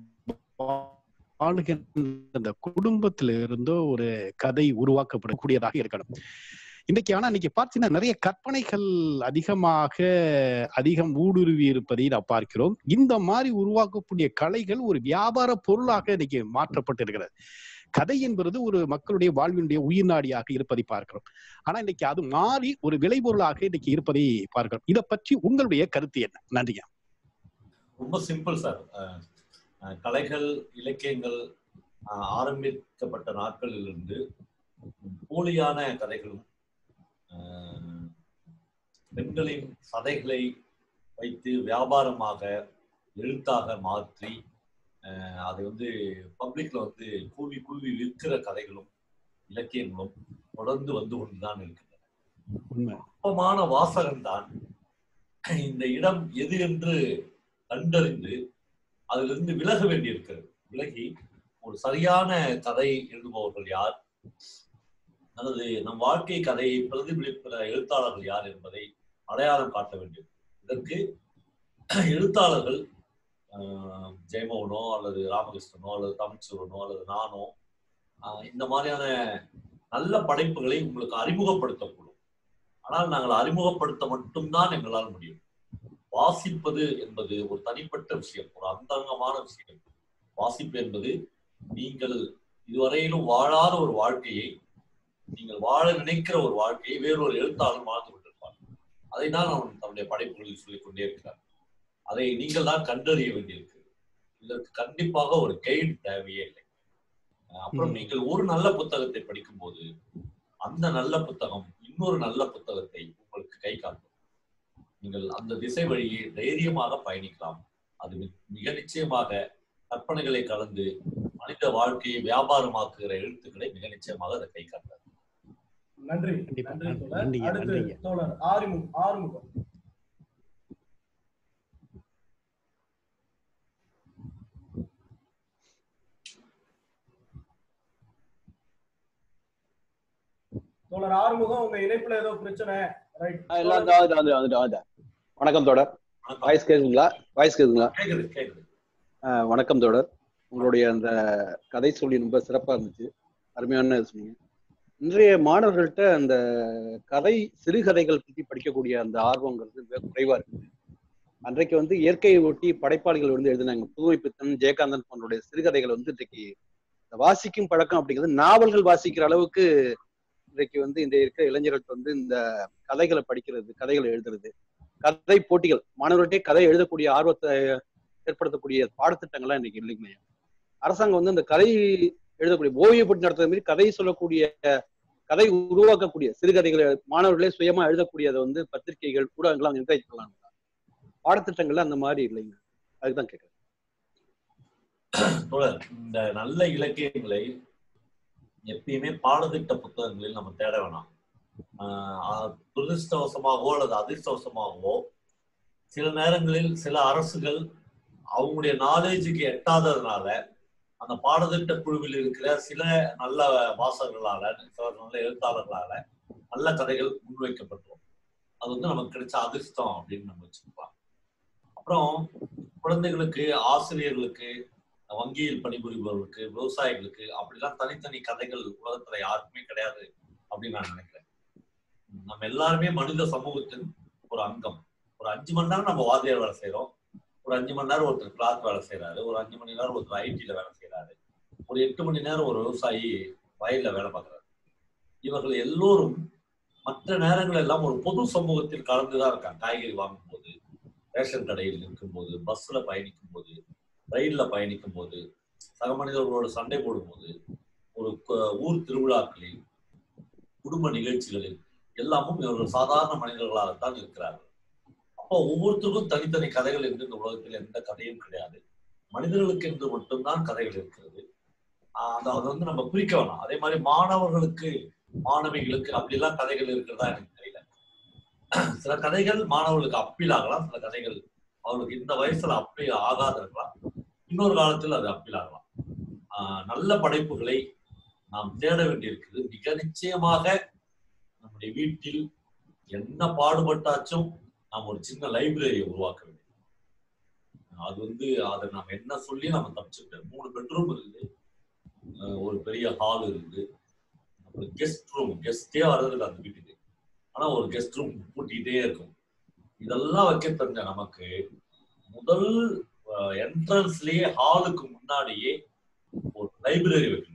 S8: வாழ்கின்ற அந்த குடும்பத்தில இருந்தோ ஒரு கதை உருவாக்கப்படக்கூடியதாக இருக்கணும் இன்னைக்கு ஆனா இன்னைக்கு பார்த்தீங்கன்னா நிறைய கற்பனைகள் அதிகமாக அதிகம் ஊடுருவி இருப்பதை நான் பார்க்கிறோம் இந்த மாதிரி உருவாக்கக்கூடிய கலைகள் ஒரு வியாபார பொருளாக இன்னைக்கு மாற்றப்பட்டு இருக்கிறது கதை என்பது ஒரு மக்களுடைய வாழ்வினுடைய உயிர்நாடியாக இருப்பதை பார்க்கிறோம் ஆனா இன்னைக்கு அது மாறி ஒரு விளைபொருளாக இன்னைக்கு இருப்பதை பார்க்கிறோம் இதை பற்றி உங்களுடைய கருத்து என்ன நன்றிங்க
S5: ரொம்ப சிம்பிள் சார் அஹ், அஹ், கலைகள் இலக்கியங்கள் அஹ், ஆரம்பிக்கப்பட்ட நாட்களிலிருந்து போலியான கதைகளும் அஹ், பெண்களின் சதைகளை வைத்து வியாபாரமாக எழுத்தாக மாற்றி அஹ், அதை வந்து பப்ளிக்ல வந்து கூவி கூவி விற்கிற கதைகளும் இலக்கியங்களும் தொடர்ந்து வந்து கொண்டுதான் இருக்கின்றன
S8: உண்மை
S5: நுட்பமான வாசகன் தான் இந்த இடம் எது என்று கண்டறிந்து அதிலிருந்து விலக வேண்டியிருக்கிறது விலகி ஒரு சரியான கதை எழுதுபவர்கள் யார் அல்லது நம் வாழ்க்கை கதையை பிரதிபலிக்கிற எழுத்தாளர்கள் யார் என்பதை அடையாளம் காட்ட வேண்டும் இதற்கு எழுத்தாளர்கள் ஆஹ், ஜெயமோகனோ அல்லது ராமகிருஷ்ணனோ அல்லது தமிழ்ச்சூரனோ அல்லது நானோ ஆஹ், இந்த மாதிரியான நல்ல படைப்புகளை உங்களுக்கு அறிமுகப்படுத்தக்கூடும் ஆனால் நாங்கள் அறிமுகப்படுத்த மட்டும்தான் எங்களால் முடியும் வாசிப்பது என்பது ஒரு தனிப்பட்ட விஷயம் ஒரு அந்தங்கமான விஷயம் வாசிப்பு என்பது நீங்கள் இதுவரையிலும் வாழாத ஒரு வாழ்க்கையை நீங்கள் வாழ நினைக்கிற ஒரு வாழ்க்கையை வேறொரு எழுத்தாளர் வாழ்ந்து கொண்டிருப்பார் அதை தான் அவன் தன்னுடைய படைப்புகளில் சொல்லிக் கொண்டே இருக்கிறார் அதை நீங்கள் தான் கண்டறிய வேண்டியிருக்கிறது இதற்கு கண்டிப்பாக ஒரு கைடு தேவையே இல்லை அஹ் அப்புறம்
S8: ம்.
S5: நீங்கள் ஒரு நல்ல புத்தகத்தை படிக்கும்போது அந்த நல்ல புத்தகம் இன்னொரு நல்ல புத்தகத்தை உங்களுக்கு கை காட்டும் நீங்கள் அந்த திசை வழியே தைரியமாக பயணிக்கலாம் அது மி- மிக நிச்சயமாக கற்பனைகளை கலந்து மனித வாழ்க்கையை வியாபாரமாக்குகிற எழுத்துக்களை மிக நிச்சயமாக அதை கை காட்டாது
S2: நன்றி
S8: கண்டிப்பா.
S2: நன்றி தோழர்
S8: நன்றிங்க,
S2: அடுத்து
S8: நன்றிங்க.
S2: தோழர் ஆறுமுகம் ஆறுமுகம் தோழர் ஆறுமுகம் உங்க இணைப்புல ஏதோ பிரச்சனை ரைட்
S9: ஆ, எல்லாம் வந்து வந்துட்டு வந்துட்டு வந்துட்டு வந்துட்டேன். வணக்கம் தோழர் வாய்ஸ் கேக்குதுங்களா வாய்ஸ் கேக்குதுங்களா
S5: கேக்குது கேக்குது
S9: ஆ, வணக்கம் தோழர் உங்களுடைய அந்த கதை சொல்லி ரொம்ப சிறப்பா இருந்துச்சு அருமையான இது சொன்னீங்க இன்றைய மாணவர்கள்ட்ட அந்த கதை சிறுகதைகள் பற்றி படிக்கக்கூடிய அந்த ஆர்வங்கிறது மிக குறைவா இருக்கு அன்றைக்கு வந்து இயற்கையை ஒட்டி படைப்பாளிகள் வந்து எழுதினாங்க புதுமை பித்தன் ஜெயகாந்தன் போன்றோடைய சிறுகதைகள் வந்து இன்றைக்கு இந்த வாசிக்கும் பழக்கம் அப்படிங்கிறது நாவல்கள் வாசிக்கிற அளவுக்கு இன்றைக்கு வந்து இந்த இருக்கிற இளைஞர்கள் வந்து இந்த கதைகளை படிக்கிறது கதைகளை எழுதுறது கதை போட்டிகள் மாணவர்கள்ட்டே கதை எழுதக்கூடிய ஆர்வத்தை ஏற்படுத்தக்கூடிய பாடத்திட்டங்கள்லாம் இன்னைக்கு இல்லைங்க அரசாங்கம் வந்து இந்த கதை எழுதக்கூடிய ஓவிய போட்டி நடத்துற மாதிரி கதை சொல்லக்கூடிய கதை உருவாக்கக்கூடிய சிறுகதைகளை மாணவர்களே சுயமா எழுதக்கூடியதை வந்து பத்திரிகைகள் ஊடகங்கள்லாம் என்கரேஜ் பண்ணலாம் பாடத்திட்டங்கள்ல அந்த மாதிரி இல்லைங்க அதுதான் கேட்கறேன்
S5: தோழர் இந்த நல்ல இலக்கியங்களை எப்பயுமே பாடத்திட்ட புத்தகங்களில் நம்ம தேட வேணாம் ஆஹ் துரதிருஷ்டவசமாகவோ அல்லது அதிர்ஷ்டவசமாகவோ சில நேரங்களில் சில அரசுகள் அவங்களுடைய நாலேஜுக்கு எட்டாததுனால அந்த பாடத்திட்ட குழுவில் இருக்கிற சில நல்ல வாசகர்களால சில நல்ல எழுத்தாளர்களால நல்ல கதைகள் முன்வைக்கப்பட்டுரும் அது வந்து நமக்கு கிடைச்ச அதிர்ஷ்டம் அப்படின்னு நம்ம வச்சுக்கலாம் அப்புறம் குழந்தைகளுக்கு ஆசிரியர்களுக்கு வங்கியில் பணிபுரிபவர்களுக்கு விவசாயிகளுக்கு அப்படிலாம் தனித்தனி கதைகள் உலகத்துல யாருக்குமே கிடையாது அப்படின்னு நான் நினைக்கிறேன் நம்ம எல்லாருமே மனித சமூகத்தின் ஒரு அங்கம் ஒரு அஞ்சு மணி நேரம் நம்ம வாத்தியார் வேலை செய்றோம் ஒரு அஞ்சு மணி நேரம் ஒருத்தர் கிளாக் வேலை செய்யறாரு ஒரு அஞ்சு மணி நேரம் ஒருத்தர் ஐடில வேலை செய்யறாரு ஒரு எட்டு மணி நேரம் ஒரு விவசாயி வயல்ல வேலை பார்க்கறாரு இவர்கள் எல்லோரும் மற்ற நேரங்கள் எல்லாம் ஒரு பொது சமூகத்தில் கலந்துதான் இருக்காங்க காய்கறி வாங்கும் போது ரேஷன் கடையில் இருக்கும்போது பஸ்ல பயணிக்கும் போது ரயில்ல பயணிக்கும் போது சக மனிதர்களோட சண்டை போடும்போது ஒரு கு- ஊர் திருவிழாக்களில் குடும்ப நிகழ்ச்சிகளில் எல்லாமும் இவர்கள் சாதாரண மனிதர்களாகத்தான் இருக்கிறார்கள் அப்போ ஒவ்வொருத்தருக்கும் தனித்தனி கதைகள் என்று இந்த உலகத்தில் எந்த கதையும் கிடையாது மனிதர்களுக்கு என்று மட்டும்தான் கதைகள் இருக்கிறது ஆஹ் அது அதை வந்து நம்ம பிரிக்க வேணாம் அதே மாதிரி மாணவர்களுக்கு மாணவிகளுக்கு அப்படிலாம் கதைகள் இருக்கிறதா எனக்கு தெரியல சில கதைகள் மாணவர்களுக்கு அப்பீல் ஆகலாம் சில கதைகள் அவர்களுக்கு இந்த வயசுல அப்பீல் ஆகாத இருக்கலாம் இன்னொரு காலத்தில் அது அப்பீல் ஆகலாம் ஆஹ் நல்ல படைப்புகளை நாம் தேட வேண்டியிருக்குது மிக நிச்சயமாக நம்முடைய வீட்டில் என்ன பாடுபட்டாச்சும் நாம் ஒரு சின்ன லைப்ரரியை உருவாக்க வேண்டும் அது வந்து அதை நாம் என்ன சொல்லி நம்ம தப்பிச்சுக்கிட்டோம் மூணு பெட்ரூம் இருக்குது அஹ் ஒரு பெரிய ஹால் இருக்குது அப்புறம் கெஸ்ட் ரூம் கெஸ்டே வர்றதில்லை அந்த வீட்டுக்கு ஆனா ஒரு கெஸ்ட் ரூம் பூட்டிக்கிட்டே இருக்கும் இதெல்லாம் வைக்க தெரிஞ்ச நமக்கு முதல் என்ட்ரன்ஸ்லயே ஹாலுக்கு முன்னாடியே ஒரு லைப்ரரி வைக்கணும்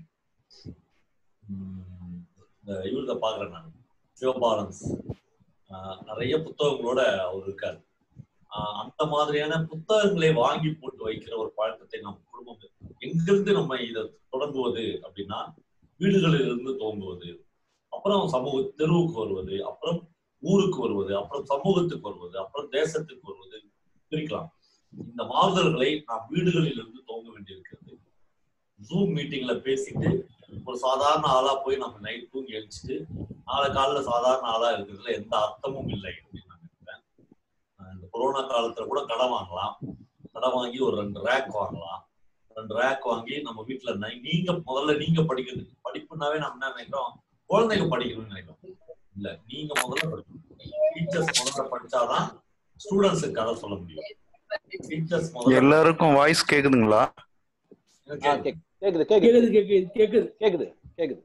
S5: உம் இந்த இவர்த பாக்குறேன் நான் சிவபாலன்ஸ் ஆஹ் நிறைய புத்தகங்களோட அவர் இருக்காரு ஆஹ் அந்த மாதிரியான புத்தகங்களை வாங்கி போட்டு வைக்கிற ஒரு பழக்கத்தை நம்ம குடும்பம் எங்கிருந்து நம்ம இதை தொடங்குவது அப்படின்னா வீடுகளில் இருந்து துவங்குவது அப்புறம் சமூக தெருவுக்கு வருவது அப்புறம் ஊருக்கு வருவது அப்புறம் சமூகத்துக்கு வருவது அப்புறம் தேசத்துக்கு வருவது பிரிக்கலாம் இந்த மாறுதல்களை நாம் வீடுகளில் இருந்து துவங்க வேண்டியிருக்கிறது ஜூம் மீட்டிங்ல பேசிட்டு ஒரு சாதாரண ஆளா போய் நம்ம நைட் தூங்கி எழுச்சிட்டு நாளை காலைல சாதாரண ஆளா இருக்கிறதுல எந்த அர்த்தமும் இல்லை அப்படின்னு நான் நினைக்கிறேன் அஹ் இந்த கொரோனா காலத்துல கூட கடன் வாங்கலாம் கடன் வாங்கி ஒரு ரெண்டு ரேக் வாங்கலாம் ரெண்டு ரேக் வாங்கி நம்ம வீட்டுல நை- நீங்க முதல்ல நீங்க படிக்கிறதுக்கு படிப்புனாவே நம்ம என்ன நினைக்கிறோம் குழந்தைங்க படிக்கணும்னு நினைக்கிறோம் இல்ல நீங்க முதல்ல படிக்கணும் டீச்சர்ஸ் முதல்ல படிச்சாதான் ஸ்டூடெண்ட்ஸுக்கு கதை சொல்ல முடியும் டீச்சர்ஸ் முதல்ல
S10: எல்லாருக்கும் வாய்ஸ் கேக்குதுங்களா
S9: ஆ, கேக்- கேக்குது கேக்குது கேக்குது கேக்குது கேக்குது கேக்குது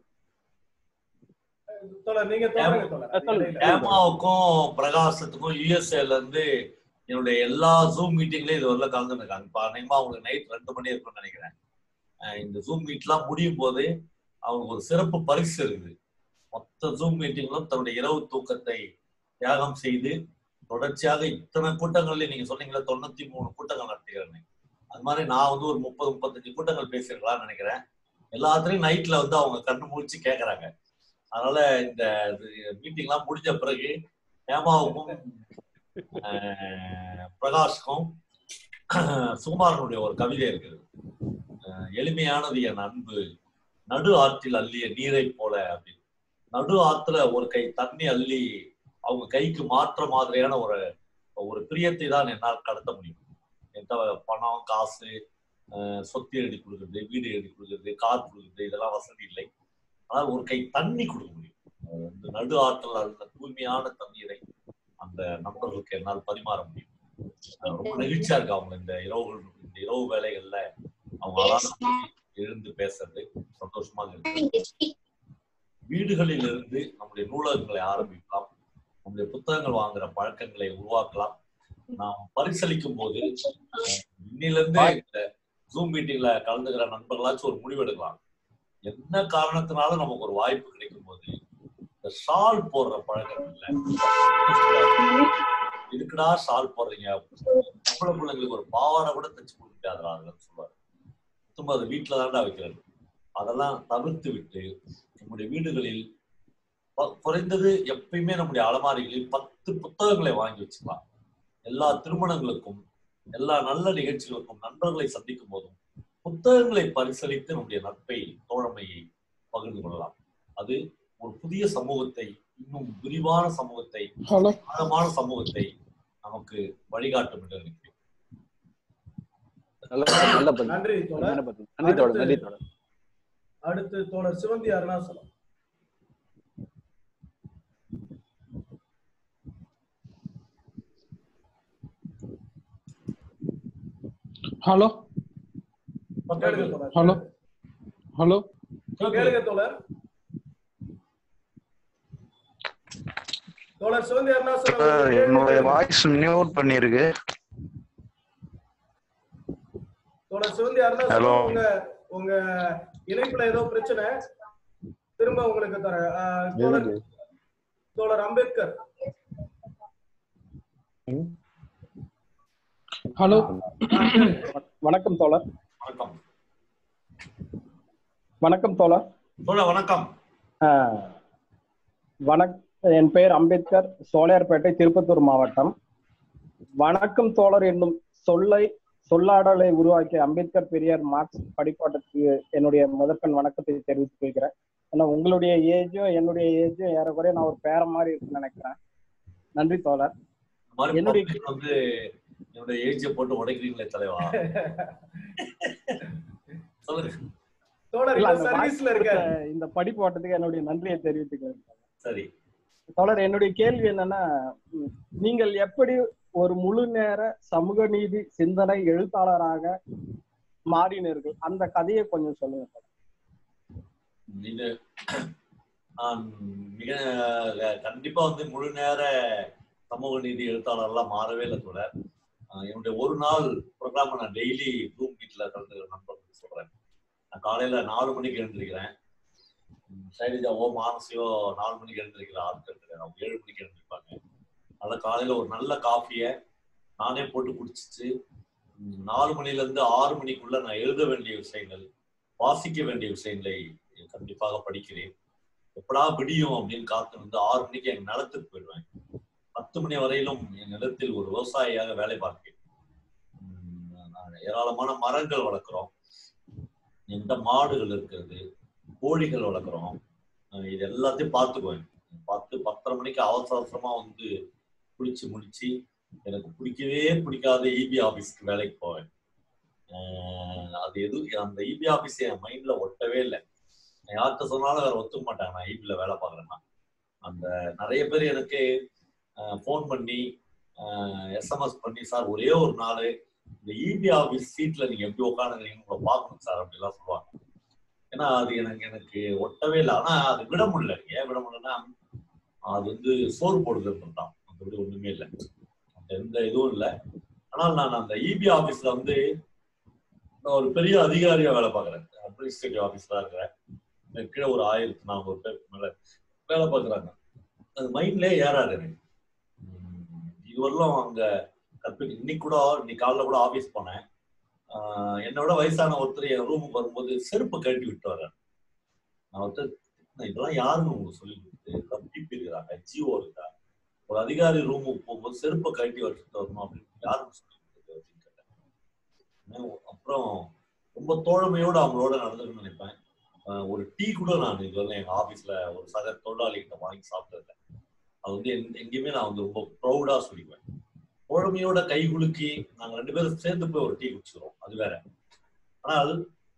S2: தோழர் நீங்க தொடருங்க தோழர்
S9: அஹ் சொல்லுங்க.
S2: இடையில.
S5: ஹேமாவுக்கும் பிரகாசத்துக்கும் யூஎஸ்ஏல இருந்து என்னுடைய எல்லா ஜூம் மீட்டிங்லயும் இது வரல கலந்துருக்காங்க இப்ப அநேகமா அவங்களுக்கு நைட் ரெண்டு மணி இருக்கும்னு நினைக்கிறேன் அஹ் இந்த ஜூம் மீட்லாம் முடியும் போது அவங்களுக்கு ஒரு சிறப்பு பரிசு இருக்குது மொத்த ஜூம் மீட்டிங்களும் தன்னுடைய இரவு தூக்கத்தை தியாகம் செய்து தொடர்ச்சியாக இத்தனை கூட்டங்கள்ல நீங்க சொன்னீங்களா தொண்ணூத்தி மூணு கூட்டங்கள் நடத்துகிறேன் அது மாதிரி நான் வந்து ஒரு முப்பது முப்பத்தஞ்சு கூட்டங்கள் பேசியிருக்கலாம்னு நினைக்கிறேன் எல்லாத்துலயும் நைட்ல வந்து அவங்க கண்ணு முழிச்சு கேக்குறாங்க அதனால இந்த மீட்டிங்லாம் முடிஞ்ச பிறகு ஹேமாவுக்கும் ஆஹ், பிரகாஷ்க்கும் சுகுமாரனுடைய ஒரு கவிதை இருக்குது ஆஹ், எளிமையானது என் அன்பு நடு ஆற்றில் அள்ளிய நீரை போல அப்படின்னு நடு ஆத்துல ஒரு கை தண்ணி அள்ளி அவங்க கைக்கு மாற்ற மாதிரியான ஒரு ஒரு பிரியத்தை தான் என்னால் கடத்த முடியும் என்கிட்ட பணம் காசு ஆஹ், சொத்து எழுதி கொடுக்குறது வீடு எழுதி கொடுக்குறது கார் கொடுக்குறது இதெல்லாம் வசதி இல்லை ஆனால் ஒரு கை தண்ணி கொடுக்க முடியும் அஹ் இந்த நடு ஆற்றல் அந்த தூய்மையான தண்ணீரை அந்த நண்பர்களுக்கு என்னால் பரிமாற முடியும் அஹ் ரொம்ப நெகிழ்ச்சியா இருக்கு அவங்க இந்த இரவு இந்த இரவு வேலைகள்ல அவங்க அலாரம் எழுந்து பேசுறது சந்தோஷமாக இருக்கு வீடுகளில் இருந்து நம்முடைய நூலகங்களை ஆரம்பிக்கலாம் நம்முடைய புத்தகங்கள் வாங்குற பழக்கங்களை உருவாக்கலாம் நாம் பரிசளிக்கும் போது அஹ், இன்னிலிருந்து இந்த ஜூம் மீட்டிங்ல கலந்துக்கிற நண்பர்களாச்சும் ஒரு முடிவு எடுக்கலாம் என்ன காரணத்தினால நமக்கு ஒரு வாய்ப்பு கிடைக்கும் போது இந்த ஷால் போடுற பழக்கம் இல்ல இதுக்குடா ஷால் போடுறீங்க பொம்பளை பிள்ளைங்களுக்கு ஒரு பாவாடை கூட தச்சு கொடுக்க முடியாதுடா அதுலன்னு சொல்லுவாரு சும்மா அது வீட்டுல தான்டா வைக்கிறது அதெல்லாம் தவிர்த்து விட்டு நம்முடைய வீடுகளில் ப- குறைந்தது எப்பயுமே நம்முடைய அலமாரிகளில் பத்து புத்தகங்களை வாங்கி வச்சுக்கலாம் எல்லா திருமணங்களுக்கும் எல்லா நல்ல நிகழ்ச்சிகளுக்கும் நண்பர்களை சந்திக்கும் போதும் புத்தகங்களை பரிசளித்து நம்முடைய நட்பை தோழமையை பகிர்ந்து கொள்ளலாம் அது ஒரு புதிய சமூகத்தை இன்னும் விரிவான சமூகத்தை ஆழமான சமூகத்தை நமக்கு வழிகாட்டும் என்று நினைக்கிறேன்
S9: நல்ல நல்ல பதில்
S2: நன்றி தோழர்
S9: நல்ல பதில் நன்றி தோழர் நன்றி தோழர்
S2: அடுத்து தோழர் சிவந்தி அருணாசலம்
S11: ஹலோ
S2: கேளுங்க தோழர்
S8: ஹலோ ஹலோ
S2: கேளுங்க தோழர் தோழர் சிவந்தி அருணாசலம்
S10: சார்
S2: அவர்கள் கேள்வி
S10: என்னுடைய
S2: கேளுங்க.
S10: வாய்ஸ் மியூட் பண்ணிருக்கு
S2: தோழர் சிவந்தி
S10: Hello.
S2: அருணாசலம் உங்க உங்க இணைப்புல ஏதோ பிரச்சனை திரும்ப உங்களுக்கு தரேன் ஆஹ், தோழர் தோழர் அம்பேத்கர்
S11: ஹலோ வணக்கம் தோழர்
S5: வணக்கம்
S11: வணக்கம் தோழர்
S5: தோழர் வணக்கம்
S11: ஆஹ், வணக் என் பெயர் அம்பேத்கர் சோழையார்பேட்டை திருப்பத்தூர் மாவட்டம் வணக்கம் தோழர் என்னும் சொல்லை சொல்லாடலை உருவாக்கிய அம்பேத்கர் பெரியார் மார்க்ஸ் படிப்பாட்டத்துக்கு என்னுடைய முதற்கண் வணக்கத்தை தெரிவித்துக் கொள்கிறேன் ஏன்னா உங்களுடைய ஏஜும் என்னுடைய ஏஜும் ஏறக்குறைய நான் ஒரு பேர மாதிரி இருக்குன்னு நினைக்கிறேன் நன்றி தோழர்
S5: இந்த மாதிரி
S11: என்னுடைய
S5: public வந்து என்னுடைய ஏஜ்ஜை போட்டு உடைக்கிறீங்களே தலைவா சொல்லுங்க
S2: தோழர்
S11: இல்ல,
S2: இப்ப
S11: அந்த
S2: சர்வீஸ்ல
S11: வாய்ப்பு
S2: இருக்காரு
S11: கொடுத்த இந்த படிப்பாட்டத்துக்கு என்னுடைய நன்றியை தெரிவித்துக்கிறேன்
S5: சரி
S11: தொடர் என்னுடைய கேள்வி என்னன்னா ம், நீங்கள் எப்படி ஒரு முழு நேர சமூக நீதி சிந்தனை எழுத்தாளராக மாறினீர்கள் அந்த கதையை கொஞ்சம் சொல்லுங்க தொடர்.
S5: இது நான் மிக கண்டிப்பா வந்து முழு நேர சமூக நீதி எழுத்தாளர்லாம் மாறவே இல்லை தொடர் ஆஹ் என்னுடைய ஒரு நாள் ப்ரோக்ராம் நான் டெய்லி ரூம் மீட்ல கலந்துக்கிற நண்பர்களுக்கு சொல்றேன் நான் காலையில நாலு மணிக்கு எழுந்திருக்கிறேன் உம் சைலஜாவோ மானசியோ நாலு மணிக்கு எழுந்திருக்கிற ஆட்கள் கிடையாது அவங்க ஏழு மணிக்கு எழுந்திருப்பாங்க அதனால காலையில ஒரு நல்ல காஃபியை நானே போட்டு குடிச்சிட்டு உம் நாலு மணில இருந்து ஆறு மணிக்குள்ள நான் எழுத வேண்டிய விஷயங்கள் வாசிக்க வேண்டிய விஷயங்களை கண்டிப்பாக படிக்கிறேன் எப்படா விடியும் அப்படின்னு காத்து வந்து ஆறு மணிக்கு என் நிலத்துக்கு போயிடுவேன் பத்து மணி வரையிலும் என் நிலத்தில் ஒரு விவசாயியாக வேலை பார்க்கிறேன் உம் நான் ஏராளமான மரங்கள் வளர்க்குறோம் எந்த மாடுகள் இருக்கிறது கோழிகள் வளர்க்குறோம் அஹ் இது எல்லாத்தையும் பார்த்துக்குவேன் பார்த்து பத்தரை மணிக்கு அவசர அவசரமா வந்து குளிச்சு முடிச்சு எனக்கு பிடிக்கவே பிடிக்காத இபி ஆபீஸ்க்கு வேலைக்கு போவேன் அஹ் அது எது அந்த இபி ஆபீஸ் என் மைண்ட்ல ஒட்டவே இல்லை நான் யார்கிட்ட சொன்னாலும் வேற ஒத்துக்க மாட்டாங்க நான் இபில வேலை பார்க்குறேன்னா அந்த நிறைய பேர் எனக்கு ஃபோன் பண்ணி எஸ்எம்எஸ் பண்ணி சார் ஒரே ஒரு நாள் இந்த இபி ஆபீஸ் சீட்ல நீங்க எப்படி உட்காந்துக்கிறீங்கன்னு உங்களை பார்க்கணும் சார் அப்படிலாம் சொல்லுவாங்க ஏன்னா அது எனக்கு எனக்கு ஒட்டவே இல்லை ஆனா அது விட முடியல ஏன் விட முடியலன்னா அது வந்து சோறு போடுதுன்னு தான் மற்றபடி ஒண்ணுமே இல்லை அந்த எந்த இதுவும் இல்லை ஆனால் நான் அந்த இபி ஆபீஸ்ல வந்து நான் ஒரு பெரிய அதிகாரியா வேலை பார்க்குறேன் அட்மினிஸ்ட்ரேட்டிவ் ஆஃபீஸரா இருக்கிறேன் எனக்கு கீழே ஒரு ஆயிரத்தி நானூறு பேருக்கு மேல வேலை பார்க்குறாங்க அது மைண்ட்லயே ஏறாது எனக்கு உம் இதுவரையிலும் அங்க கற்பி இன்னைக்கு கூட இன்னைக்கு காலைல கூட ஆபீஸ் போனேன் ஆஹ் என்னோட வயசான ஒருத்தர் என் ரூமுக்கு வரும்போது செருப்பு கழட்டி விட்டு வர்றாரு நான் ஒருத்தர் "நான் இதெல்லாம் யாருன்னு உங்களுக்கு சொல்லி கொடுத்து கப்பிப்பு இருக்கிறாங்க ஜிஓ இருக்கா ஒரு அதிகாரி ரூமுக்கு போகும்போது செருப்பை கழட்டி வச்சுட்டு வரணும் அப்படின்னு யாருன்னு சொல்லி கொடுத்தது அப்படின்னு கேட்டேன் அப்புறம் ரொம்ப தோழமையோட அவங்களோட நடந்துக்கணும்னு நினைப்பேன் ஆஹ் ஒரு டீ கூட நான் இது வந்து எங்க ஆபீஸ்ல ஒரு சக தொழிலாளிகிட்ட வாங்கி சாப்பிட்டதில்லை அது வந்து எங்க- எங்கேயுமே நான் வந்து ரொம்ப ப்ரௌடா சொல்லிக்குவேன் தோழமையோட கை குலுக்கி நாங்க ரெண்டு பேரும் சேர்ந்து போய் ஒரு டீ குடிச்சுக்கிறோம் அது வேற ஆனால்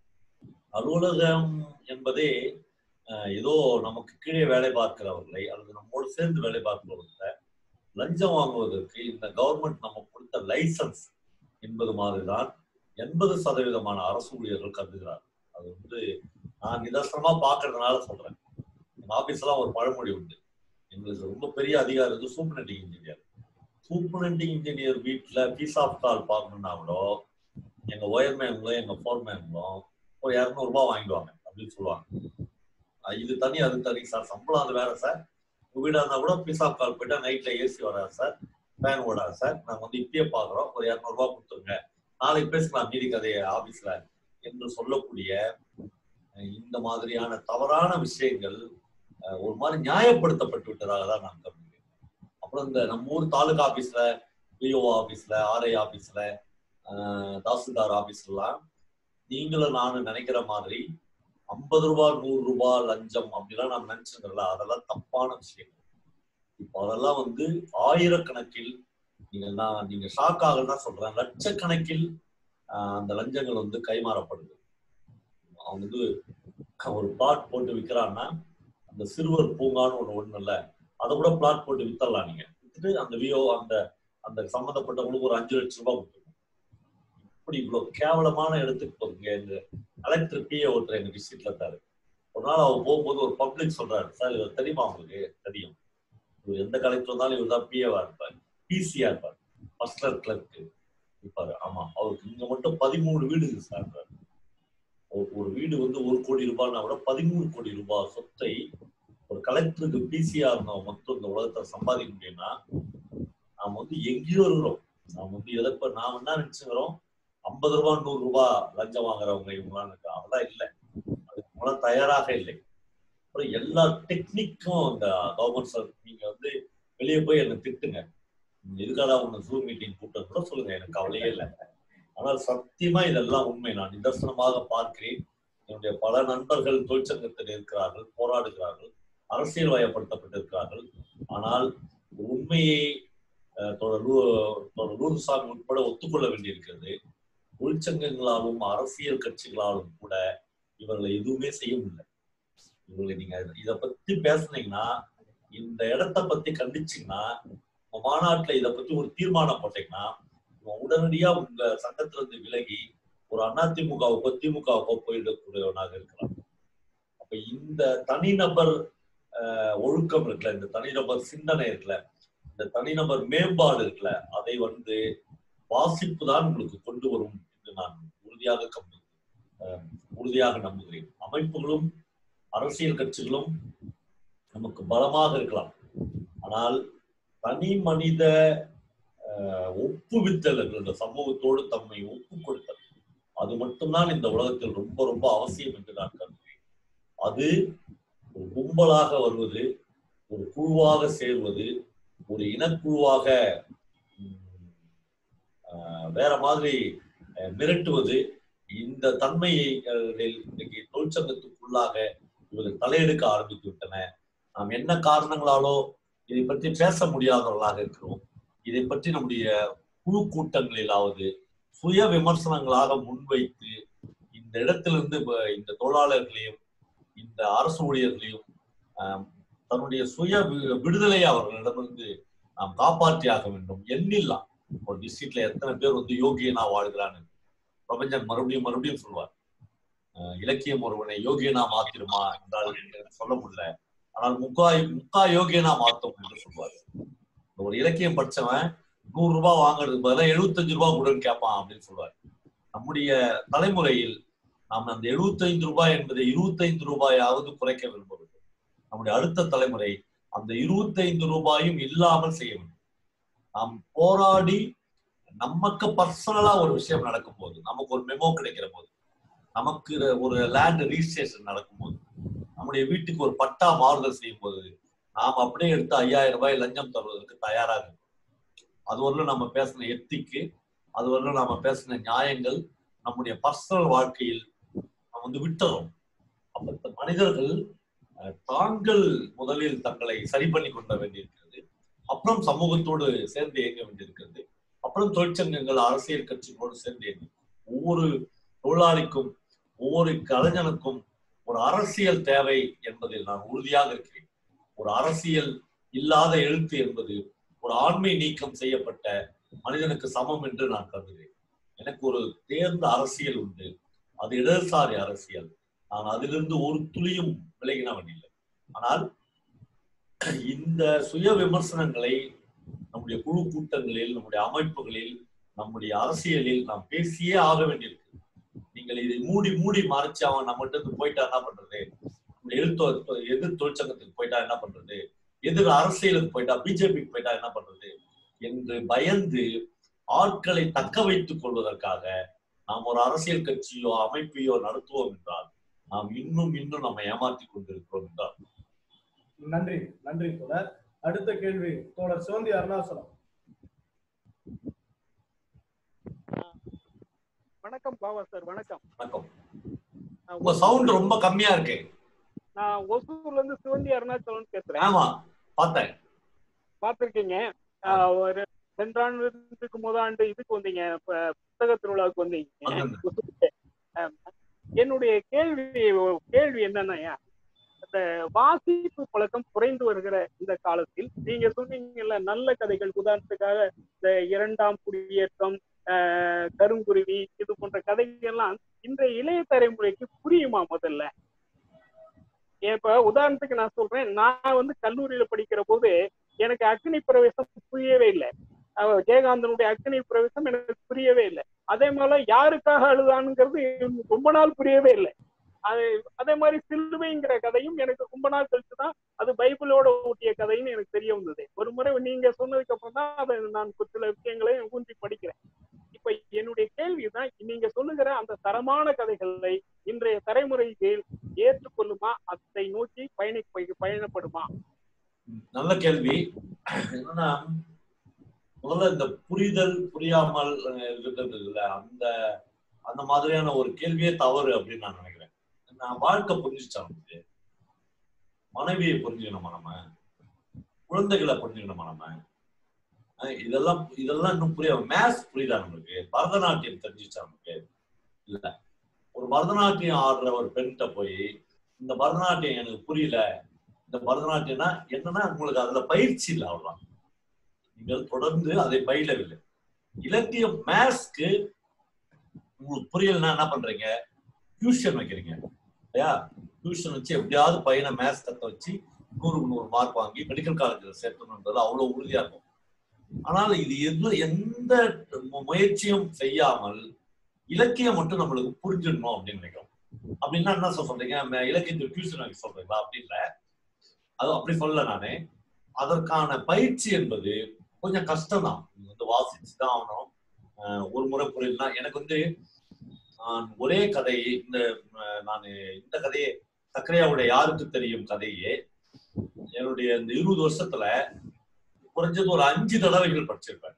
S5: அலுவலகம் என்பதே ஆஹ் ஏதோ நமக்கு கீழே வேலை பார்க்கிறவர்களை அல்லது நம்மோடு சேர்ந்து வேலை பார்க்கிறவர்களை லஞ்சம் வாங்குவதற்கு இந்த கவர்மெண்ட் நம்ம கொடுத்த லைசன்ஸ் என்பது மாதிரிதான் எண்பது சதவீதமான அரசு ஊழியர்கள் கருதுகிறார் அது வந்து நான் நிதர்சனமா பாக்குறதுனால சொல்றேன் எங்க ஆபீஸ்லாம் ஒரு பழமொழி உண்டு எங்களுக்கு ரொம்ப பெரிய அதிகாரி வந்து சூப்பரண்டிங் இன்ஜினியர் சூப்பரண்டிங் இன்ஜினியர் வீட்டுல பீஸ் ஆஃப் கால் பார்க்கணும்னா கூட எங்க ஒயர்மேன்களும் எங்க ஃபோர்மேன்களும் ஒரு இரநூறு ரூபாய் வாங்கிடுவாங்க அப்படின்னு சொல்லுவாங்க அஹ் இது தனி அது தனி சார் சம்பளம் அது வேற சார் உங்க வீடா இருந்தா கூட பீஸ் ஆஃப் கால் போயிட்டா நைட்ல ஏசி வராது சார் ஃபேன் ஓடாது சார் நாங்க வந்து இப்பயே பாக்குறோம் ஒரு இரநூறு ரூபாய் கொடுத்துருங்க நாளைக்கு பேசலாம் மீதி கதையை ஆபீஸ்ல என்று சொல்லக்கூடிய அஹ் இந்த மாதிரியான தவறான விஷயங்கள் அஹ் ஒரு மாதிரி நியாயப்படுத்தப்பட்டு விட்டதாக தான் நான் கருதுகிறேன் அப்புறம் இந்த நம்ம ஊர் தாலுகா ஆபீஸ்ல பிஓ ஆபீஸ்ல ஆர்ஐ ஆபீஸ்ல அஹ் தாசில்தார் ஆபீஸ்லாம் நீங்களும் நானும் நினைக்கிற மாதிரி ஐம்பது ரூபாய் நூறு ரூபாய் லஞ்சம் அப்படிலாம் நான் நினைச்சிருந்தல அதெல்லாம் தப்பான விஷயங்கள் இப்போ அதெல்லாம் வந்து ஆயிரக்கணக்கில் நீங்க நான் நீங்க ஷாக் ஆகலாம் சொல்றேன் லட்சக்கணக்கில் ஆஹ் அந்த லஞ்சங்கள் வந்து கைமாறப்படுது அவன் வந்து ஒரு பிளாட் போட்டு விற்கிறான்னா அந்த சிறுவர் பூங்கான்னு ஒண்ணு ஒண்ணு இல்ல அதை கூட பிளாட் போட்டு வித்தரலாம் நீங்க வித்துட்டு அந்த விஓ அந்த அந்த சம்மந்தப்பட்டவங்களுக்கு ஒரு அஞ்சு லட்சம் ரூபாய் கொடுத்துருங்க இப்படி இவ்வளவு கேவலமான இடத்துக்கு போறீங்க எங்க கலெக்டர் பிஏ ஒருத்தர் எங்க டிஸ்ட்ரிக்ட்ல இருந்தாரு ஒரு நாள் அவர் போகும்போது ஒரு பப்ளிக் சொல்றாரு சார் இவர் தெரியுமா உங்களுக்கு தெரியும் இவர் எந்த கலெக்டர் இருந்தாலும் இவர் தான் பிஏவா இருப்பார் பிசியா இருப்பார் ஃபர்ஸ்ட் கிளர்க் இருப்பாரு ஆமா அவருக்கு இங்க மட்டும் பதிமூணு வீடு இருக்கு சார் ஒரு ஒரு வீடு வந்து ஒரு கோடி ரூபாய்னா கூட பதிமூணு கோடி ரூபாய் சொத்தை ஒரு கலெக்டருக்கு பிசிஆ இருந்தவங்க மட்டும் இந்த உலகத்தை சம்பாதிக்க முடியும்னா நாம வந்து எங்கேயோ இருக்கிறோம் நாம வந்து எதை இப்ப நாம என்ன நினைச்சுக்கிறோம் ஐம்பது ரூபாய் நூறு ரூபாய் லஞ்சம் வாங்குறவங்க இவங்களாம் இருக்கு அதெல்லாம் இல்லை அதுக்கு மூலம் தயாராக இல்லை அப்புறம் எல்லா டெக்னிக்கும் இந்த கவர்மெண்ட் சார் நீங்க வந்து வெளியே போய் என்ன திட்டுங்க நீங்க எதுக்காக ஒன்று ஜூம் மீட்டிங் கூட்டம் கூட சொல்லுங்க எனக்கு கவலையே இல்லை ஆனால் சத்தியமா இதெல்லாம் உண்மை நான் நிதர்சனமாக பார்க்கிறேன் என்னுடைய பல நண்பர்கள் தொழிற்சங்கத்தில் இருக்கிறார்கள் போராடுகிறார்கள் அரசியல் வயப்படுத்தப்பட்டிருக்கிறார்கள் ஆனால் உண்மையை அஹ், தோழர் லூ- தோழர் லூர்சாமி உட்பட ஒத்துக்கொள்ள வேண்டியிருக்கிறது தொழிற்சங்கங்களாலும் அரசியல் கட்சிகளாலும் கூட இவர்களை எதுவுமே செய்ய முடியல இவங்களை நீங்க இத பத்தி பேசுனீங்கன்னா இந்த இடத்த பத்தி கண்டிச்சீங்கன்னா உங்க மாநாட்டுல இத பத்தி ஒரு தீர்மானம் போட்டீங்கன்னா இவன் உடனடியா உங்க சங்கத்துல இருந்து விலகி ஒரு அதிமுகவுக்கோ திமுகவுக்கோ போயிடக்கூடியவனாக இருக்கலாம் அப்ப இந்த தனிநபர் அஹ், ஒழுக்கம் இருக்குல்ல இந்த தனிநபர் சிந்தனை இருக்குல்ல இந்த தனிநபர் மேம்பாடு இருக்குல்ல அதை வந்து வாசிப்பு தான் உங்களுக்கு கொண்டு வரும் என்று நான் உறுதியாக கம்பு அஹ், உறுதியாக நம்புகிறேன் அமைப்புகளும் அரசியல் கட்சிகளும் நமக்கு பலமாக இருக்கலாம் ஆனால் தனி மனித அஹ், ஒப்புவித்தல் என்கிற சமூகத்தோடு தம்மை ஒப்பு கொடுத்தல் அது மட்டும்தான் இந்த உலகத்தில் ரொம்ப ரொம்ப அவசியம் என்று நான் கருதுகிறேன் அது ஒரு கும்பலாக வருவது ஒரு குழுவாக சேர்வது ஒரு இனக்குழுவாக உம், ஆஹ், வேற மாதிரி அஹ், மிரட்டுவது இந்த தன்மையை அஹ், இன்னைக்கு தொழிற்சங்கத்துக்குள்ளாக இவர்கள் தலையெடுக்க ஆரம்பித்து விட்டன நாம் என்ன காரணங்களாலோ இதை பற்றி பேச முடியாதவர்களாக இருக்கிறோம் இதை பற்றி நம்முடைய குழு கூட்டங்களிலாவது சுய விமர்சனங்களாக முன்வைத்து இந்த இடத்திலிருந்து வ- இந்த தொழிலாளர்களையும் இந்த அரசு ஊழியர்களையும் ஆஹ், தன்னுடைய சுய வி- விடுதலையை அவர்களிடமிருந்து நாம் காப்பாற்றியாக வேண்டும் எண்ணில்லாம் ஒரு டிஸ்ட்ரிக்ட்ல எத்தனை பேர் வந்து யோகியனா வாழ்கிறான்னு பிரபஞ்சன் மறுபடியும் மறுபடியும் சொல்வார் ஆஹ், இலக்கியம் ஒருவனை யோகியனா மாத்திருமா என்றால் எனக்கு சொல்ல முடியல ஆனால் முக்கா முக்கா யோகியனா மாத்தும் என்று சொல்வார் ஒரு இலக்கியம் படிச்சவன் நூறு ரூபாய் வாங்குறதுக்கு பதிலாக எழுபத்தஞ்சு ரூபாய் கொடுன்னு கேட்பான் அப்படின்னு சொல்லுவார் நம்முடைய தலைமுறையில் நாம் அந்த எழுபத்தைந்து ரூபாய் என்பதை இருபத்தைந்து ரூபாயாவது குறைக்க விரும்புவது நம்முடைய அடுத்த தலைமுறை அந்த இருபத்தைந்து ரூபாயும் இல்லாமல் செய்ய வேண்டும் நாம் போராடி நமக்கு பர்சனலா ஒரு விஷயம் நடக்கும் போது நமக்கு ஒரு மெமோ கிடைக்கிற போது நமக்கு ஒரு லேண்ட் ரிஜிஸ்ட்ரேஷன் நடக்கும் போது நம்முடைய வீட்டுக்கு ஒரு பட்டா மாறுதல் செய்யும் போது நாம் அப்படியே எடுத்து ஐயாயிரம் ரூபாய் லஞ்சம் தருவதற்கு தயாராக இருக்கோம் அது வரலும் நம்ம பேசின எத்திக்கு அது வரலும் நம்ம பேசின நியாயங்கள் நம்முடைய பர்சனல் வாழ்க்கையில் நம்ம வந்து விட்டுறோம் அப்ப இந்த மனிதர்கள் அஹ், தாங்கள் முதலில் தங்களை சரி பண்ணி கொள்ள வேண்டியிருக்கிறது அப்புறம் சமூகத்தோடு சேர்ந்து இயங்க வேண்டியிருக்கிறது அப்புறம் தொழிற்சங்கங்கள் அரசியல் கட்சிகளோடு சேர்ந்து இயங்க ஒவ்வொரு தொழிலாளிக்கும் ஒவ்வொரு கலைஞனுக்கும் ஒரு அரசியல் தேவை என்பதில் நான் உறுதியாக இருக்கிறேன் ஒரு அரசியல் இல்லாத எழுத்து என்பது ஒரு ஆண்மை நீக்கம் செய்யப்பட்ட மனிதனுக்கு சமம் என்று நான் கருதுகிறேன் எனக்கு ஒரு தேர்ந்த அரசியல் உண்டு அது இடதுசாரி அரசியல் நான் அதிலிருந்து ஒரு துளியும் விலகினவன் இல்லை ஆனால் இந்த சுய விமர்சனங்களை நம்முடைய குழு கூட்டங்களில் நம்முடைய அமைப்புகளில் நம்முடைய அரசியலில் நாம் பேசியே ஆக வேண்டியிருக்கு நீங்கள் இதை மூடி மூடி மறைச்சு அவன் நம்மகிட்ட இருந்து போயிட்டா என்ன பண்றது நம்முடைய எழுத்து எதிர் தொழிற்சங்கத்துக்கு போயிட்டா என்ன பண்றது எதிர் அரசியலுக்கு போயிட்டா பிஜேபிக்கு போயிட்டா என்ன பண்றது என்று பயந்து ஆட்களை தக்க வைத்துக் கொள்வதற்காக நாம் ஒரு அரசியல் கட்சியோ அமைப்பையோ நடத்துவோம் என்றால் நாம் இன்னும் இன்னும் நம்ம ஏமாற்றி கொண்டிருக்கிறோம் என்றால்
S2: நன்றி நன்றி தோழர் அடுத்த கேள்வி தோழர் சிவந்தி அருணாசலம்
S10: வணக்கம் பாவா சார் வணக்கம்
S5: வணக்கம்
S10: நான்
S5: உங்க சவுண்ட் ரொம்ப கம்மியா இருக்கு
S10: நான் ஒசூர்ல இருந்து சிவந்தி அருணாச்சலம் பேசுறேன்
S5: ஆமா பார்த்தேன்
S10: பார்த்திருக்கீங்க ஆஹ் ஒரு சென்றாண்டுக்கு முதலாண்டு இதுக்கு வந்தீங்க இப்ப புத்தக திருவிழாவுக்கு வந்தீங்க
S5: வந்தேன்.
S10: ஒசூருக்கு. ஆஹ் என்னுடைய கேள்வி கேள்வி என்னன்னா இந்த வாசிப்பு பழக்கம் குறைந்து வருகிற இந்த காலத்தில் நீங்க சொன்னீங்கல்ல நல்ல கதைகள் உதாரணத்துக்காக இந்த இரண்டாம் குடியேற்றம் ஆஹ் கருங்குருவி இது போன்ற கதைகள்லாம் இன்றைய இளைய தலைமுறைக்கு புரியுமா முதல்ல இப்ப உதாரணத்துக்கு நான் சொல்றேன் நான் வந்து கல்லூரியில படிக்கிற போது எனக்கு அக்னி பிரவேசம் புரியவே இல்லை அவ ஜெயகாந்தனுடைய அக்னி பிரவேசம் எனக்கு புரியவே இல்லை அதே மாதிரி யாருக்காக அழுதானுங்கிறது எனக்கு ரொம்ப நாள் புரியவே இல்லை அது அதே மாதிரி சிலுவைங்கிற கதையும் எனக்கு ரொம்ப நாள் கழிச்சு தான் அது பைபிளோட ஊட்டிய கதைன்னு எனக்கு தெரிய வந்தது ஒரு முறை நீங்க சொன்னதுக்கு அப்புறம் தான் அதை நான் சில விஷயங்களை ஊன்றி படிக்கிறேன் இப்ப என்னுடைய கேள்விதான் நீங்க சொல்லுகிற அந்த தரமான கதைகளை இன்றைய தலைமுறைகள் ஏற்றுக்கொள்ளுமா அதை நோக்கி பயணி பயணப்படுமா
S5: நல்ல கேள்வி என்னன்னா முதல்ல இந்த புரிதல் புரியாமல் அஹ், இருக்கிறது இல்ல அந்த அந்த மாதிரியான ஒரு கேள்வியே தவறு அப்படின்னு நான் நினைக்கிறேன் நான் வாழ்க்கை புரிஞ்சுச்சா நமக்கு மனைவியை புரிஞ்சுக்கணுமா நம்ம குழந்தைகளை புரிஞ்சுக்கணுமா நம்ம அஹ், இதெல்லாம் இதெல்லாம் இன்னும் புரிய மேத்ஸ் புரியுதா நம்மளுக்கு பரதநாட்டியம் தெரிஞ்சுச்சா நமக்கு இல்ல ஒரு பரதநாட்டியம் ஆடுற ஒரு பெண்கிட்ட போய் இந்த பரதநாட்டியம் எனக்கு புரியல இந்த பரதநாட்டியம்னா என்னன்னா உங்களுக்கு அதுல பயிற்சி இல்லை அவ்வளவுதான் நீங்கள் தொடர்ந்து அதை பயிலவில்லை இலக்கிய மேத்ஸ்க்கு உங்களுக்கு புரியலன்னா என்ன பண்றீங்க டியூஷன் வைக்கிறீங்க இல்லையா டியூஷன் வச்சு எப்படியாவது பையனை மேத்ஸ் கத்த வச்சு நூறுக்கு நூறு மார்க் வாங்கி மெடிக்கல் காலேஜில் சேர்க்கணுன்றது அவ்வளவு உறுதியா இருக்கும் ஆனால் இது எது எந்த மு- முயற்சியும் செய்யாமல் இலக்கியம் மட்டும் நம்மளுக்கு புரிஞ்சிடணும் அப்படின்னு நினைக்கிறோம் அப்படின்னா என்ன சொல்ல சொல்றீங்க ம- இலக்கியத்துக்கு டியூஷன் வைக்க சொல்றீங்களா அப்படி இல்ல அது அப்படி சொல்லல நானு அதற்கான பயிற்சி என்பது கொஞ்சம் கஷ்டம் தான் வந்து வாசிச்சு தான் ஆகணும் அஹ் ஒரு முறை புரியலனா எனக்கு வந்து நான் ஒரே கதை இந்த நான் இந்த கதையை சக்கரையாவுடைய யாருக்கு தெரியும் கதையே என்னுடைய இந்த இருபது வருஷத்துல குறைஞ்சது ஒரு அஞ்சு தடவைகள் படிச்சிருப்பேன்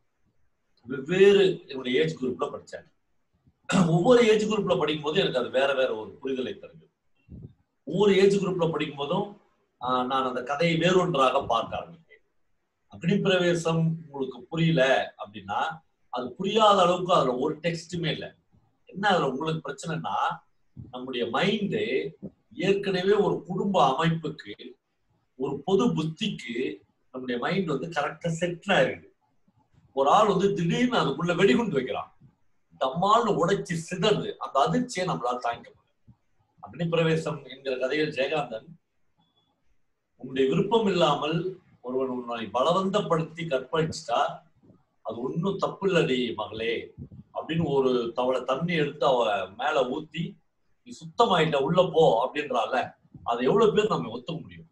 S5: வெவ்வேறு என்னுடைய ஏஜ் குரூப்ல படிச்சேன் ஒவ்வொரு ஏஜ் குரூப்ல படிக்கும் போது எனக்கு அது வேற வேற ஒரு புரிதலை தருது ஒவ்வொரு ஏஜ் குரூப்ல படிக்கும் போதும் ஆஹ், நான் அந்த கதையை வேறொன்றாக பார்க்க ஆரம்பித்தேன் அக்னி பிரவேசம் உங்களுக்கு புரியல அப்படின்னா அது புரியாத அளவுக்கு அதுல ஒரு டெக்ஸ்டுமே இல்லை என்ன அதுல உங்களுக்கு பிரச்சனைனா நம்முடைய மைண்டு ஏற்கனவே ஒரு குடும்ப அமைப்புக்கு ஒரு பொது புத்திக்கு நம்முடைய மைண்ட் வந்து கரெக்டா செட்டில் ஆயிருக்கு ஒரு ஆள் வந்து திடீர்னு அதுக்குள்ள வெடிகுண்டு வைக்கிறான் தம்மான்னு உடைச்சு சிதறது அந்த அதிர்ச்சியை நம்மளால தாங்கிக்க முடியல அக்னி பிரவேசம் என்கிற கதையில் ஜெயகாந்தன் உன்னுடைய விருப்பம் இல்லாமல் ஒருவன் உன்னை பலவந்தப்படுத்தி கற்பழிச்சிட்டா அது ஒன்றும் தப்பு இல்லடி மகளே அப்படின்னு ஒரு தவளை தண்ணி எடுத்து அவ மேல ஊத்தி நீ சுத்தமாயிட்ட உள்ள போ அப்படின்றால அதை எவ்வளவு பேர் நம்ம ஒத்துக்க முடியும்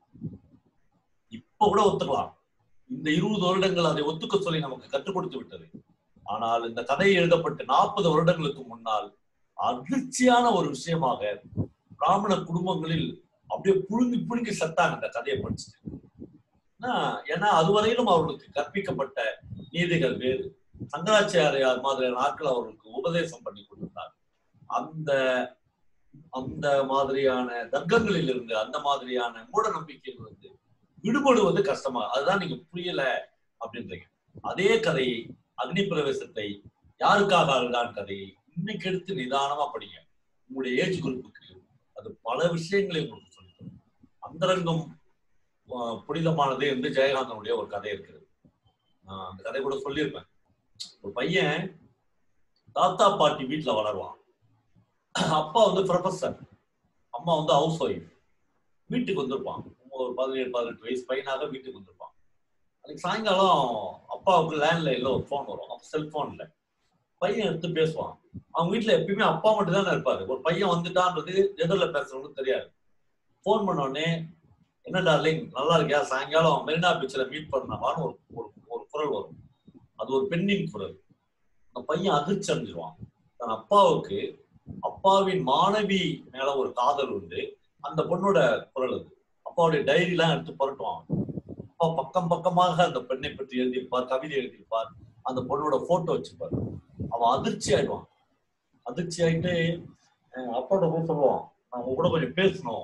S5: இப்ப கூட ஒத்துக்கலாம் இந்த இருபது வருடங்கள் அதை ஒத்துக்க சொல்லி நமக்கு கற்றுக் கொடுத்து விட்டது ஆனால் இந்த கதை எழுதப்பட்டு நாற்பது வருடங்களுக்கு முன்னால் அதிர்ச்சியான ஒரு விஷயமாக பிராமண குடும்பங்களில் அப்படியே புழுங்கி புழுங்கி சத்தாங்க இந்த கதையை படிச்சுட்டு ஏன்னா, ஏன்னா அதுவரையிலும் அவர்களுக்கு கற்பிக்கப்பட்ட நீதிகள் வேறு சங்கராச்சாரியார் மாதிரியான ஆட்கள் அவர்களுக்கு உபதேசம் பண்ணி கொண்டிருந்தார் அந்த அந்த மாதிரியான தர்க்கங்களில் இருந்து அந்த மாதிரியான மூட நம்பிக்கையில் இருந்து விடுபடுவது கஷ்டமா அதுதான் நீங்க புரியல அப்படின்றீங்க அதே கதையை அக்னி பிரவேசத்தை யாருக்காக அழுதான் கதையை இன்னைக்கு எடுத்து நிதானமா படிங்க உங்களுடைய ஏஜ் குரூப்புக்கு அது பல விஷயங்களை உங்களுக்கு சொல்லி தரும். அந்தரங்கம் ஆஹ், புனிதமானது என்று ஜெயகாந்தனுடைய ஒரு கதை இருக்கிறது நான் அந்த கதை கூட சொல்லியிருப்பேன் ஒரு பையன் தாத்தா பாட்டி வீட்டுல வளருவான் அப்பா வந்து ப்ரொஃபஸர் அம்மா வந்து ஹவுஸ் ஒய்ஃப் வீட்டுக்கு வந்திருப்பான் ஒரு பதினேழு பதினெட்டு வயசு பையனாக வீட்டுக்கு வந்திருப்பான் அன்னைக்கு சாயங்காலம் அப்பாவுக்கு லேண்ட்லைன்ல ஒரு ஃபோன் வரும் அப்ப செல்போன்ல பையன் எடுத்து பேசுவான் அவங்க வீட்டுல எப்பயுமே அப்பா மட்டும் தானே இருப்பாரு ஒரு பையன் வந்துட்டான்றது எதிரில பேசுறவங்களுக்கு தெரியாது ஃபோன் பண்ண உடனே என்ன டார்லிங் நல்லா இருக்கியா சாயங்காலம் மெரினா பீச்சில் மீட் பண்ணவான்னு ஒரு ஒரு ஒரு குரல் வரும் அது ஒரு பெண்ணின் குரல் அந்த பையன் அதிர்ச்சி அடைஞ்சிருவான் தன் அப்பாவுக்கு அப்பாவின் மாணவி மேல ஒரு காதல் உண்டு அந்த பொண்ணோட குரல் அது அப்பாவுடைய டைரி எல்லாம் எடுத்து புரட்டுவான் அப்பா பக்கம் பக்கமாக அந்த பெண்ணை பற்றி எழுதியிருப்பார் கவிதை எழுதியிருப்பார் அந்த பொண்ணோட போட்டோ வச்சிருப்பார் அவன் அதிர்ச்சி ஆயிடுவான் அதிர்ச்சி ஆயிட்டு அஹ் அப்பாவோட போய் சொல்லுவான் நான் உங்க கூட கொஞ்சம் பேசணும்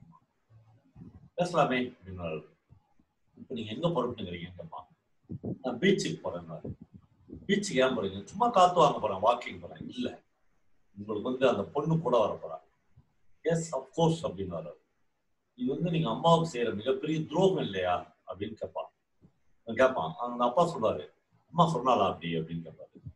S5: பேசலாமே அப்படின்னாரு இப்ப நீங்க எங்க புறப்பட்டுங்கிறீங்க கேட்பான் நான் பீச்சுக்கு போறேன் பீச்சுக்கு ஏன் போறீங்க சும்மா காத்து வாங்க போறேன் வாக்கிங் போறேன் இல்ல உங்களுக்கு வந்து அந்த பொண்ணு கூட வர போறா எஸ் அப்கோர்ஸ் அப்படின்னு இது வந்து நீங்க அம்மாவுக்கு செய்யற மிகப்பெரிய துரோகம் இல்லையா அப்படின்னு கேட்பான் அவன் கேட்பான் அந்த அப்பா சொல்றாரு அம்மா சொன்னாலா அப்படி அப்படின்னு கேட்பாரு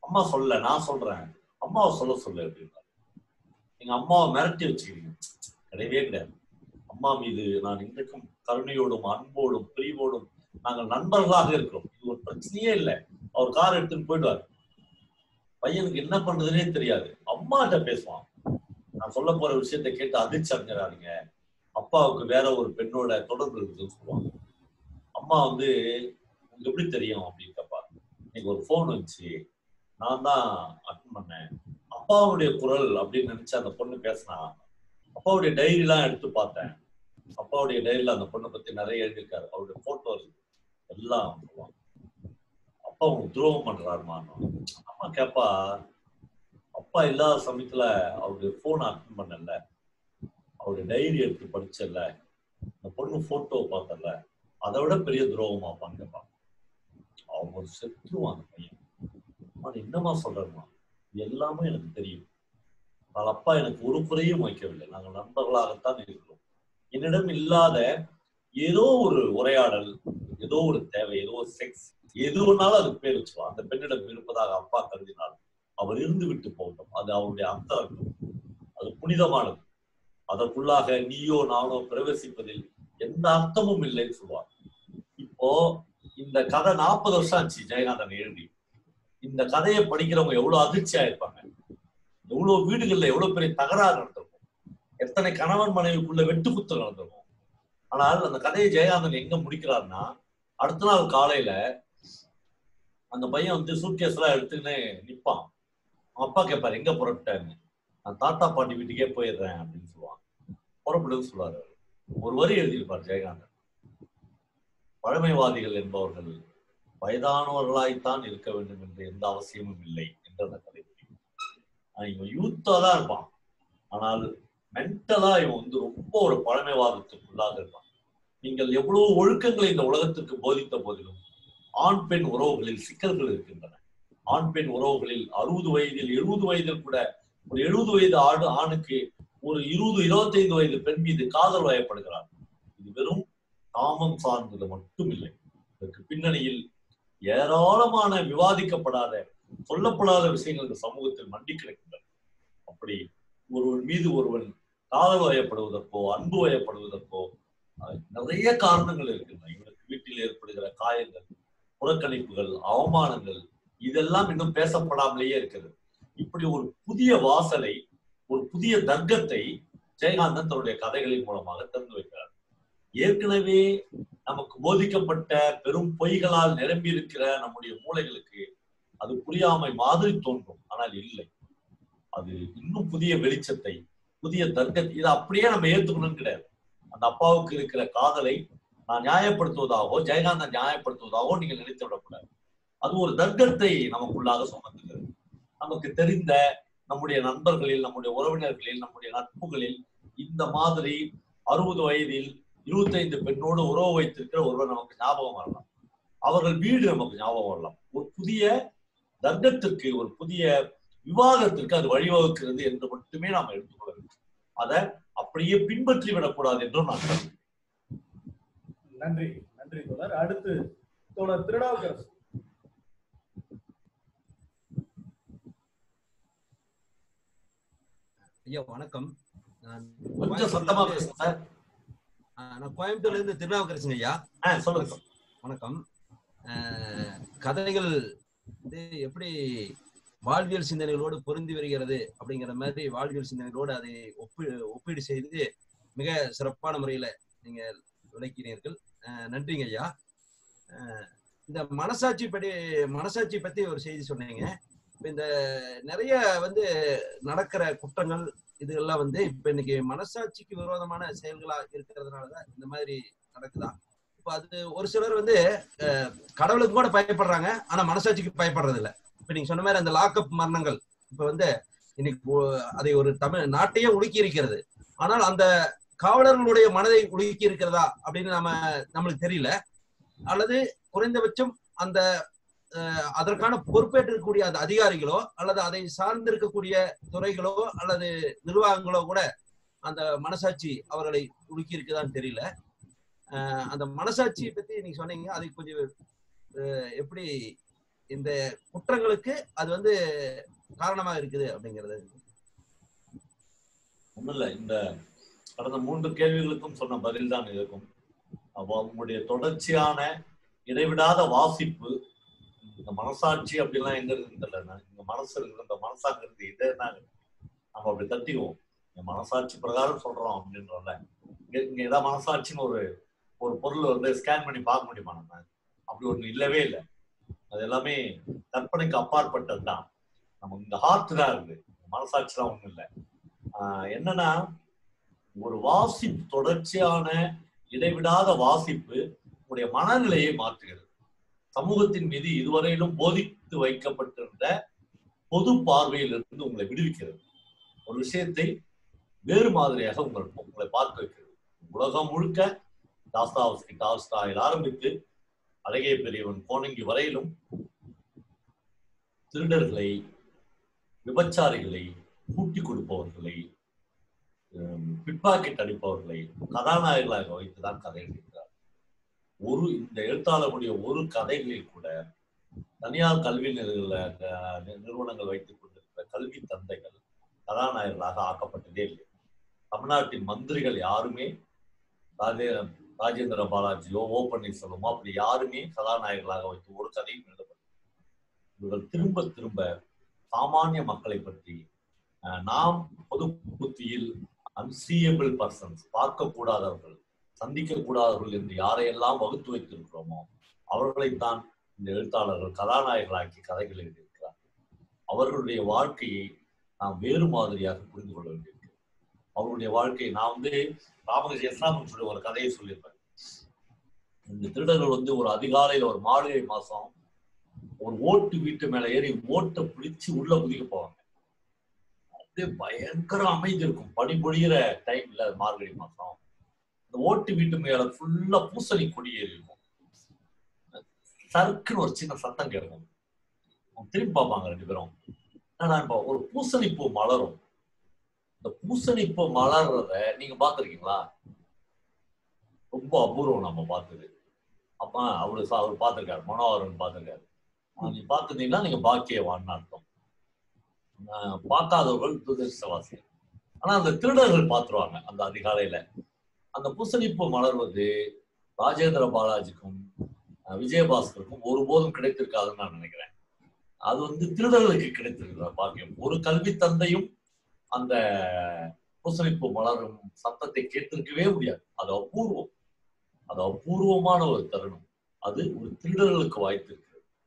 S5: அம்மா சொல்ல நான் சொல்றேன் அம்மாவை சொல்ல சொல்லு அப்படின்னா நீங்க அம்மாவை மிரட்டி வச்சுக்கிறீங்க கிடையவே கிடையாது அம்மா மீது நான் இன்றைக்கும் கருணையோடும் அன்போடும் பிரிவோடும் நாங்கள் நண்பர்களாக இருக்கிறோம் இது ஒரு பிரச்சனையே இல்லை அவர் கார் எடுத்துன்னு போயிடுவார் பையனுக்கு என்ன பண்றதுனே தெரியாது அம்மாட்ட பேசுவான் நான் சொல்ல போற விஷயத்தை கேட்டு அதிர்ச்சி அடைஞ்சிடாதீங்க அப்பாவுக்கு வேற ஒரு பெண்ணோட தொடர்பு இருக்குதுன்னு சொல்லுவாங்க அம்மா வந்து உங்களுக்கு எப்படி தெரியும் அப்படின்னு கேட்பா இன்னைக்கு ஒரு ஃபோன் வந்துச்சு நான் தான் அட்டன் பண்ணேன் அப்பாவுடைய குரல் அப்படின்னு நினைச்சு அந்த பொண்ணு பேசினா அப்பாவுடைய டைரி எல்லாம் எடுத்து பார்த்தேன் அப்பாவுடைய டைரியில அந்த பொண்ணை பத்தி நிறைய எழுதியிருக்காரு அவருடைய போட்டோ இருக்கு எல்லாம் சொல்லுவாங்க அப்பா உங்களுக்கு துரோகம் பண்றாருமான்னு அம்மா கேப்பா அப்பா இல்லாத சமயத்துல அவருடைய போன் அட்டன் பண்ணல அவருடைய டைரி எடுத்து படிச்சல அந்த பொண்ணு போட்டோ பார்த்தல அதை விட பெரிய துரோகமா அப்பான்னு கேட்பாங்க அவங்க ஒரு செத்துருவான் அந்த பையன் அவன் என்னமா சொல்றமா இது எல்லாமே எனக்கு தெரியும் ஆனால் அப்பா எனக்கு ஒரு குறையும் வைக்கவில்லை நாங்கள் நண்பர்களாகத்தான் இருக்கிறோம் என்னிடம் இல்லாத ஏதோ ஒரு உரையாடல் ஏதோ ஒரு தேவை ஏதோ ஒரு செக்ஸ் எது ஒன்னாலும் அதுக்கு பேர் வச்சுவா அந்த பெண்ணிடம் இருப்பதாக அப்பா கருதினால் அவர் இருந்து விட்டு போகட்டும் அது அவருடைய அந்தரங்கம் அது புனிதமானது அதற்குள்ளாக நீயோ நானோ பிரவேசிப்பதில் எந்த அர்த்தமும் இல்லைன்னு சொல்லுவார் இப்போ இந்த கதை நாற்பது வருஷம் ஆச்சு ஜெயகாந்தன் எழுதி இந்த கதையை படிக்கிறவங்க எவ்வளவு அதிர்ச்சியா இருப்பாங்க எவ்வளவு வீடுகள்ல எவ்வளவு பெரிய தகராறு நடந்திருக்கும் எத்தனை கணவன் மனைவிக்குள்ள வெட்டு குத்து நடந்திருக்கும் ஆனால் அந்த கதையை ஜெயகாந்தன் எங்க முடிக்கிறாருன்னா அடுத்த நாள் காலையில அந்த பையன் வந்து சூட்கேஸ் எல்லாம் எடுத்துக்கின்னு நிப்பான் அவன் அப்பா கேட்பாரு எங்க புறப்பட்டேன்னு நான் தாத்தா பாட்டி வீட்டுக்கே போயிடுறேன் அப்படின்னு சொல்லுவான் புறப்படுன்னு சொல்லுவாரு அவரு. ஒரு வரி எழுதியிருப்பார் ஜெயகாந்தன் பழமைவாதிகள் என்பவர்கள் வயதானவர்களாய்த்தான் இருக்க வேண்டும் என்ற எந்த அவசியமும் இல்லை என்ற அந்த கதை முடியும். ஆனா இவன் யூத்தா தான் இருப்பான் ஆனால் மென்டலா இவன் வந்து ரொம்ப ஒரு பழமைவாதத்துக்குள்ளாக இருப்பான் நீங்கள் எவ்வளவு ஒழுக்கங்களை இந்த உலகத்திற்கு போதித்த போதிலும் ஆண் பெண் உறவுகளில் சிக்கல்கள் இருக்கின்றன ஆண் பெண் உறவுகளில் அறுபது வயதில் எழுபது வயதில் கூட ஒரு எழுபது வயது ஆடு ஆணுக்கு ஒரு இருபது இருபத்தைந்து வயது பெண் மீது காதல் வயப்படுகிறார் இது வெறும் காமம் சார்ந்தது மட்டும் இல்லை இதற்கு பின்னணியில் ஏராளமான விவாதிக்கப்படாத சொல்லப்படாத விஷயங்கள் இந்த சமூகத்தில் மண்டி கிடக்கின்றன அப்படி ஒருவன் மீது ஒருவன் காதல் வயப்படுவதற்கோ அன்பு வயப்படுவதற்கோ அஹ், நிறைய காரணங்கள் இருக்கின்றன இவனுக்கு வீட்டில் ஏற்படுகிற காயங்கள் புறக்கணிப்புகள் அவமானங்கள் இதெல்லாம் இன்னும் பேசப்படாமலேயே இருக்கிறது இப்படி ஒரு புதிய வாசலை ஒரு புதிய தர்க்கத்தை ஜெயகாந்தன் தன்னுடைய கதைகளின் மூலமாக திறந்து வைக்கிறார் ஏற்கனவே நமக்கு போதிக்கப்பட்ட பெரும் பொய்களால் நிரம்பி இருக்கிற நம்முடைய மூளைகளுக்கு அது புரியாமை மாதிரி தோன்றும் ஆனால் இல்லை அது இன்னும் புதிய வெளிச்சத்தை புதிய தர்க்கத்தை இதை அப்படியே நம்ம ஏத்துக்கணும்னு கிடையாது அந்த அப்பாவுக்கு இருக்கிற காதலை நான் நியாயப்படுத்துவதாகவோ ஜெயகாந்தன் நியாயப்படுத்துவதாகவோ நீங்கள் நினைத்து விடக்கூடாது அது ஒரு தர்க்கத்தை நமக்குள்ளாக சுமந்துகிறது நமக்கு தெரிந்த நம்முடைய நண்பர்களில் நம்முடைய உறவினர்களில் நம்முடைய நட்புகளில் இந்த மாதிரி அறுபது வயதில் இருபத்தைந்து பெண்ணோடு உறவு வைத்திருக்கிற ஒருவர் நமக்கு ஞாபகம் வரலாம் அவர்கள் வீடு நமக்கு ஞாபகம் வரலாம் ஒரு புதிய தர்க்கத்திற்கு ஒரு புதிய விவாதத்திற்கு அது வழிவகுக்கிறது என்று மட்டுமே நாம் எடுத்துக்கொள்ள வேண்டும் அதை அப்படியே பின்பற்றி விடக்கூடாது என்றும் நான் கருதுகிறேன்.
S2: நன்றி நன்றி தோழர் அடுத்து தோழர் திருநாவுக்கரசு
S1: ஐயா வணக்கம் நான்
S5: கொஞ்சம் சத்தமா
S1: கோயம்புத்தூர்ல
S5: பேசுங்க சார்
S1: இருந்து- ஆ, நான் கோயம்புத்தூர்ல இருந்து திருநாவுக்கரசுங்க ஐயா
S5: ஆ, சொல்லுங்க சார்.
S1: வணக்கம் ஆ, கதைகள் வந்து எப்படி வாழ்வியல் சிந்தனைகளோடு பொருந்தி வருகிறது அப்படிங்கிற மாதிரி வாழ்வியல் சிந்தனைகளோடு அதை ஒப்பி ஒப்பீடு செய்து மிக சிறப்பான முறையில நீங்க விளக்கினீர்கள் ஆ, நன்றிங்க ஐயா ஆ, இந்த மனசாட்சி படி மனசாட்சி பத்தி ஒரு செய்தி சொன்னீங்க இப்ப இந்த நிறைய வந்து நடக்கிற குற்றங்கள் இது எல்லாம் வந்து இப்ப இன்னைக்கு மனசாட்சிக்கு விரோதமான செயல்களா இருக்கிறதுனாலதான் இந்த மாதிரி நடக்குதா இப்ப அது ஒரு சிலர் வந்து அஹ், கடவுளுக்கு கூட பயப்படுறாங்க ஆனா மனசாட்சிக்கு பயப்படுறது இல்ல இப்ப நீங்க சொன்ன மாதிரி அந்த லாக்அப் மரணங்கள் இப்ப வந்து இன்னைக்கு ஒ- அதை ஒரு தமிழ் நாட்டையே உலுக்கி இருக்கிறது ஆனால் அந்த காவலர்களுடைய மனதை உலுக்கி இருக்கிறதா அப்படின்னு நம்ம நம்மளுக்கு தெரியல அல்லது குறைந்தபட்சம் அந்த அஹ், அதற்கான பொறுப்பேற்றிருக்கக்கூடிய அந்த அதிகாரிகளோ அல்லது அதை சார்ந்திருக்கக்கூடிய துறைகளோ அல்லது நிர்வாகங்களோ கூட அந்த மனசாட்சி அவர்களை உலுக்கி இருக்குதான்னு தெரியல அஹ், அந்த மனசாட்சியை பத்தி நீங்க சொன்னீங்க அதை கொஞ்சம் அஹ், எப்படி இந்த குற்றங்களுக்கு அது வந்து காரணமா இருக்குது அப்படிங்கிறது
S5: ஒண்ணும் இல்ல இந்த கடந்த மூன்று கேள்விகளுக்கும் சொன்ன பதில் தான் இருக்கும் அப்போ அவங்களுடைய தொடர்ச்சியான இடைவிடாத வாசிப்பு இந்த மனசாட்சி அப்படிலாம் எங்க இருக்குன்னு தெரியல இந்த மனசு இருக்கு இந்த மனசாங்கிறது இதே தான் நம்ம அப்படி தட்டிக்குவோம் இந்த மனசாட்சி பிரகாரம் சொல்றோம் அப்படின்றோம்ல இங்க இங்க ஏதாவது மனசாட்சின்னு ஒரு ஒரு பொருள் வந்து ஸ்கேன் பண்ணி பார்க்க முடியுமா நம்ம அப்படி ஒண்ணு இல்லவே இல்லை அது எல்லாமே கற்பனைக்கு அப்பாற்பட்டது தான் நம்ம இந்த ஹார்ட் தான் இருக்கு மனசாட்சிலாம் ஒண்ணும் இல்லை ஆஹ் என்னன்னா ஒரு வாசிப்பு தொடர்ச்சியான இடைவிடாத வாசிப்பு உங்களுடைய மனநிலையை மாற்றுகிறது சமூகத்தின் மீது இதுவரையிலும் போதித்து வைக்கப்பட்டிருந்த பொது பார்வையிலிருந்து உங்களை விடுவிக்கிறது ஒரு விஷயத்தை வேறு மாதிரியாக உங்கள் உங்களை பார்க்க வைக்கிறது உலகம் முழுக்க தாஸ்தாவஸ்கி டால்ஸ்டாயில் ஆரம்பித்து அழகிய பெரியவன் கோணங்கி வரையிலும் திருடர்களை விபச்சாரிகளை கூட்டி கொடுப்பவர்களை பிட்பாக்கெட் அடிப்பவர்களை கதாநாயகர்களாக வைத்துதான் கதை எழுதுகிறார் ஒரு இந்த எழுத்தாளர்களுடைய ஒரு கதைகளில் கூட தனியார் கல்வி நிறுவன நிறுவனங்கள் வைத்துக் கொண்டிருக்கிற கல்வி தந்தைகள் கதாநாயகர்களாக ஆக்கப்பட்டதே இல்லை தமிழ்நாட்டின் மந்திரிகள் யாருமே ராஜே ராஜேந்திர பாலாஜியோ ஓ பன்னீர்செல்வமோ அப்படி யாருமே கதாநாயகர்களாக வைத்து ஒரு கதையும் எழுதப்பட்டது இவர்கள் திரும்ப திரும்ப சாமானிய மக்களை பற்றி நாம் பொது புத்தியில் அன்சீயபிள் பர்சன்ஸ் பார்க்கக்கூடாதவர்கள் சந்திக்க கூடாதவர்கள் என்று யாரையெல்லாம் வகுத்து வைத்திருக்கிறோமோ அவர்களைத்தான் இந்த எழுத்தாளர்கள் கதாநாயகர்களாக்கி கதைகள் எழுதியிருக்கிறார் அவர்களுடைய வாழ்க்கையை நாம் வேறு மாதிரியாக புரிந்து கொள்ள வேண்டியிருக்கு அவருடைய வாழ்க்கையை நான் வந்து ராமகிருஷ்ண எஸ்ராமன் சொல்லி ஒரு கதையை சொல்லியிருப்பேன் இந்த திருடர்கள் வந்து ஒரு அதிகாலையில ஒரு மாளிகை மாசம் ஒரு ஓட்டு வீட்டு மேல ஏறி ஓட்டை பிடிச்சு உள்ள குதிக்க போவாங்க அப்படியே பயங்கர அமைதி இருக்கும் பனி பொழியிற டைம்ல மார்கழி மாசம் இந்த ஓட்டு வீட்டு மேல ஃபுல்லா பூசணி கொடி ஏறி இருக்கும் சர்க்குன்னு ஒரு சின்ன சத்தம் கேட்கும் திரும்பி பார்ப்பாங்க ரெண்டு பேரும் என்னடா ஒரு பூசணி பூ மலரும் இந்த பூசணி பூ மலர்றத நீங்க பாத்திருக்கீங்களா ரொம்ப அபூர்வம் நம்ம பார்த்தது அப்ப அவரு அவர் பார்த்திருக்காரு மனோகரன் பார்த்திருக்காரு நீ பார்த்துட்டீங்கன்னா நீங்க பாக்கியவான்னு அர்த்தம் பார்க்காதவர்கள் துரதிருஷ்டவாசி ஆனா அந்த திருடர்கள் பார்த்துருவாங்க அந்த அதிகாலையில அந்த பூசணிப்பு மலர்வது ராஜேந்திர பாலாஜிக்கும் விஜயபாஸ்கருக்கும் ஒருபோதும் கிடைத்திருக்காதுன்னு நான் நினைக்கிறேன் அது வந்து திருடர்களுக்கு கிடைத்திருக்கிற பாக்கியம் ஒரு கல்வி தந்தையும் அந்த பூசணிப்பு மலரும் சத்தத்தை கேட்டிருக்கவே முடியாது அது அபூர்வம் அது அபூர்வமான ஒரு தருணம் அது ஒரு திருடர்களுக்கு வாய்த்திருக்கிறது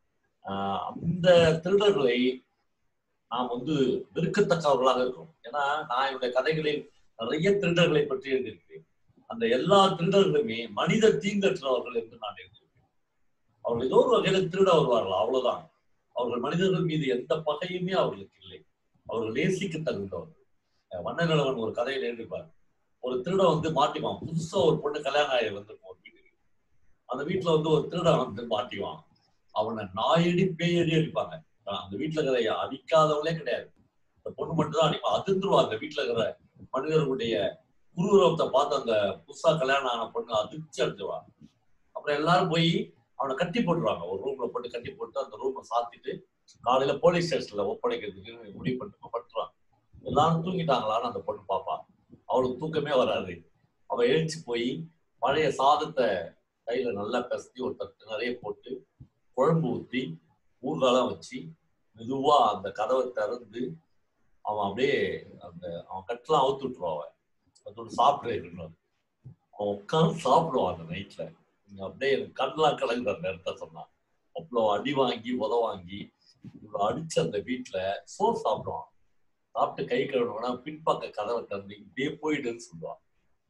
S5: அந்த திருடர்களை நாம் வந்து வெறுக்கத்தக்கவர்களாக இருக்கிறோம் ஏன்னா நான் என்னுடைய கதைகளில் நிறைய திருடர்களை பற்றி எழுதியிருக்கிறேன் அந்த எல்லா திருடர்களுமே மனித தீங்கற்றவர்கள் என்று நான் எழுதியிருக்கேன் அவர்கள் ஏதோ ஒரு வகையில திருட வருவார்கள் அவ்வளவுதான் அவர்கள் மனிதர்கள் மீது எந்த பகையுமே அவர்களுக்கு இல்லை அவர்கள் நேசிக்க தகுந்தவர்கள் வண்ணநிலவன் ஒரு கதையில் எழுதிப்பார் ஒரு திருடன் வந்து மாட்டிவான் புதுசா ஒரு பொண்ணு கல்யாணம் ஆகி வந்திருக்கும் ஒரு வீட்டுக்கு அந்த வீட்டுல வந்து ஒரு திருடன் வந்து மாட்டிவான் அவனை நாயடி பேயடி அடிப்பாங்க அந்த வீட்டுல இருக்கிற அடிக்காதவங்களே கிடையாது அந்த பொண்ணு மட்டும் தான் அடிப்பான் அதிர்ந்துருவா அந்த வீட்டுல இருக்கிற மனிதர்களுடைய குருவுரவத்தை பார்த்து அந்த புதுசா கல்யாணம் ஆன பொண்ணு அதிர்ச்சி அடிச்சுவா அப்புறம் எல்லாரும் போய் அவனை கட்டி போட்டுருவாங்க ஒரு ரூம்ல போட்டு கட்டி போட்டு அந்த ரூமை சாத்திட்டு காலையில போலீஸ் ஸ்டேஷன்ல ஒப்படைக்கிறதுக்கு முடிவு பண்ணிட்டு படுத்துருவாங்க எல்லாரும் தூங்கிட்டாங்களான்னு அந்த பொண்ணு பாப்பா அவளுக்கு தூக்கமே வராது அவ எழுச்சி போய் பழைய சாதத்தை கையில நல்லா பிசைஞ்சு ஒரு தட்டு நிறைய போட்டு குழம்பு ஊற்றி ஊர்காலம் வச்சு மெதுவா அந்த கதவை திறந்து அவன் அப்படியே அந்த அவன் கட்டெல்லாம் அவுத்து விட்டுருவான் அவன் அதோட சாப்பிட்டு அவன் உட்காந்து சாப்பிடுவான் அந்த நைட்ல அப்படியே கண்ணெல்லாம் கலங்குற நேரத்தை சொன்னான் அவ்வளோ அடி வாங்கி உத வாங்கி இவ்வளோ அடிச்சு அந்த வீட்டுல சோறு சாப்பிடுவான் சாப்பிட்டு கை கழுவுனா பின்பக்க கதவை திறந்து இப்படியே போயிடுன்னு சொல்லுவான்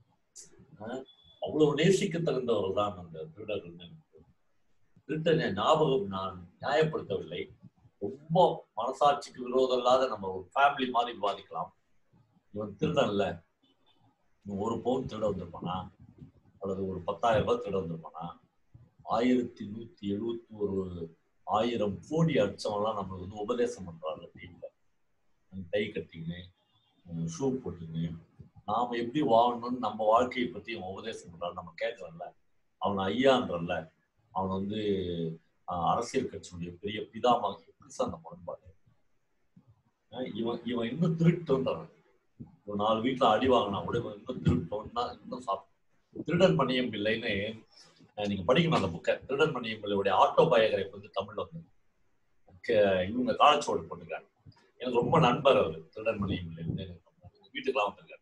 S5: அவ்வளவு நேசிக்க தகுந்தவர்கள் தான் அந்த திருடர்கள் திருட்டனை ஞாபகம் நான் நியாயப்படுத்தவில்லை ரொம்ப மனசாட்சிக்கு விரோதம் இல்லாத நம்ம ஒரு ஃபேமிலி மாதிரி விவாதிக்கலாம் இவன் திருடன்ல ஒரு பவுன் திருட வந்திருப்பானா அல்லது ஒரு பத்தாயிரம் ரூபாய் திருட வந்திருப்பானா ஆயிரத்தி நூத்தி எழுபத்தி ஒரு ஆயிரம் கோடி அடிச்சவன்லாம் நம்மளுக்கு வந்து உபதேசம் பண்றாங்க டிவில டை கட்டிங்க ஷூ போட்டுங்க நாம எப்படி வாழணும்னு நம்ம வாழ்க்கையை பத்தி அவன் உபதேசம் பண்றான் நம்ம கேட்கறோம்ல அவன் ஐயான்றல்ல அவன் வந்து ஆஹ், அரசியல் கட்சியுடைய பெரிய பிதாமாக எப்படி சார் அந்த முரண்பாடு ஆஹ், இவன் இவன் இன்னும் திருட்டுன்றான் ஒரு நாலு வீட்டுல அடி வாங்கினா கூட இவன் இன்னும் திருட்டோம்னா இன்னும் சாப்பிட்டு திருடன் மணியம் பிள்ளைன்னு அஹ், நீங்க படிக்கணும் அந்த புக்கை திருடன் மணியம் பிள்ளையுடைய ஆட்டோ பயோகிராஃபி வந்து தமிழ்ல வந்து க- இவங்க காலச்சோடு போட்டுக்கிறாங்க எனக்கு ரொம்ப நண்பர் அவர் திருடன் மணியம் பிள்ளை வந்து எனக்கு வீட்டுக்கெல்லாம் வந்திருக்காரு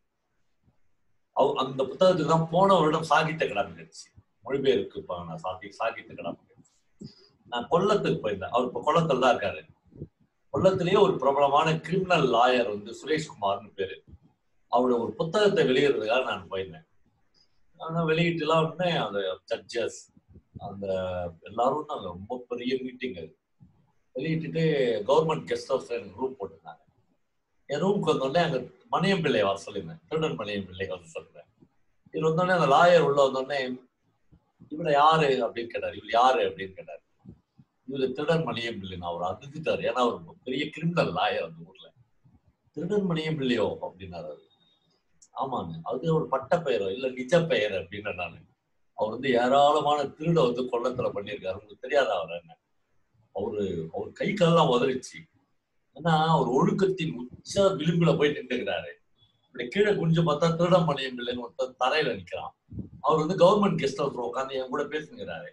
S5: அவர் அந்த புத்தகத்துக்கு தான் போன வருடம் சாகித்ய அகாடமி கிடைச்சு மொழிபெயர்க்கு இப்போ நான் சாகி சாகித்ய அகாடமி கிடைச்சு நான் கொல்லத்துக்கு போயிருந்தேன் அவர் இப்போ கொல்லத்தில் தான் இருக்காரு கொல்லத்திலேயே ஒரு பிரபலமான கிரிமினல் லாயர் வந்து சுரேஷ்குமார்னு பேரு அவரோட ஒரு புத்தகத்தை வெளியிடுறதுக்காக நான் போயிருந்தேன் ஆனா வெளியிட்டுலாம் உடனே அந்த ஜட்ஜஸ் அந்த எல்லாரும் நாங்க ரொம்ப பெரிய மீட்டிங் அது வெளியிட்டுட்டு கவர்மெண்ட் கெஸ்ட் ஹவுஸ்ல எனக்கு ரூம் போட்டிருந்தாங்க என் ரூமுக்கு வந்தோடனே அங்க மணியம் பிள்ளை வர சொல்லியிருந்தேன் திருடன் மணியம் பிள்ளை வர சொல்றேன் இவர் வந்தோடனே அந்த லாயர் உள்ள வந்தோடனே இவரை யாரு அப்படின்னு கேட்டார் இவர் யாரு அப்படின்னு கேட்டார் இவர் திருடன் மணியம் பிள்ளை அவர் அதிர்ந்துட்டாரு ஏன்னா அவர் பெரிய கிரிமினல் லாயர் அந்த ஊர்ல திருடன் மணியம் பிள்ளையோ அப்படின்னாரு அவரு. ஆமாங்க அது ஒரு பட்ட பெயரோ இல்ல நிஜ பெயர் அப்படின்னு நானு அவர் வந்து ஏராளமான திருட வந்து கொள்ளத்துல பண்ணியிருக்காரு உங்களுக்கு தெரியாதா அவர் என்ன அவரு அவர் கை காலெல்லாம் உதறிச்சு ஏன்னா அவர் ஒழுக்கத்தின் உச்ச விளிம்புல போய் நின்றுக்கிறாரு இப்படி கீழே குஞ்சு பார்த்தா திருடம் மணியம் பிள்ளைன்னு ஒருத்தர் தரையில நிக்கிறான் அவர் வந்து கவர்மெண்ட் கெஸ்ட் ஹவுஸ்ல உட்காந்து என் கூட பேசுங்கிறாரு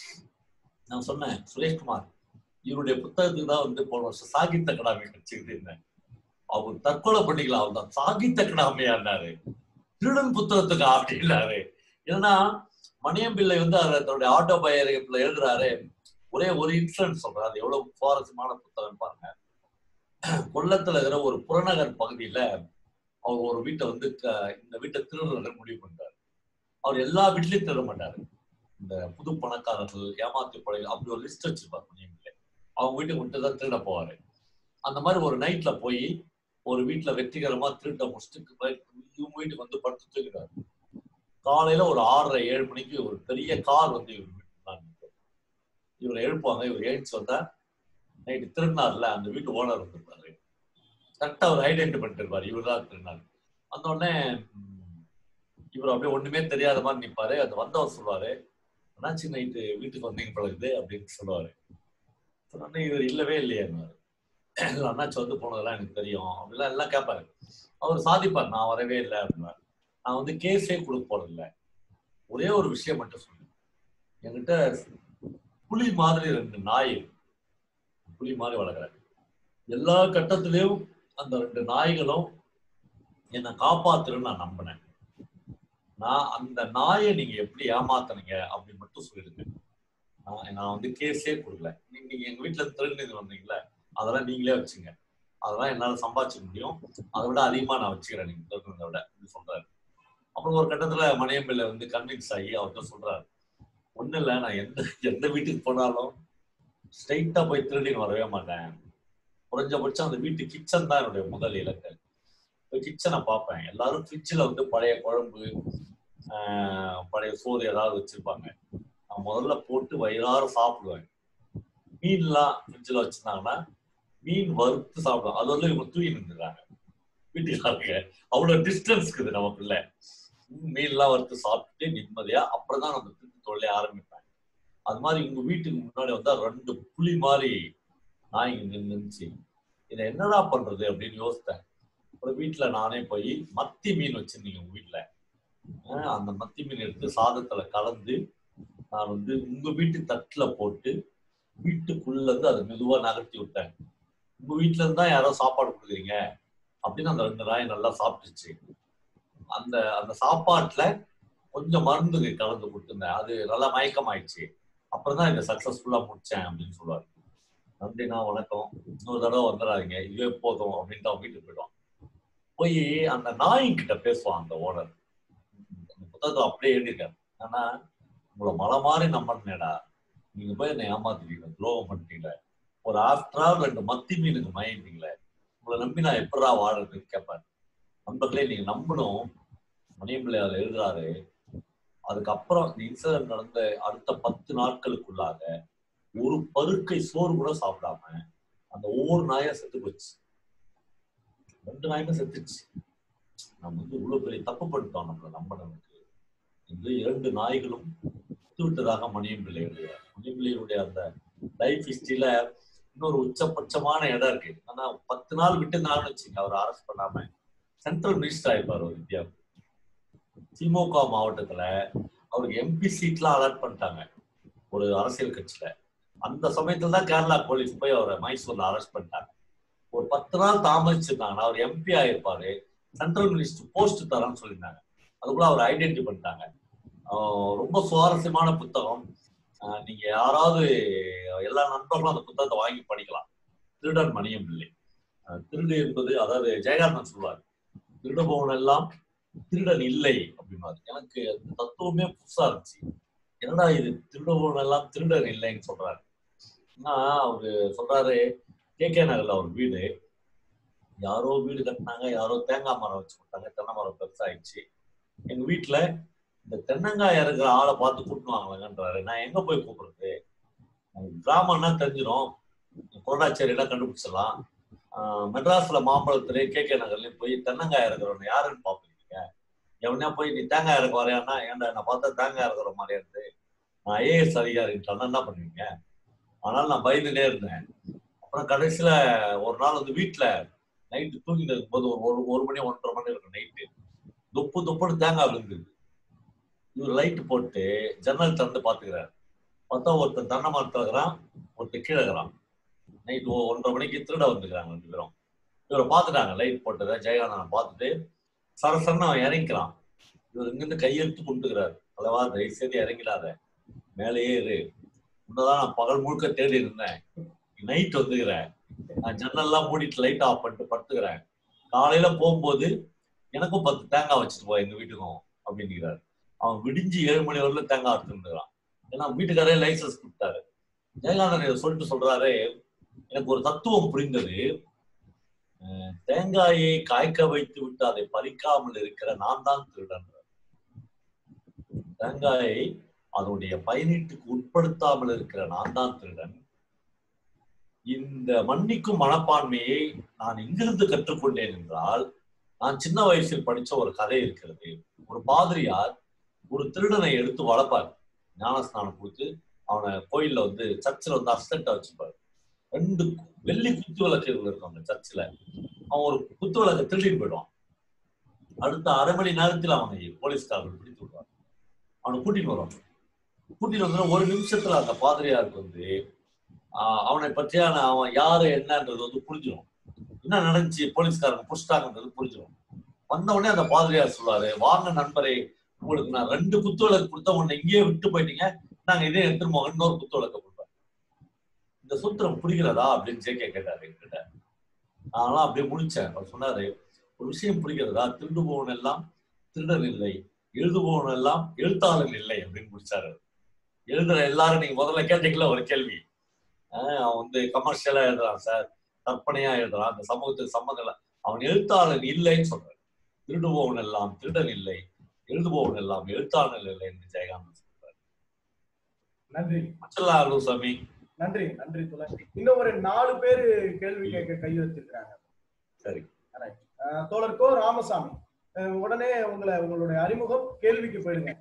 S5: நான் சொன்னேன் சுரேஷ்குமார் இவருடைய புத்தகத்துக்கு தான் வந்து போன வருஷம் சாகித்ய அகாடமி வச்சுக்கிட்டு இருந்தேன் அவர் தற்கொலை பண்ணிக்கலாம் அவர் தான் சாகித்ய அகாடமியாருனாரு திருடன் புத்தகத்துக்கு அப்படின்னாரு ஏன்னா மணியம்பிள்ளை வந்து அதை தன்னுடைய ஆட்டோ பயோகிராஃபில எழுதுறாரு ஒரே ஒரு இன்சிடென்ட் சொல்றாரு அது எவ்வளவு சுவாரஸ்யமான புத்தகம் பாருங்க கொல்லத்துல இருக்கிற ஒரு புறநகர் பகுதியில அவர் ஒரு வீட்டை வந்து க- இந்த வீட்டை திருடுறது முடிவு பண்றாரு அவர் எல்லா வீட்லயும் திருட மாட்டாரு இந்த புது பணக்காரர்கள் ஏமாத்து படை அப்படி ஒரு லிஸ்ட் வச்சிருப்பாரு மணியம்பிள்ளை அவங்க வீட்டுக்கு மட்டும் தான் திருட போவாரு அந்த மாதிரி ஒரு நைட்ல போய் ஒரு வீட்டுல வெற்றிகரமா திருட்ட முடிச்சுட்டு போய் இவங்க வீட்டுக்கு வந்து படுத்து தூங்கிடுவாரு காலையில ஒரு ஆறரை ஏழு மணிக்கு ஒரு பெரிய கார் வந்து இவர் வீட்டுக்கு முன்னாடி நிக்கும். இவரை எழுப்புவாங்க இவர் எழுந்துச்சு வந்தா நைட்டு திருநாள்ல அந்த வீட்டு ஓனர் இருந்திருப்பாரு கரெக்டா அவர் ஐடென்டி பண்ணிட்டு இருப்பாரு இவர் தான் திருநாள் வந்த உடனே ம், இவர் அப்படியே ஒண்ணுமே தெரியாத மாதிரி நிப்பாரு அது வந்தவர் சொல்லுவாரு அண்ணாச்சி நைட்டு வீட்டுக்கு வந்தீங்க பழகுது அப்படின்னு சொல்லுவாரு சொன்னோடனே இவர் இல்லவே இல்லையே அண்ணாச்சி வந்து போனதெல்லாம் எனக்கு தெரியும் அப்படிலாம் எல்லாம் கேட்பாரு அவர் சாதிப்பார் நான் வரவே இல்லை அப்படின்னாரு நான் வந்து கேஸே கொடுக்க போறதில்ல ஒரே ஒரு விஷயம் மட்டும் சொல்றேன் என்கிட்ட புலி மாதிரி ரெண்டு நாய் இருக்கு. புலி மாதிரி வளர்க்குறேன் எல்லா கட்டத்திலயும் அந்த ரெண்டு நாய்களும் என்னை காப்பாத்துருன்னு நான் நம்பினேன் நான் அந்த நாயை நீங்க எப்படி ஏமாத்துனீங்க அப்படின்னு மட்டும் சொல்லிடுங்க நான் நான் வந்து கேஸே கொடுக்கல நீங்க நீங்க எங்க வீட்டுல இருந்து திருநீதி வந்தீங்கல்ல அதெல்லாம் நீங்களே வச்சுங்க அதெல்லாம் என்னால சம்பாதிச்சுக்க முடியும் அதை விட அதிகமா நான் வச்சுக்கிறேன் நீங்க திருநீதை விட அப்படின்னு சொல்றாரு அப்புறம் ஒரு கட்டத்துல மணியம்பிள்ளை வந்து கன்வின்ஸ் ஆகி அவர்கிட்ட சொல்றாரு ஒண்ணு இல்ல நான் எந்த எந்த வீட்டுக்கு போனாலும் ஸ்ட்ரைட்டா போய் திருடின்னு வரவே மாட்டேன் குறைஞ்சபட்சம் அந்த வீட்டு கிச்சன் தான் என்னுடைய முதல் இலக்கு போய் கிச்சனை பார்ப்பேன் எல்லாரும் ஃப்ரிட்ஜில் வந்து பழைய குழம்பு ஆஹ், பழைய சோறு ஏதாவது வச்சிருப்பாங்க நான் முதல்ல போட்டு வயிறார சாப்பிடுவேன் மீன்லாம் ஃப்ரிட்ஜில் வச்சிருந்தாங்கன்னா மீன் வறுத்து சாப்பிடுவோம் அது வந்து இவங்க தூக்கி நின்றுறாங்க வீட்டுக்காரங்க அவ்வளவு டிஸ்டன்ஸ் இருக்குது நமக்குள்ள மீன்லாம் வறுத்து சாப்பிட்டுட்டு நிம்மதியா அப்புறம் தான் நம்ம திருப்பி தொழிலை ஆரம்பிப்பேன் அது மாதிரி உங்க வீட்டுக்கு முன்னாடி வந்தா ரெண்டு புலி மாதிரி நாய்ங்க நின்னுச்சு இதை என்னடா பண்றது அப்படின்னு யோசித்தேன் அப்புறம் வீட்டுல நானே போய் மத்தி மீன் வச்சிருந்தீங்க உங்க வீட்டுல ஆஹ் அந்த மத்தி மீன் எடுத்து சாதத்துல கலந்து நான் வந்து உங்க வீட்டு தட்டுல போட்டு வீட்டுக்குள்ள இருந்து அதை மெதுவா நகர்த்தி விட்டேன் உங்க வீட்டுல இருந்தா யாரோ சாப்பாடு கொடுக்குறீங்க அப்படின்னு அந்த ரெண்டு நாய் நல்லா சாப்பிட்டுச்சு அந்த அந்த சாப்பாட்டுல கொஞ்சம் மருந்து கலந்து கொடுத்துருந்தேன் அது நல்லா மயக்கம் ஆயிடுச்சு அப்புறம் தான் இதை சக்சஸ்ஃபுல்லா முடிச்சேன் அப்படின்னு சொல்லுவாரு நன்றிண்ணா வணக்கம் இன்னொரு தடவை வந்துடாதீங்க இதுவே போதும் அப்படின்ட்டு அவன் வீட்டுக்கு போயிடுவான் போய் அந்த நாய்கிட்ட பேசுவான் அந்த ஓனர் அந்த புத்தகத்தை அப்படியே எழுதியிருக்காரு ஆனா உங்களை மலை மாதிரி நம்பினேடா நீங்க போய் என்னை ஏமாத்திட்டீங்க துரோகம் பண்ணிட்டீங்க ஒரு ஆஃப்டர் ஆல் ரெண்டு மத்தி மீனுக்கு மயங்கிட்டீங்களே உங்களை நம்பி நான் எப்படா வாழறதுன்னு கேட்பேன் நண்பர்களே நீங்க நம்பணும் மணியம்பிள்ளை அதை எழுதுறாரு அதுக்கப்புறம் இந்த இன்சிடென்ட் நடந்த அடுத்த பத்து நாட்களுக்குள்ளாக ஒரு பருக்கை சோறு கூட சாப்பிடாம அந்த ஒவ்வொரு நாயா செத்து போச்சு ரெண்டு நாயுமே செத்துச்சு நம்ம வந்து இவ்வளவு பெரிய தப்பு பண்ணிட்டோம் நம்மள நம்பினவனுக்கு இந்த இரண்டு நாய்களும் செத்து விட்டதாக மணியம்பிள்ளை எழுதுகிறார் மணியம்பிள்ளையுடைய அந்த லைஃப் ஹிஸ்டரியில இன்னொரு உச்சபட்சமான இடம் இருக்கு ஆனா பத்து நாள் விட்டு இருந்தாங்கன்னு வச்சுங்க அவர் அரெஸ்ட் பண்ணாம சென்ட்ரல் மினிஸ்டர் ஆயிருப்பார் ஒரு இந்தியா திமுக மாவட்டத்துல அவருக்கு எம்பி சீட்லாம் அலாட் பண்ணிட்டாங்க ஒரு அரசியல் கட்சியில அந்த சமயத்துல தான் கேரளா போலீஸ் போய் அவரை மைசூர்ல அரெஸ்ட் பண்ணிட்டாங்க ஒரு பத்து நாள் தாமதிச்சிருந்தாங்க அவர் எம்பி ஆயிருப்பாரு சென்ட்ரல் மினிஸ்டர் போஸ்ட் தரேன்னு சொல்லியிருந்தாங்க அதுக்குள்ள அவர் ஐடென்டி பண்ணிட்டாங்க ஆஹ் ரொம்ப சுவாரஸ்யமான புத்தகம் ஆஹ் நீங்க யாராவது எல்லா நண்பர்களும் அந்த புத்தகத்தை வாங்கி படிக்கலாம் திருடன் மணியம் இல்லை ஆஹ் திருடு என்பது அதாவது ஜெயகாந்தன் சொல்வார் திருடுபவன் எல்லாம் திருடன் இல்லை அப்படின்னாரு எனக்கு அந்த தத்துவமே புதுசா இருந்துச்சு என்னடா இது திருடுபவன் எல்லாம் திருடன் இல்லைன்னு சொல்றாரு ஏன்னா அவரு சொல்றாரு கே கே நகர்ல ஒரு வீடு யாரோ வீடு கட்டினாங்க யாரோ தேங்காய் மரம் வச்சு கொடுத்தாங்க தென்னை மரம் பெருசாயிடுச்சு எங்க வீட்டுல இந்த தென்னங்காய் இறங்குற ஆளை பார்த்து கூட்டுவாங்களாங்கன்றாரு நான் எங்க போய் கூப்பிடுறது கிராமம்னா தெரிஞ்சிடும் கொரடாச்சேரியெல்லாம் கண்டுபிடிச்சிடலாம் ஆஹ் மெட்ராஸ்ல மாம்பழத்துல கே கே நகர்லயும் போய் தென்னங்காய் இறக்குறவன் யாருன்னு பாப்பீங்க எவனையா போய் நீ தேங்காய் இறக்க வரையானா ஏன்டா நான் பார்த்தா தேங்காய் இறக்குற மாதிரியா இருந்து நான் ஐஏஎஸ் அதிகாரின்ட்டானா என்ன பண்ணுவீங்க ஆனால் நான் பயந்துட்டே இருந்தேன் அப்புறம் கடைசியில ஒரு நாள் வந்து வீட்டுல நைட்டு தூங்கிட்டு இருக்கும்போது ஒரு ஒரு ஒரு மணி ஒன்றரை மணி இருக்கும் நைட்டு துப்பு துப்புன்னு தேங்காய் விழுந்துருது இவர் லைட் போட்டு ஜன்னல் திறந்து பாத்துக்கிறாரு பார்த்தா ஒருத்தன் தென்னை மரத்துல இருக்கிறான் ஒருத்தன் கீழே இருக்கிறான் நைட் ஒன்றரை மணிக்கு திருட வந்துக்கிறாங்க ரெண்டு பேரும் இவரை பார்த்துட்டாங்க லைட் போட்டதை ஜெயகாந்தனை பார்த்துட்டு சரசரன்னு அவன் இறங்கிக்கிறான் இவர் இங்கிருந்து கையெழுத்து கொண்டுக்கிறாரு அல்லவா தயவு செய்து இறங்கிடாத மேலேயே இரு உன்னதான் நான் பகல் முழுக்க தேடி இருந்தேன் நைட் வந்துக்கிறேன் நான் ஜன்னல்லாம் மூடிட்டு லைட் ஆஃப் பண்ணிட்டு படுத்துக்கிறேன் காலையில போகும்போது எனக்கும் பத்து தேங்காய் வச்சுட்டு போ எங்க வீட்டுக்கும் அப்படின்னுக்கிறாரு அவன் விடிஞ்சு ஏழு மணி வரல தேங்காய் எடுத்துருந்துக்கிறான் ஏன்னா வீட்டுக்காரே லைசன்ஸ் கொடுத்தாரு ஜெயகாந்தன் இதை சொல்லிட்டு சொல்றாரு எனக்கு ஒரு தத்துவம் புரிந்தது அஹ் தேங்காயை காய்க்க வைத்து விட்டு அதை பறிக்காமல் இருக்கிற நான் தான் திருடன் தேங்காயை அதனுடைய பயனீட்டுக்கு உட்படுத்தாமல் இருக்கிற நான் தான் திருடன் இந்த மன்னிக்கும் மனப்பான்மையை நான் எங்கிருந்து கற்றுக்கொண்டேன் என்றால் நான் சின்ன வயசில் படிச்ச ஒரு கதை இருக்கிறது ஒரு பாதிரியார் ஒரு திருடனை எடுத்து வளர்ப்பார் ஞானஸ்நானம் கொடுத்து அவனை கோயில்ல வந்து சர்ச்சில் வந்து அசிஸ்டண்டா வச்சுப்பாரு ரெண்டு வெள்ளி குத்து விளக்குகள் இருக்கும் அந்த சர்ச்சில் அவன் ஒரு குத்து விளக்கை திருடின்னு போயிடுவான் அடுத்த அரை மணி நேரத்தில் அவனை போலீஸ்காரர்கள் பிடித்து விடுவார் அவனை கூட்டிட்டு வருவான் கூட்டிட்டு வந்து ஒரு நிமிஷத்துல அந்த பாதிரியாருக்கு வந்து ஆஹ் அவனை பற்றியான அவன் யாரு என்னன்றது வந்து புரிஞ்சிடும் என்ன நடந்துச்சு போலீஸ்காரங்க புடிச்சிட்டாங்கன்றது புரிஞ்சிடும் வந்த உடனே அந்த பாதிரியார் சொல்லுவாரு வாங்க நண்பரே உங்களுக்கு நான் ரெண்டு குத்து விளக்கு கொடுத்த உடனே இங்கேயே விட்டு போயிட்டீங்க நாங்க இதே எடுத்துட்டு போங்க இன்னொரு குத்து விளக்க கொடுப்பேன் இந்த சூத்திரம் புரிகிறதா அப்படின்னு ஜேகே கேட்டாரு என்கிட்ட நான்லாம் அப்படியே முடிச்சேன் அவர் சொன்னாரு ஒரு விஷயம் புரிகிறதா திருடுபவன் எல்லாம் திருடன் இல்லை எழுதுபவன் எல்லாம் எழுத்தாளன் இல்லை அப்படின்னு முடிச்சாரு எழுதுற எல்லாரும் நீங்க முதல்ல கேட்டீங்களா ஒரு கேள்வி ஆஹ் அவன் வந்து கமர்ஷியலா எழுதுறான் சார் கற்பனையா எழுதுறான் அந்த சமூகத்துக்கு சம்மந்தம் இல்லை அவன் எழுத்தாளன் இல்லைன்னு சொல்றாரு திருடுபவன் எல்லாம் திருடன் இல்லை எழுதுபவன் எல்லாம் எழுத்தாளன் இல்லை என்று ஜெயகாந்தன் சொல்றாரு
S2: நன்றி
S5: மச்சல்லா அலுசாமி
S2: நன்றி நன்றி துளை இன்னும் ஒரு நாலு பேரு கேள்வி கேட்க கை வச்சிருக்காங்க
S5: சரி
S2: Right. அஹ் தோழர் கோ ராமசாமி அஹ் உடனே உங்களை உங்களுடைய அறிமுகம் கேள்விக்கு போயிடுங்க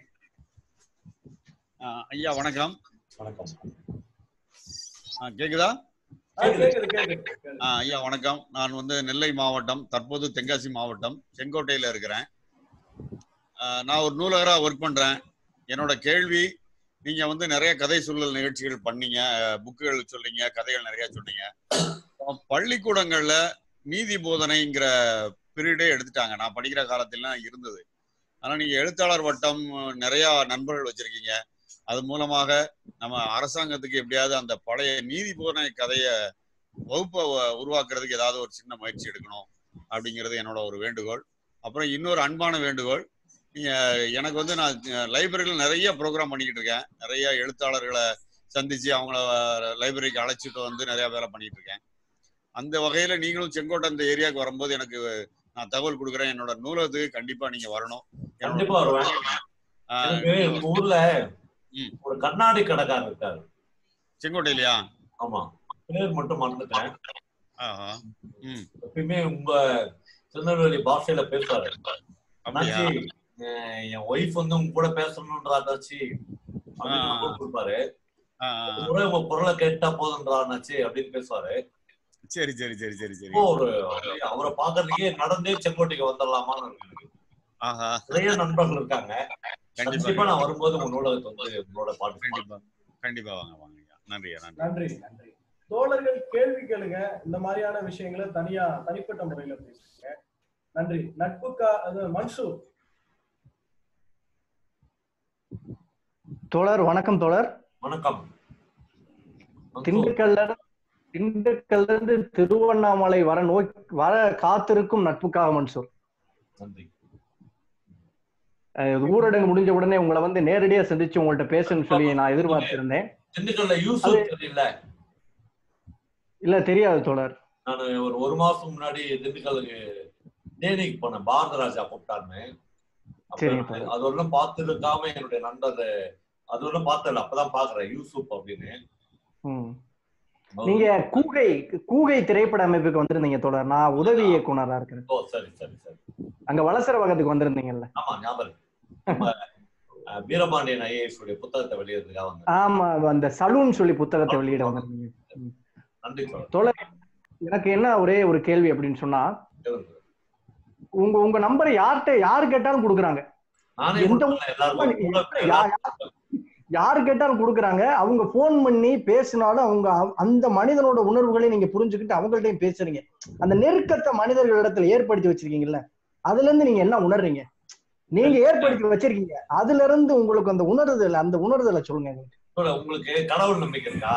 S12: ஆஹ் ஐயா வணக்கம்
S5: வணக்கம்
S12: ஆஹ் கேக்குதா
S2: ஆ, கேக்குது கேக்குது கேக்குது.
S12: ஆஹ் ஐயா வணக்கம் நான் வந்து நெல்லை மாவட்டம் தற்போது தென்காசி மாவட்டம் செங்கோட்டையில இருக்கிறேன் ஆஹ் நான் ஒரு நூலகரா ஒர்க் பண்றேன் என்னோட கேள்வி நீங்க வந்து நிறைய கதை சொல்லல் நிகழ்ச்சிகள் பண்ணீங்க புக்குகள் சொன்னீங்க கதைகள் நிறைய சொன்னீங்க அஹ் பள்ளிக்கூடங்கள்ல நீதி போதனைங்கிற பீரியடே எடுத்துட்டாங்க நான் படிக்கிற காலத்திலாம் இருந்தது ஆனா நீங்க எழுத்தாளர் வட்டம் நிறைய நண்பர்கள் வச்சிருக்கீங்க அது மூலமாக நம்ம அரசாங்கத்துக்கு எப்படியாவது அந்த பழைய நீதி போதனை கதையை வகுப்பை உ- உருவாக்குறதுக்கு ஏதாவது ஒரு சின்ன முயற்சி எடுக்கணும் அப்படிங்கிறது என்னோட ஒரு வேண்டுகோள் அப்புறம் இன்னொரு அன்பான வேண்டுகோள் நீங்க எனக்கு வந்து நான் லைப்ரரியில் நிறைய ப்ரோக்ராம் பண்ணிக்கிட்டு இருக்கேன் நிறைய எழுத்தாளர்களை சந்திச்சு அவங்கள லைப்ரரிக்கு அழைச்சிட்டு வந்து நிறைய வேலை பண்ணிட்டு இருக்கேன் அந்த வகையில நீங்களும் செங்கோட்டை அந்த ஏரியாவுக்கு வரும்போது எனக்கு நான் தகவல் கொடுக்குறேன் என்னோட நூலகத்துக்கு கண்டிப்பா நீங்க வரணும் என்னோட
S5: கண்டிப்பா வருவேன்
S12: ஆஹ்
S5: எனக்கு எங்க ஊர்ல ஒரு கண்ணாடி கடைக்காரர் இருக்காரு
S12: செங்கோட்டையிலயா
S5: ஆமா பேர் மட்டும் மறந்துட்டேன்
S12: ஆஹா ம்
S5: எப்பயுமே உங்க திருநெல்வேலி பாஷையில பேசுவாரு
S12: அப்படியா?
S5: அண்ணாச்சி, அஹ் என் ஒய்ஃப் வந்து உங்க கூட பேசணும்ன்றதாச்சு அப்படின்னு
S12: ஆ.
S5: நம்பர் கொடுப்பாரு
S12: ஆ, ஆ,
S5: ஒரு
S12: ஆ.
S5: முறை உங்க குரலை கேட்டா போதுன்றாச்சு அப்படின்னு பேசுவாரு
S12: சரி சரி சரி சரி சரி
S5: இப்போ ஒரு அவரை பாக்குறதுக்கே நடந்தே செங்கோட்டைக்கு வந்துடலாமான்னு இருக்கு எனக்கு.
S12: ஆஹா
S5: நிறைய நண்பர்கள் இருக்காங்க
S12: கண்டிப்பா
S5: கண்டிப்பா நான் வரும்போது உங்க நூலகத்தை வந்து உங்களோட பாட்டு
S12: கண்டிப்பா கண்டிப்பா வாங்க வாங்க ஐயா. நன்றியா நன்றி
S2: நன்றி நன்றி தோழர்கள் கேள்வி கேளுங்க இந்த மாதிரியான விஷயங்களை தனியா தனிப்பட்ட முறையில பேசுங்க நன்றி நட்புக்கா அது மன்சூர்
S13: தோழர் வணக்கம் தோழர்
S5: வணக்கம்
S13: திண்டுக்கல்ல திண்டுக்கல்ல இருந்து திருவண்ணாமலை வர நோய் வர காத்திருக்கும் நட்புக்காக மன்சூர்
S5: நன்றி
S13: அஹ் ஊரடங்கு முடிஞ்ச உடனே உங்களை வந்து நேரடியா சந்திச்சு உங்கள்ட்ட பேசணும்னு சொல்லி நான் எதிர்பார்த்திருந்தேன்
S5: திண்டுக்கல்ல யூசுப் தெரியல
S13: இல்ல தெரியாது தோழர்
S5: நான் ஒரு ஒரு மாசம் முன்னாடி திண்டுக்கலுக்கு தேனிக்கு போனேன் பாரத ராஜா கூப்பிட்டாருன்னு அப்ப
S13: சரிங்க
S5: நான் அது வரலும் பார்த்துருக்காம என்னுடைய நண்பர் அது வரலும் பார்த்தல அப்பதான் பாக்குறேன் யூசுப் அப்படின்னு
S13: ம். நீங்க கூகை கூகை திரைப்பட அமைப்புக்கு வந்திருந்தீங்க தோழர் நான் உதவி இயக்குனரா இருக்கிறேன்
S5: ஓ சரி சரி சரி
S13: அங்க வலசர வகத்துக்கு வந்திருந்தீங்கல்ல
S5: ஆமா ஞாபகம் இருக்கு. நம்ம, அஹ், வீரபாண்டியன் ஐஏஎஸ் உடைய புத்தகத்தை வெளியிடுறதுக்காக வந்தேன்
S13: ஆமா அந்த சலூன் சொல்லி புத்தகத்தை வெளியிட வந்திருந்தீங்க ம்.
S5: நன்றி தோழர்.
S13: தோழர் எனக்கு என்ன ஒரே ஒரு கேள்வி அப்படின்னு சொன்னா
S5: கேளுங்க.
S13: உங்க உங்க நம்பரை யார்கிட்ட யாரு கேட்டாலும் கொடுக்குறாங்க
S5: நானே
S13: எந்த
S5: கொடுக்கல, எல்லாருக்கும் கூட
S13: யா- யா- யாரு கேட்டாலும் கொடுக்குறாங்க அவங்க ஃபோன் பண்ணி பேசினாலும் அவங்க அவ- அந்த மனிதனோட உணர்வுகளை நீங்க புரிஞ்சுக்கிட்டு அவங்கள்ட்டையும் பேசுறீங்க அந்த நெருக்கத்தை மனிதர்களிடத்துல ஏற்படுத்தி வச்சிருக்கீங்கல்ல அதுல இருந்து நீங்க என்ன உணர்றீங்க நீங்க ஏற்படுத்தி வச்சிருக்கீங்க அதுல இருந்து உங்களுக்கு அந்த உணர்தல் அந்த உணர்தலை சொல்லுங்க எங்களுக்கு.
S5: தோழர், உங்களுக்கு கடவுள் நம்பிக்கை இருக்கா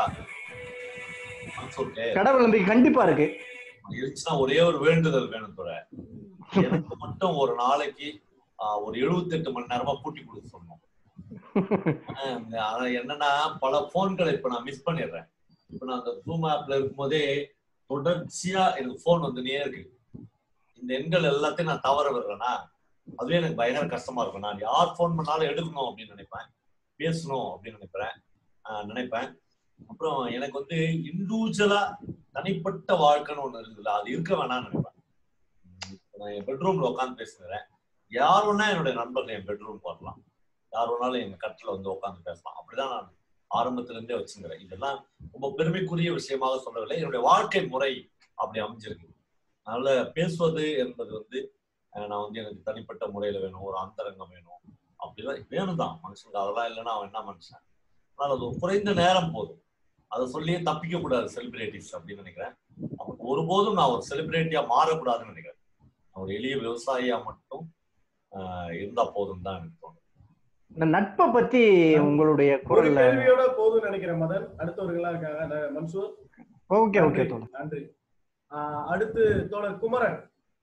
S5: மன்சூருக்கு
S13: கடவுள் நம்பிக்கை கண்டிப்பா இருக்கு
S5: இருந்துச்சுன்னா ஒரே ஒரு வேண்டுதல் வேணும் தோழர் எனக்கு மட்டும் ஒரு நாளைக்கு ஆஹ், ஒரு 78 மணி நேரமா பூட்டி கொடுக்க சொன்னோம் ஆஹ், ஆனா என்னன்னா பல போன்களை இப்ப நான் மிஸ் பண்ணிடுறேன் இப்ப நான் அந்த ஜூம் ஆப்ல இருக்கும்போதே தொடர்ச்சியா எனக்கு போன் வந்துனே இருக்கு இந்த எண்கள் எல்லாத்தையும் நான் தவற விடுறேன்னா அதுவே எனக்கு பயங்கர கஷ்டமா இருக்கும் நான் யார் ஃபோன் பண்ணாலும் எடுக்கணும் அப்படின்னு நினைப்பேன் பேசணும் அப்படின்னு நினைப்பேன் ஆஹ் நினைப்பேன் அப்புறம் எனக்கு வந்து இண்டிவிஜுவலா தனிப்பட்ட வாழ்க்கைன்னு ஒண்ணு இருக்குல்ல அது இருக்க வேணாம்னு நினைப்பேன் இப்ப நான் என் பெட்ரூம்ல உட்காந்து பேசுகிறேன் யார் வேணா என்னுடைய நண்பர்கள் என் பெட்ரூம் வரலாம் யார் வேணாலும் எங்க கட்டில வந்து உட்காந்து பேசலாம் அப்படிதான் நான் ஆரம்பத்துல இருந்தே வச்சுக்கிறேன் இதெல்லாம் ரொம்ப பெருமைக்குரிய விஷயமாக சொல்லவில்லை என்னுடைய வாழ்க்கை முறை அப்படி அமைஞ்சிருக்கு அதனால பேசுவது என்பது வந்து அஹ், நான் வந்து எனக்கு தனிப்பட்ட முறையில வேணும் ஒரு அந்தரங்கம் வேணும் அப்படிதான் வேணும் தான் மனுஷனுக்கு அதெல்லாம் இல்லைன்னா அவன் என்ன மனுஷன் ஆனால் அது ஒரு குறைந்த நேரம் போதும் அதை சொல்லியே தப்பிக்க கூடாது செலிபிரிட்டிஸ் அப்படின்னு நினைக்கிறேன் அப்ப ஒருபோதும் நான் ஒரு செலிபிரிட்டியா மாறக்கூடாதுன்னு நினைக்கிறேன் நான் ஒரு எளிய விவசாயியா மட்டும் ஆஹ், இருந்தா போதும் தான் எனக்கு தோணும்
S13: இந்த நட்பை பத்தி உங்களுடைய
S2: ஒரு
S13: குரல்ல
S2: கேள்வியோட போதும்னு நினைக்கிறேன் மதன் அடுத்தவர்களா இருக்காங்க ந- மன்சூர்
S13: ஓகே ஓகே
S2: நன்றி,
S13: தோழர்
S2: நன்றி ஆஹ் அடுத்து தோழர் குமரன்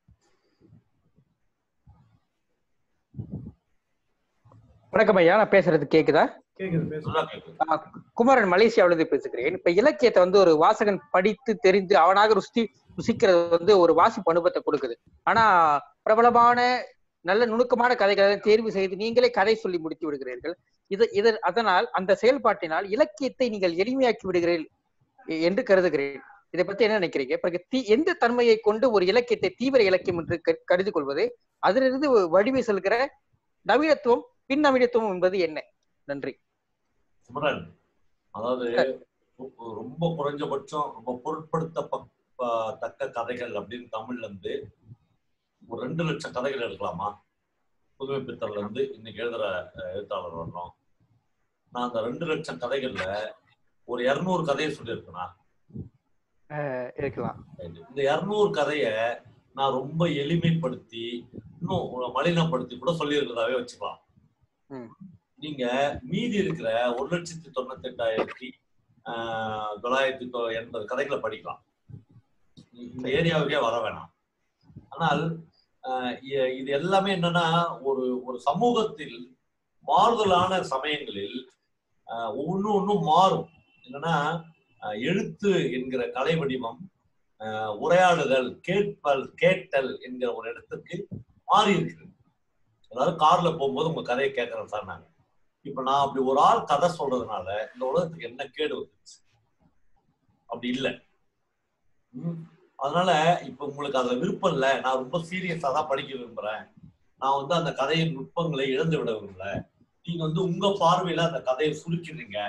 S7: வணக்கம் ஐயா நான் பேசுறது கேக்குதா
S2: கேக்குது பேசு
S7: ஆ, குமரன் மலேசியாவிலிருந்து பேசுகிறேன் இப்ப இலக்கியத்தை வந்து ஒரு வாசகன் படித்து தெரிந்து அவனாக ருசி ருசிக்கிறது வந்து ஒரு வாசிப்பு அனுபவத்தை கொடுக்குது ஆனா பிரபலமான நல்ல நுணுக்கமான கதைகளை தேர்வு செய்து நீங்களே கதை சொல்லி முடித்து விடுகிறீர்கள் இது இது அதனால் அந்த செயல்பாட்டினால் இலக்கியத்தை நீங்கள் எளிமையாக்கி விடுகிறீர்கள் எ- என்று கருதுகிறேன் இதை பத்தி என்ன நினைக்கிறீங்க பிறகு தீ எந்த தன்மையை கொண்டு ஒரு இலக்கியத்தை தீவிர இலக்கியம் என்று க- கருதி கொள்வது அதிலிருந்து வடிவை செல்கிற நவீனத்துவம் பின் நவீனத்துவம் என்பது என்ன நன்றி
S5: குமரன் அதாவது ரொ- ரொம்ப குறைஞ்சபட்சம் ரொம்ப பொருட்படுத்த தக்க கதைகள் அப்படின்னு தமிழ்ல இருந்து ஒரு ரெண்டு லட்சம் கதைகள் எடுக்கலாமா புதுமை பித்தர்ல இருந்து இன்னைக்கு எழுதுற அஹ், எழுத்தாளர் வரணும் நான் அந்த ரெண்டு லட்சம் கதைகள்ல ஒரு இருநூறு கதையை சொல்லியிருக்கேனா
S7: அஹ் இருக்கலாம்
S5: இந்த இருநூறு கதைய நான் ரொம்ப எளிமைப்படுத்தி இன்னும் மலினப்படுத்தி கூட சொல்லியிருக்கிறதாவே வச்சுக்கலாம் நீங்க மீதி இருக்கிற ஒரு லட்சத்தி தொண்ணூத்தி எட்டாயிரத்தி ஆஹ், தொள்ளாயிரத்தி தொ- எண்பது கதைகளை படிக்கலாம் இந்த ஏரியாவுக்கே வர வேணாம் ஆனால் ஆஹ், இ- இது எல்லாமே என்னன்னா ஒரு ஒரு சமூகத்தில் மாறுதலான சமயங்களில் ஒன்னு ஒன்னும் மாறும் என்னன்னா ஆஹ், எழுத்து என்கிற கலை வடிவம் ஆஹ், உரையாடுதல் கேட்பல் கேட்டல் என்கிற ஒரு இடத்துக்கு மாறி இருக்குது அதாவது கார்ல போகும்போது உங்க கதையை கேட்கறேன் சார் நாங்க இப்ப நான் அப்படி ஒரு ஆள் கதை சொல்றதுனால இந்த உலகத்துக்கு என்ன கேடு வந்துச்சு அப்படி இல்லை அதனால இப்ப உங்களுக்கு அதுல விருப்பம் இல்லை நான் ரொம்ப சீரியஸா தான் படிக்க விரும்புறேன் நான் வந்து அந்த கதையின் நுட்பங்களை இழந்து விட விரும்பல நீங்க வந்து உங்க பார்வையில அந்த கதையை சுருக்கிறீங்க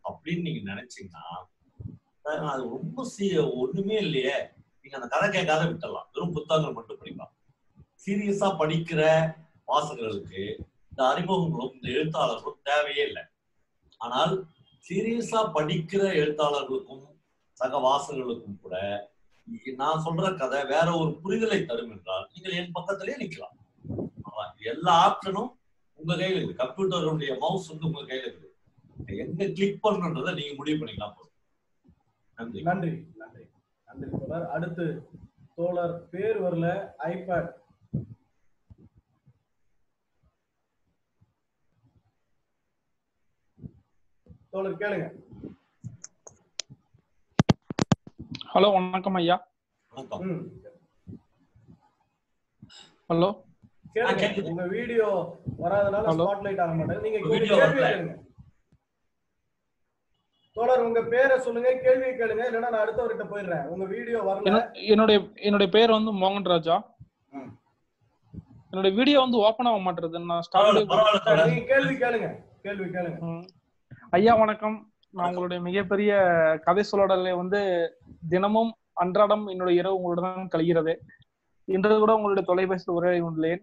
S5: அப்படின்னு நீங்க நினைச்சீங்கன்னா அஹ் அது ரொம்ப சீ ஒண்ணுமே இல்லையே நீங்க அந்த கதை கேட்காத விட்டுடலாம் வெறும் புத்தகங்கள் மட்டும் படிக்கலாம் சீரியஸா படிக்கிற வாசகர்களுக்கு இந்த அறிமுகங்களும் இந்த எழுத்தாளர்களும் தேவையே இல்லை ஆனால் சீரியஸா படிக்கிற எழுத்தாளர்களுக்கும் சக வாசகர்களுக்கும் கூட நான் சொல்ற கதை வேற ஒரு புரிதலை தரும் என்றால் நீங்கள் என் பக்கத்திலே நிக்கலாம் ஆமா, எல்லா ஆப்ஷனும் உங்க கையில இருக்கு கம்ப்யூட்டருடைய மவுஸ் வந்து உங்க கையில இருக்கு எங்க கிளிக் பண்ணணுன்றதை நீங்க முடிவு பண்ணிக்கலாம் போதும் நன்றி
S2: நன்றி நன்றி நன்றி தோழர் அடுத்து தோழர் பேர் வரல ஐபேட் தோழர் கேளுங்க
S14: ஹலோ வணக்கம் ஐயா
S5: வணக்கம்
S2: ம்
S14: ஹலோ
S2: கேளுங்க உங்க வீடியோ வராதனால
S14: Hello.
S2: ஸ்பாட்லைட் ஆக மாட்டேங்குது நீங்க
S5: உங்க
S2: ஒரு
S5: video
S2: கேள்வி
S5: வரல.
S2: கேளுங்க தோழர் உங்க பேரை சொல்லுங்க கேள்வி கேளுங்க இல்லைன்னா நான் அடுத்தவர்கிட்ட போயிடுறேன் உங்க வீடியோ வரல
S14: என்ன- என்னுடைய என்னுடைய பேர் வந்து மோகன் ராஜா என்னுடைய வீடியோ வந்து ஓபன் ஆக மாட்டேது நான் ஸ்டார்ட்
S2: நீங்க கேள்வி கேளுங்க கேள்வி கேளுங்க
S14: ஐயா வணக்கம் நான் உங்களுடைய மிகப்பெரிய கதை சொல்லடலை வந்து தினமும் அன்றாடம் என்னுடைய இரவு உங்களுடன் தான் கழிகிறது இன்று கூட உங்களுடைய தொலைபேசியில் உரையாடி உள்ளேன்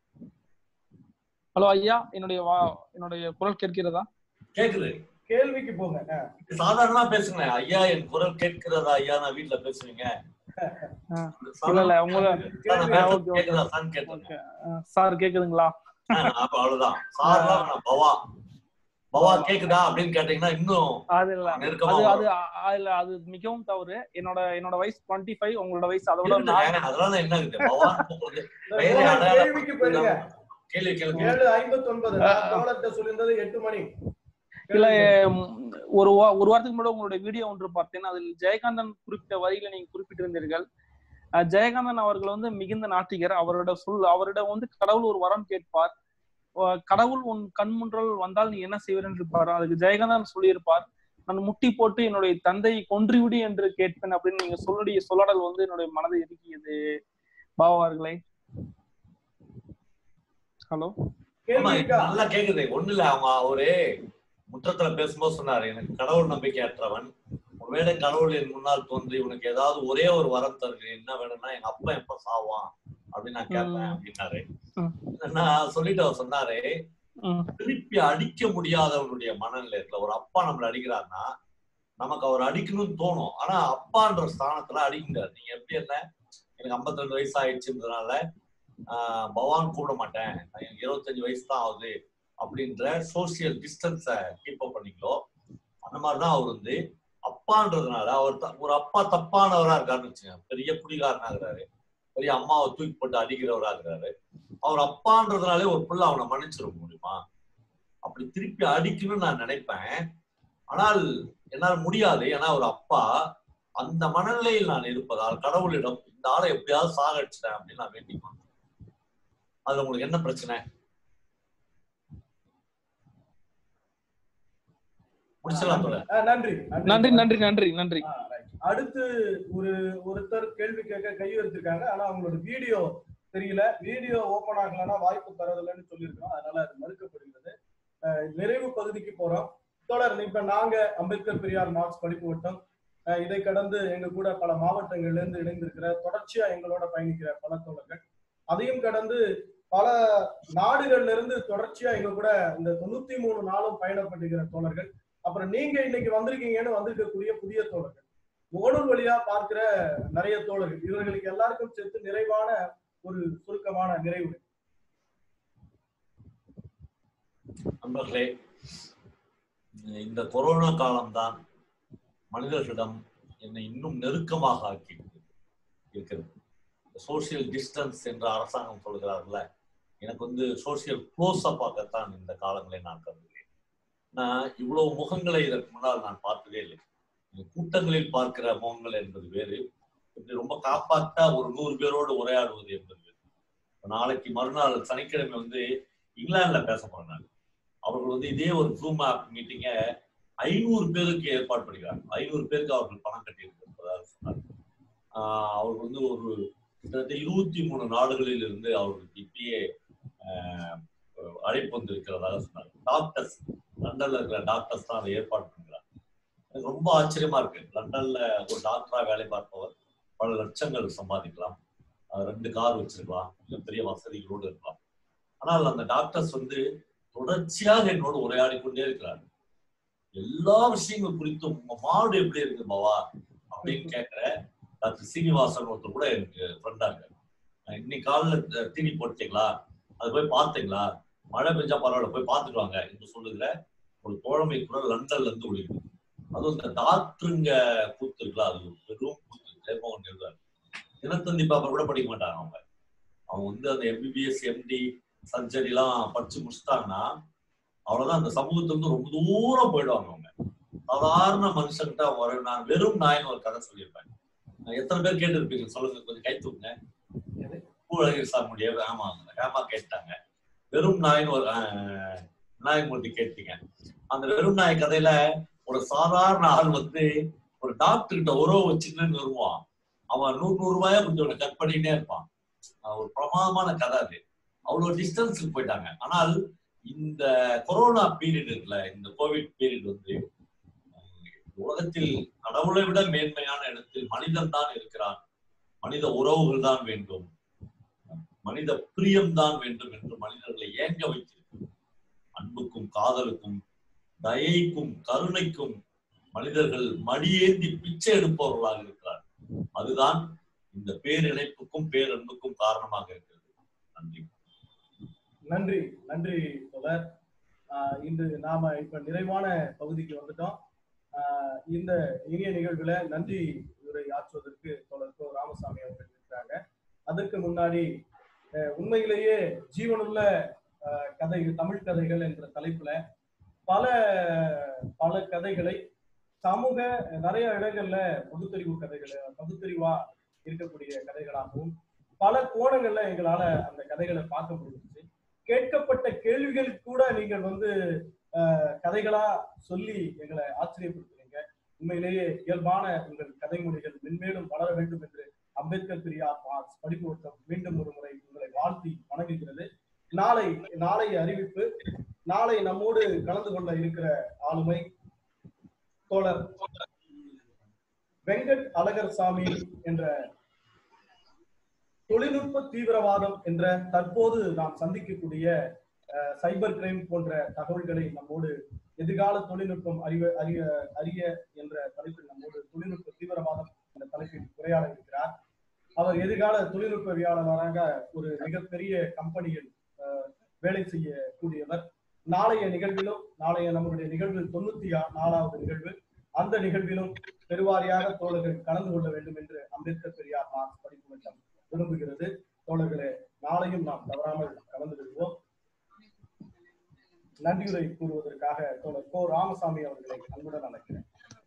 S14: ஹலோ ஐயா என்னுடைய வா என்னுடைய குரல் கேட்கிறதா
S5: கேக்குது
S2: கேள்விக்கு போங்க ஆ.
S5: சாதாரணமா பேசுங்களேன் ஐயா என் குரல் கேட்கிறதா ஐயா நான் வீட்டுல பேசுவீங்க
S14: இல்ல இல்ல உங்களை
S5: சாதாரண
S14: ஆ,
S5: பேசுறது
S14: ஓகே, ஓகே.
S5: கேக்குதா சார்னு கேட்டுருங்க
S14: சார் கேக்குதுங்களா
S5: ஆ, அப்ப அவ்வளவுதான் சார்லாம் வேணாம், பவா பவா கேக்குதா அப்படின்னு கேட்டீங்கன்னா இன்னும்
S14: அது இல்ல
S5: நெருக்கமா
S14: அது அது
S5: வரும்.
S14: அ- இல்ல அது மிகவும் தவறு என்னோட என்னோட வயசு டுவெண்ட்டி ஃபைவ் உங்களோட வயசு அதை விட
S5: இருக்கட்டுங்க, அதெல்லாம் என்ன இருக்குது பவான்னு கூப்பிடுறது பெயரை
S2: தோழர்
S5: அடையாளம்
S2: கேள்விக்கு போயிடுங்க
S5: கேள்வி கேளுங்க
S2: ஏழு ஐம்பத்தி ஒன்பது தோழர்கிட்ட சொல்லியிருந்தது எட்டு மணி
S14: இல்ல ம், ஒரு வா- ஒரு வாரத்துக்கு முன்னாடி உங்களுடைய வீடியோ ஒன்று பார்த்தேன் அதில் ஜெயகாந்தன் குறிப்பிட்ட வரியில நீங்க குறிப்பிட்டிருந்தீர்கள் அஹ், ஜெயகாந்தன் அவர்கள் வந்து மிகுந்த நாத்திகர் அவரோட சொல் அவரிடம் வந்து கடவுள் ஒரு வரம் கேட்பார் அஹ், கடவுள் உன் கண்முன்றல் வந்தால் நீ என்ன செய்வர் என்று இருப்பார் அதுக்கு ஜெயகாந்தன் சொல்லியிருப்பார் நான் முட்டி போட்டு என்னுடைய தந்தையை கொன்றுவிடு என்று கேட்பேன் அப்படின்னு நீங்க சொல்லுடைய சொல்லாடல் வந்து என்னுடைய மனதை இறுக்கியது பாபா அவர்களே ஹலோ
S5: ஆமா இப்ப நல்லா கேக்குது ஒண்ணு இல்ல அவங்க அவரு முற்றத்துல பேசும்போது சொன்னாரு எனக்கு கடவுள் நம்பிக்கை அற்றவன் ஒருவேளை கடவுள் என் முன்னால் தோன்றி உனக்கு ஏதாவது ஒரே ஒரு வரம் தருகிறேன் என்ன வேணும்னா எங்க அப்பா எப்ப சாவான் அப்படின்னு நான் கேட்பேன் அப்படின்னாரு நான் சொல்லிட்டு அவர் சொன்னாரு திருப்பி அடிக்க முடியாதவனுடைய மனநிலை இருக்குல்ல ஒரு அப்பா நம்மள அடிக்கிறாருன்னா நமக்கு அவர் அடிக்கணும்னு தோணும் ஆனா அப்பான்ற ஸ்தானத்துல அடிக்க முடியாது நீங்க எப்படி என்ன எனக்கு 52 ரெண்டு வயசு ஆயிடுச்சுன்றதுனால ஆஹ் பவான் கூப்பிட மாட்டேன் எனக்கு இருபத்தஞ்சு வயசு தான் ஆகுது அப்படின்ற சோசியல் டிஸ்டன்ஸை கீப் அப் பண்ணிக்கோ அந்த மாதிரிதான் அவர் வந்து அப்பான்றதுனால அவர் த- ஒரு அப்பா தப்பானவரா இருக்காருன்னு வச்சுங்க பெரிய குடிகாரனா இருக்கிறாரு பெரிய அம்மாவை தூக்கி போட்டு அடிக்கிறவரா இருக்கிறாரு அவர் அப்பான்றதுனாலே ஒரு பிள்ளை அவனை மன்னிச்சிட முடியுமா அப்படி திருப்பி அடிக்கணும்னு நான் நினைப்பேன் ஆனால் என்னால் முடியாது ஏன்னா ஒரு அப்பா அந்த மனநிலையில் நான் இருப்பதால் கடவுளிடம் இந்த ஆளை எப்படியாவது சாகடிச்சிட்டேன் அப்படின்னு நான் வேண்டிக்குவேன் அதுல உங்களுக்கு என்ன பிரச்சனை முடிச்சிடலாம் தோழர்.
S2: ஆ, நன்றி
S14: நன்றி நன்றி நன்றி நன்றி
S2: ஆ, right. அடுத்து ஒரு ஒருத்தர் கேள்வி கேட்க கை வச்சிருக்காங்க ஆனா அவங்களோட வீடியோ தெரியல வீடியோ ஓபன் ஆகலன்னா வாய்ப்பு தரதில்லைன்னு சொல்லியிருக்கோம் அதனால அது மறுக்கப்படுகிறது அஹ், நிறைவு பகுதிக்கு போறோம் தொடர் இப்ப நாங்க அம்பேத்கர் பெரியார் மார்க்ஸ் படிப்பு வட்டம் அஹ், இதை கடந்து எங்க கூட பல மாவட்டங்கள்ல இருந்து இணைந்திருக்கிற தொடர்ச்சியா எங்களோட பயணிக்கிற பல தோழர்கள் அதையும் கடந்து பல நாடுகள்ல இருந்து தொடர்ச்சியா எங்க கூட இந்த தொண்ணூத்தி மூணு நாளும் பயணப்பட்டுகிற தோழர்கள் அப்புறம் நீங்க இன்னைக்கு வந்திருக்கீங்கன்னு வந்திருக்கக்கூடிய புதிய தோழர்கள் முகநூல் வழியா பார்க்கிற நிறைய தோழர்கள் இவர்களுக்கு எல்லாருக்கும் சேர்த்து நிறைவான ஒரு சுருக்கமான நிறைவு
S5: நண்பர்களே இந்த கொரோனா காலம்தான் மனிதர்களிடம் என்னை இன்னும் நெருக்கமாக ஆக்கி இருக்கிறது சோசியல் டிஸ்டன்ஸ் என்று அரசாங்கம் சொல்கிறார்கள்ல எனக்கு வந்து சோசியல் க்ளோஸ் அப்பாகத்தான் இந்த காலங்களை நான் கருதுகிறேன் நான் இவ்வளவு முகங்களை இதற்கு முன்னால் நான் பார்த்ததே இல்லை இந்த கூட்டங்களில் பார்க்கிற முகங்கள் என்பது வேறு இப்படி ரொம்ப காப்பாத்தா ஒரு நூறு பேரோடு உரையாடுவது என்பது வேறு இப்ப நாளைக்கு மறுநாள் சனிக்கிழமை வந்து இங்கிலாந்துல பேச போறேன் நான் அவர்கள் வந்து இதே ஒரு ஜூம் ஆப் மீட்டிங்கை ஐநூறு பேருக்கு ஏற்பாடு பண்ணிக்கிறாங்க ஐநூறு பேருக்கு அவர்கள் பணம் கட்டியிருப்பதாக சொன்னார் ஆஹ் அவர்கள் வந்து ஒரு கிட்டத்தட்ட இருபத்தி மூணு நாடுகளில் இருந்து அவர்களுக்கு இப்பயே ஆஹ் அழைப்பு வந்திருக்கிறதாக சொன்னார் டாக்டர்ஸ் லண்டன்ல இருக்கிற டாக்டர்ஸ் தான் அதை ஏற்பாடு பண்ணுறாங்க எனக்கு ரொம்ப ஆச்சரியமா இருக்கு லண்டன்ல ஒரு டாக்டரா வேலை பார்ப்பவர் பல லட்சங்கள் சம்பாதிக்கலாம் அஹ் ரெண்டு கார் வச்சிருக்கலாம் இல்ல பெரிய வசதிகளோடு இருக்கலாம் ஆனால் அந்த டாக்டர்ஸ் வந்து தொடர்ச்சியாக என்னோடு உரையாடி கொண்டே இருக்கிறார் எல்லா விஷயங்கள் குறித்தும் உங்க மாடு எப்படி இருக்கு பாவா அப்படின்னு கேட்கிற டாக்டர் சீனிவாசன் ஒருத்தர் கூட எனக்கு ஃப்ரெண்டா இருக்காரு அஹ் இன்னைக்கு காலைல தீனி போட்டீங்களா அது போய் பார்த்தீங்களா மழை பெஞ்சா பரவாயில்ல போய் பார்த்துட்டு வாங்க என்று சொல்லுகிற ஒரு தோழமை கூட லண்டன்ல இருந்து ஒழிக்குது அதுவும் இந்த டாக்டருங்க கூத்து இருக்குல்ல அது ஒரு பெரும் கூத்து ஜெயமோகன் எழுதாரு தினத்தந்தி பேப்பர் கூட படிக்க மாட்டாங்க அவங்க அவங்க வந்து அந்த எம்பிபிஎஸ் எம்டி சர்ஜரி எல்லாம் படிச்சு முடிச்சிட்டாங்கன்னா அவ்வளவுதான் அந்த சமூகத்துல இருந்து ரொம்ப தூரம் போயிடுவாங்க அவங்க சாதாரண மனுஷன்கிட்ட ஒரு நான் வெறும் நாயின்னு ஒரு கதை சொல்லியிருப்பேன் நான் எத்தனை பேர் கேட்டிருப்பீங்க சொல்லுங்க கொஞ்சம் கை தூக்குங்க பூழகர் சாமுடைய ஆமாங்க ஆமா கேட்டாங்க வெறும் நாயின்னு ஒரு ஆஹ், நாயன்மூர்த்தி கேட்டீங்க அந்த வெறும் நாய் கதையில ஒரு சாதாரண ஆள் வந்து ஒரு டாக்டர் கிட்ட உறவு வச்சுக்கிட்டு வருவான் அவன் நூறு நூறு ரூபாயா கொஞ்சம் கட் பண்ணிட்டே இருப்பான் ஆஹ் ஒரு பிரமாதமான கதை அது அவ்வளவு டிஸ்டன்ஸுக்கு போயிட்டாங்க ஆனால் இந்த கொரோனா பீரியட் இருக்குல்ல இந்த கோவிட் பீரியட் வந்து உலகத்தில் கடவுளை விட மேன்மையான இடத்தில் மனிதன் தான் இருக்கிறான் மனித உறவுகள் தான் வேண்டும் மனித பிரியம் தான் வேண்டும் என்று மனிதர்களை ஏங்க வைத்திருக்கு அன்புக்கும் காதலுக்கும் தயைக்கும் கருணைக்கும் மனிதர்கள் மடியேந்தி பிச்சை எடுப்பவர்களாக இருக்கிறார் அதுதான் இந்த பேரிணைப்புக்கும் பேரன்புக்கும் காரணமாக இருக்கிறது நன்றி
S2: நன்றி நன்றி தோழர் ஆஹ் இன்று நாம இப்ப நிறைவான பகுதிக்கு வந்துட்டோம் ஆஹ் இந்த இனிய நிகழ்வுல நன்றி உரை ஆற்றுவதற்கு தோழர் கோ ராமசாமி அவர்கள் இருக்கிறாங்க அதற்கு முன்னாடி அஹ் உண்மையிலேயே ஜீவனுள்ள ஆஹ் கதைகள் தமிழ் கதைகள் என்ற தலைப்புல பல பல கதைகளை சமூக நிறைய இடங்கள்ல பகுத்தறிவு கதைகள் பகுத்தறிவா இருக்கக்கூடிய கதைகளாகவும் பல கோணங்கள்ல எங்களால அந்த கதைகளை பார்க்க முடிஞ்சுச்சு கேட்கப்பட்ட கேள்விகள் கூட நீங்கள் வந்து ஆஹ், கதைகளா சொல்லி எங்களை ஆச்சரியப்படுத்துறீங்க உண்மையிலேயே இயல்பான உங்கள் கதை மொழிகள் மென்மேலும் வளர வேண்டும் என்று அம்பேத்கர் பெரியார் மார்க்ஸ் படிப்பு வட்டம் மீண்டும் ஒரு முறை உங்களை வாழ்த்தி வணங்குகிறது நாளை நாளைய அறிவிப்பு நாளை நம்மோடு கலந்து கொள்ள இருக்கிற ஆளுமை தோழர் வெங்கட் அழகர் சாமி என்ற தொழில்நுட்ப தீவிரவாதம் என்ற தற்போது நாம் சந்திக்கக்கூடிய அஹ், சைபர் கிரைம் போன்ற தகவல்களை நம்மோடு எதிர்கால தொழில்நுட்பம் அறிவ அறிய அறிய என்ற தலைப்பில் நம்மோடு தொழில்நுட்ப தீவிரவாதம் என்ற தலைப்பில் உரையாட இருக்கிறார் அவர் எதிர்கால தொழில்நுட்பவியாளராக ஒரு மிகப்பெரிய கம்பெனியில் அஹ், வேலை செய்யக்கூடியவர் நாளைய நிகழ்விலும் நாளைய நம்முடைய நிகழ்வு தொண்ணூத்தி ஆ- நாலாவது நிகழ்வு அந்த நிகழ்விலும் பெருவாரியாக தோழர்கள் கலந்து கொள்ள வேண்டும் என்று அம்பேத்கர் பெரியார் மார்க்ஸ் படிப்பு மன்றம் விரும்புகிறது தோழர்களே நாளையும் நாம் தவறாமல் கலந்து கொள்வோம் நன்றியுரை கூறுவதற்காக தோழர் கோ ராமசாமி அவர்களை அன்புடன் அழைக்கிறேன்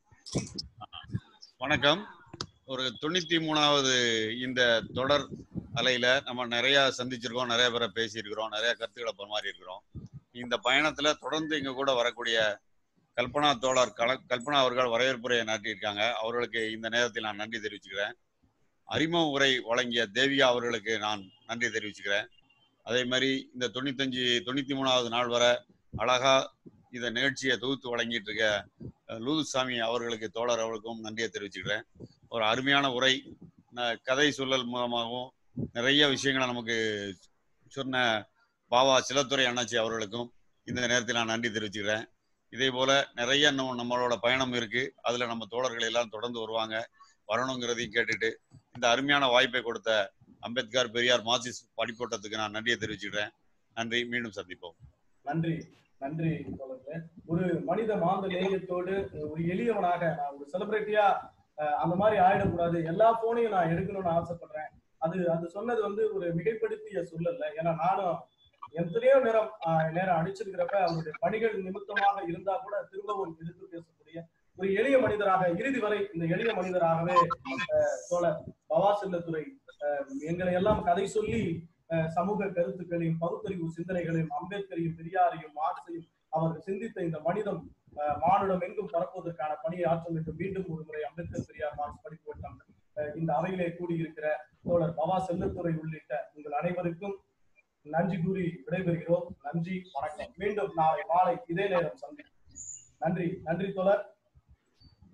S12: வணக்கம் ஒரு தொண்ணூத்தி மூணாவது இந்த தொடர் அலையில நம்ம நிறைய சந்திச்சிருக்கோம் நிறைய பேரை பேசியிருக்கிறோம் நிறைய கருத்துக்களை பரிமாறி இருக்கிறோம் இந்த பயணத்துல தொடர்ந்து இங்க கூட வரக்கூடிய கல்பனா தோழர் கல கல்பனா அவர்கள் வரவேற்புரையை நாட்டியிருக்காங்க அவர்களுக்கு இந்த நேரத்தில் நான் நன்றி தெரிவிச்சுக்கிறேன் அறிமுக உரை வழங்கிய தேவிகா அவர்களுக்கு நான் நன்றி தெரிவிச்சுக்கிறேன் அதே மாதிரி இந்த தொண்ணூத்தஞ்சு தொண்ணூத்தி மூணாவது நாள் வரை அழகா இந்த நிகழ்ச்சியை தொகுத்து வழங்கிட்டு இருக்க அஹ், லூதுசாமி அவர்களுக்கு தோழர் அவர்களுக்கும் நன்றியை தெரிவிச்சுக்கிறேன் ஒரு அருமையான உரை ந- கதை சொல்லல் மூலமாகவும் நிறைய விஷயங்களை நமக்கு சொன்ன பாவா சிலத்துறை அண்ணாச்சி அவர்களுக்கும் இந்த நேரத்தில் நான் நன்றி தெரிவிச்சுக்கிறேன் இதே போல நிறைய இன்னும் நம்மளோட பயணம் இருக்கு அதுல நம்ம தோழர்கள் எல்லாம் தொடர்ந்து வருவாங்க வரணுங்கிறதையும் கேட்டுட்டு இந்த அருமையான வாய்ப்பை கொடுத்த அம்பேத்கர் பெரியார் மார்க்சிஸ் படிப்போட்டத்துக்கு நான் நன்றியை தெரிவிச்சுக்கிறேன் நன்றி மீண்டும் சந்திப்போம்
S2: நன்றி நன்றி தோழர்களே ஒரு மனித மாந்த நேயத்தோடு ஒரு எளியவனாக நான் ஒரு செலிபிரிட்டியா அந்த மாதிரி ஆயிடக்கூடாது எல்லா போனையும் நான் எடுக்கணும்னு ஆசைப்படுறேன் அது அது சொன்னது வந்து ஒரு மிகைப்படுத்திய சொல்லல ஏன்னா நானும் எத்தனையோ நேரம் ஆஹ், நேரம் அடிச்சிருக்கிறப்ப அவருடைய பணிகள் நிமித்தமாக இருந்தா கூட திரும்பவும் எதிர்த்து பேசக்கூடிய ஒரு எளிய மனிதராக இறுதி வரை இந்த எளிய மனிதராகவே ஆஹ், தோழர் பவா செல்லத்துறை ஆஹ், எங்களை எல்லாம் கதை சொல்லி அஹ் சமூக கருத்துக்களையும் பகுத்தறிவு சிந்தனைகளையும் அம்பேத்கரையும் பெரியாரையும் மார்க்சையும் அவர் சிந்தித்த இந்த மனிதம் அஹ், மானுடம் எங்கும் பரப்புவதற்கான பணியை ஆற்றும் என்று மீண்டும் ஒரு முறை அம்பேத்கர் பெரியார் மார்க்ஸ் படிப்பு வட்டம் அஹ், இந்த அவையிலே கூடியிருக்கிற தோழர் பவா செல்லத்துறை உள்ளிட்ட உங்கள் அனைவருக்கும் நன்றி கூறி விடைபெறுகிறோம் நன்றி வணக்கம் மீண்டும் நாளை மாலை இதே நேரம் சந்திப்போம் நன்றி நன்றி தோழர்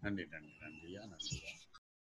S12: நன்றி நன்றி நன்றியா நன்றியா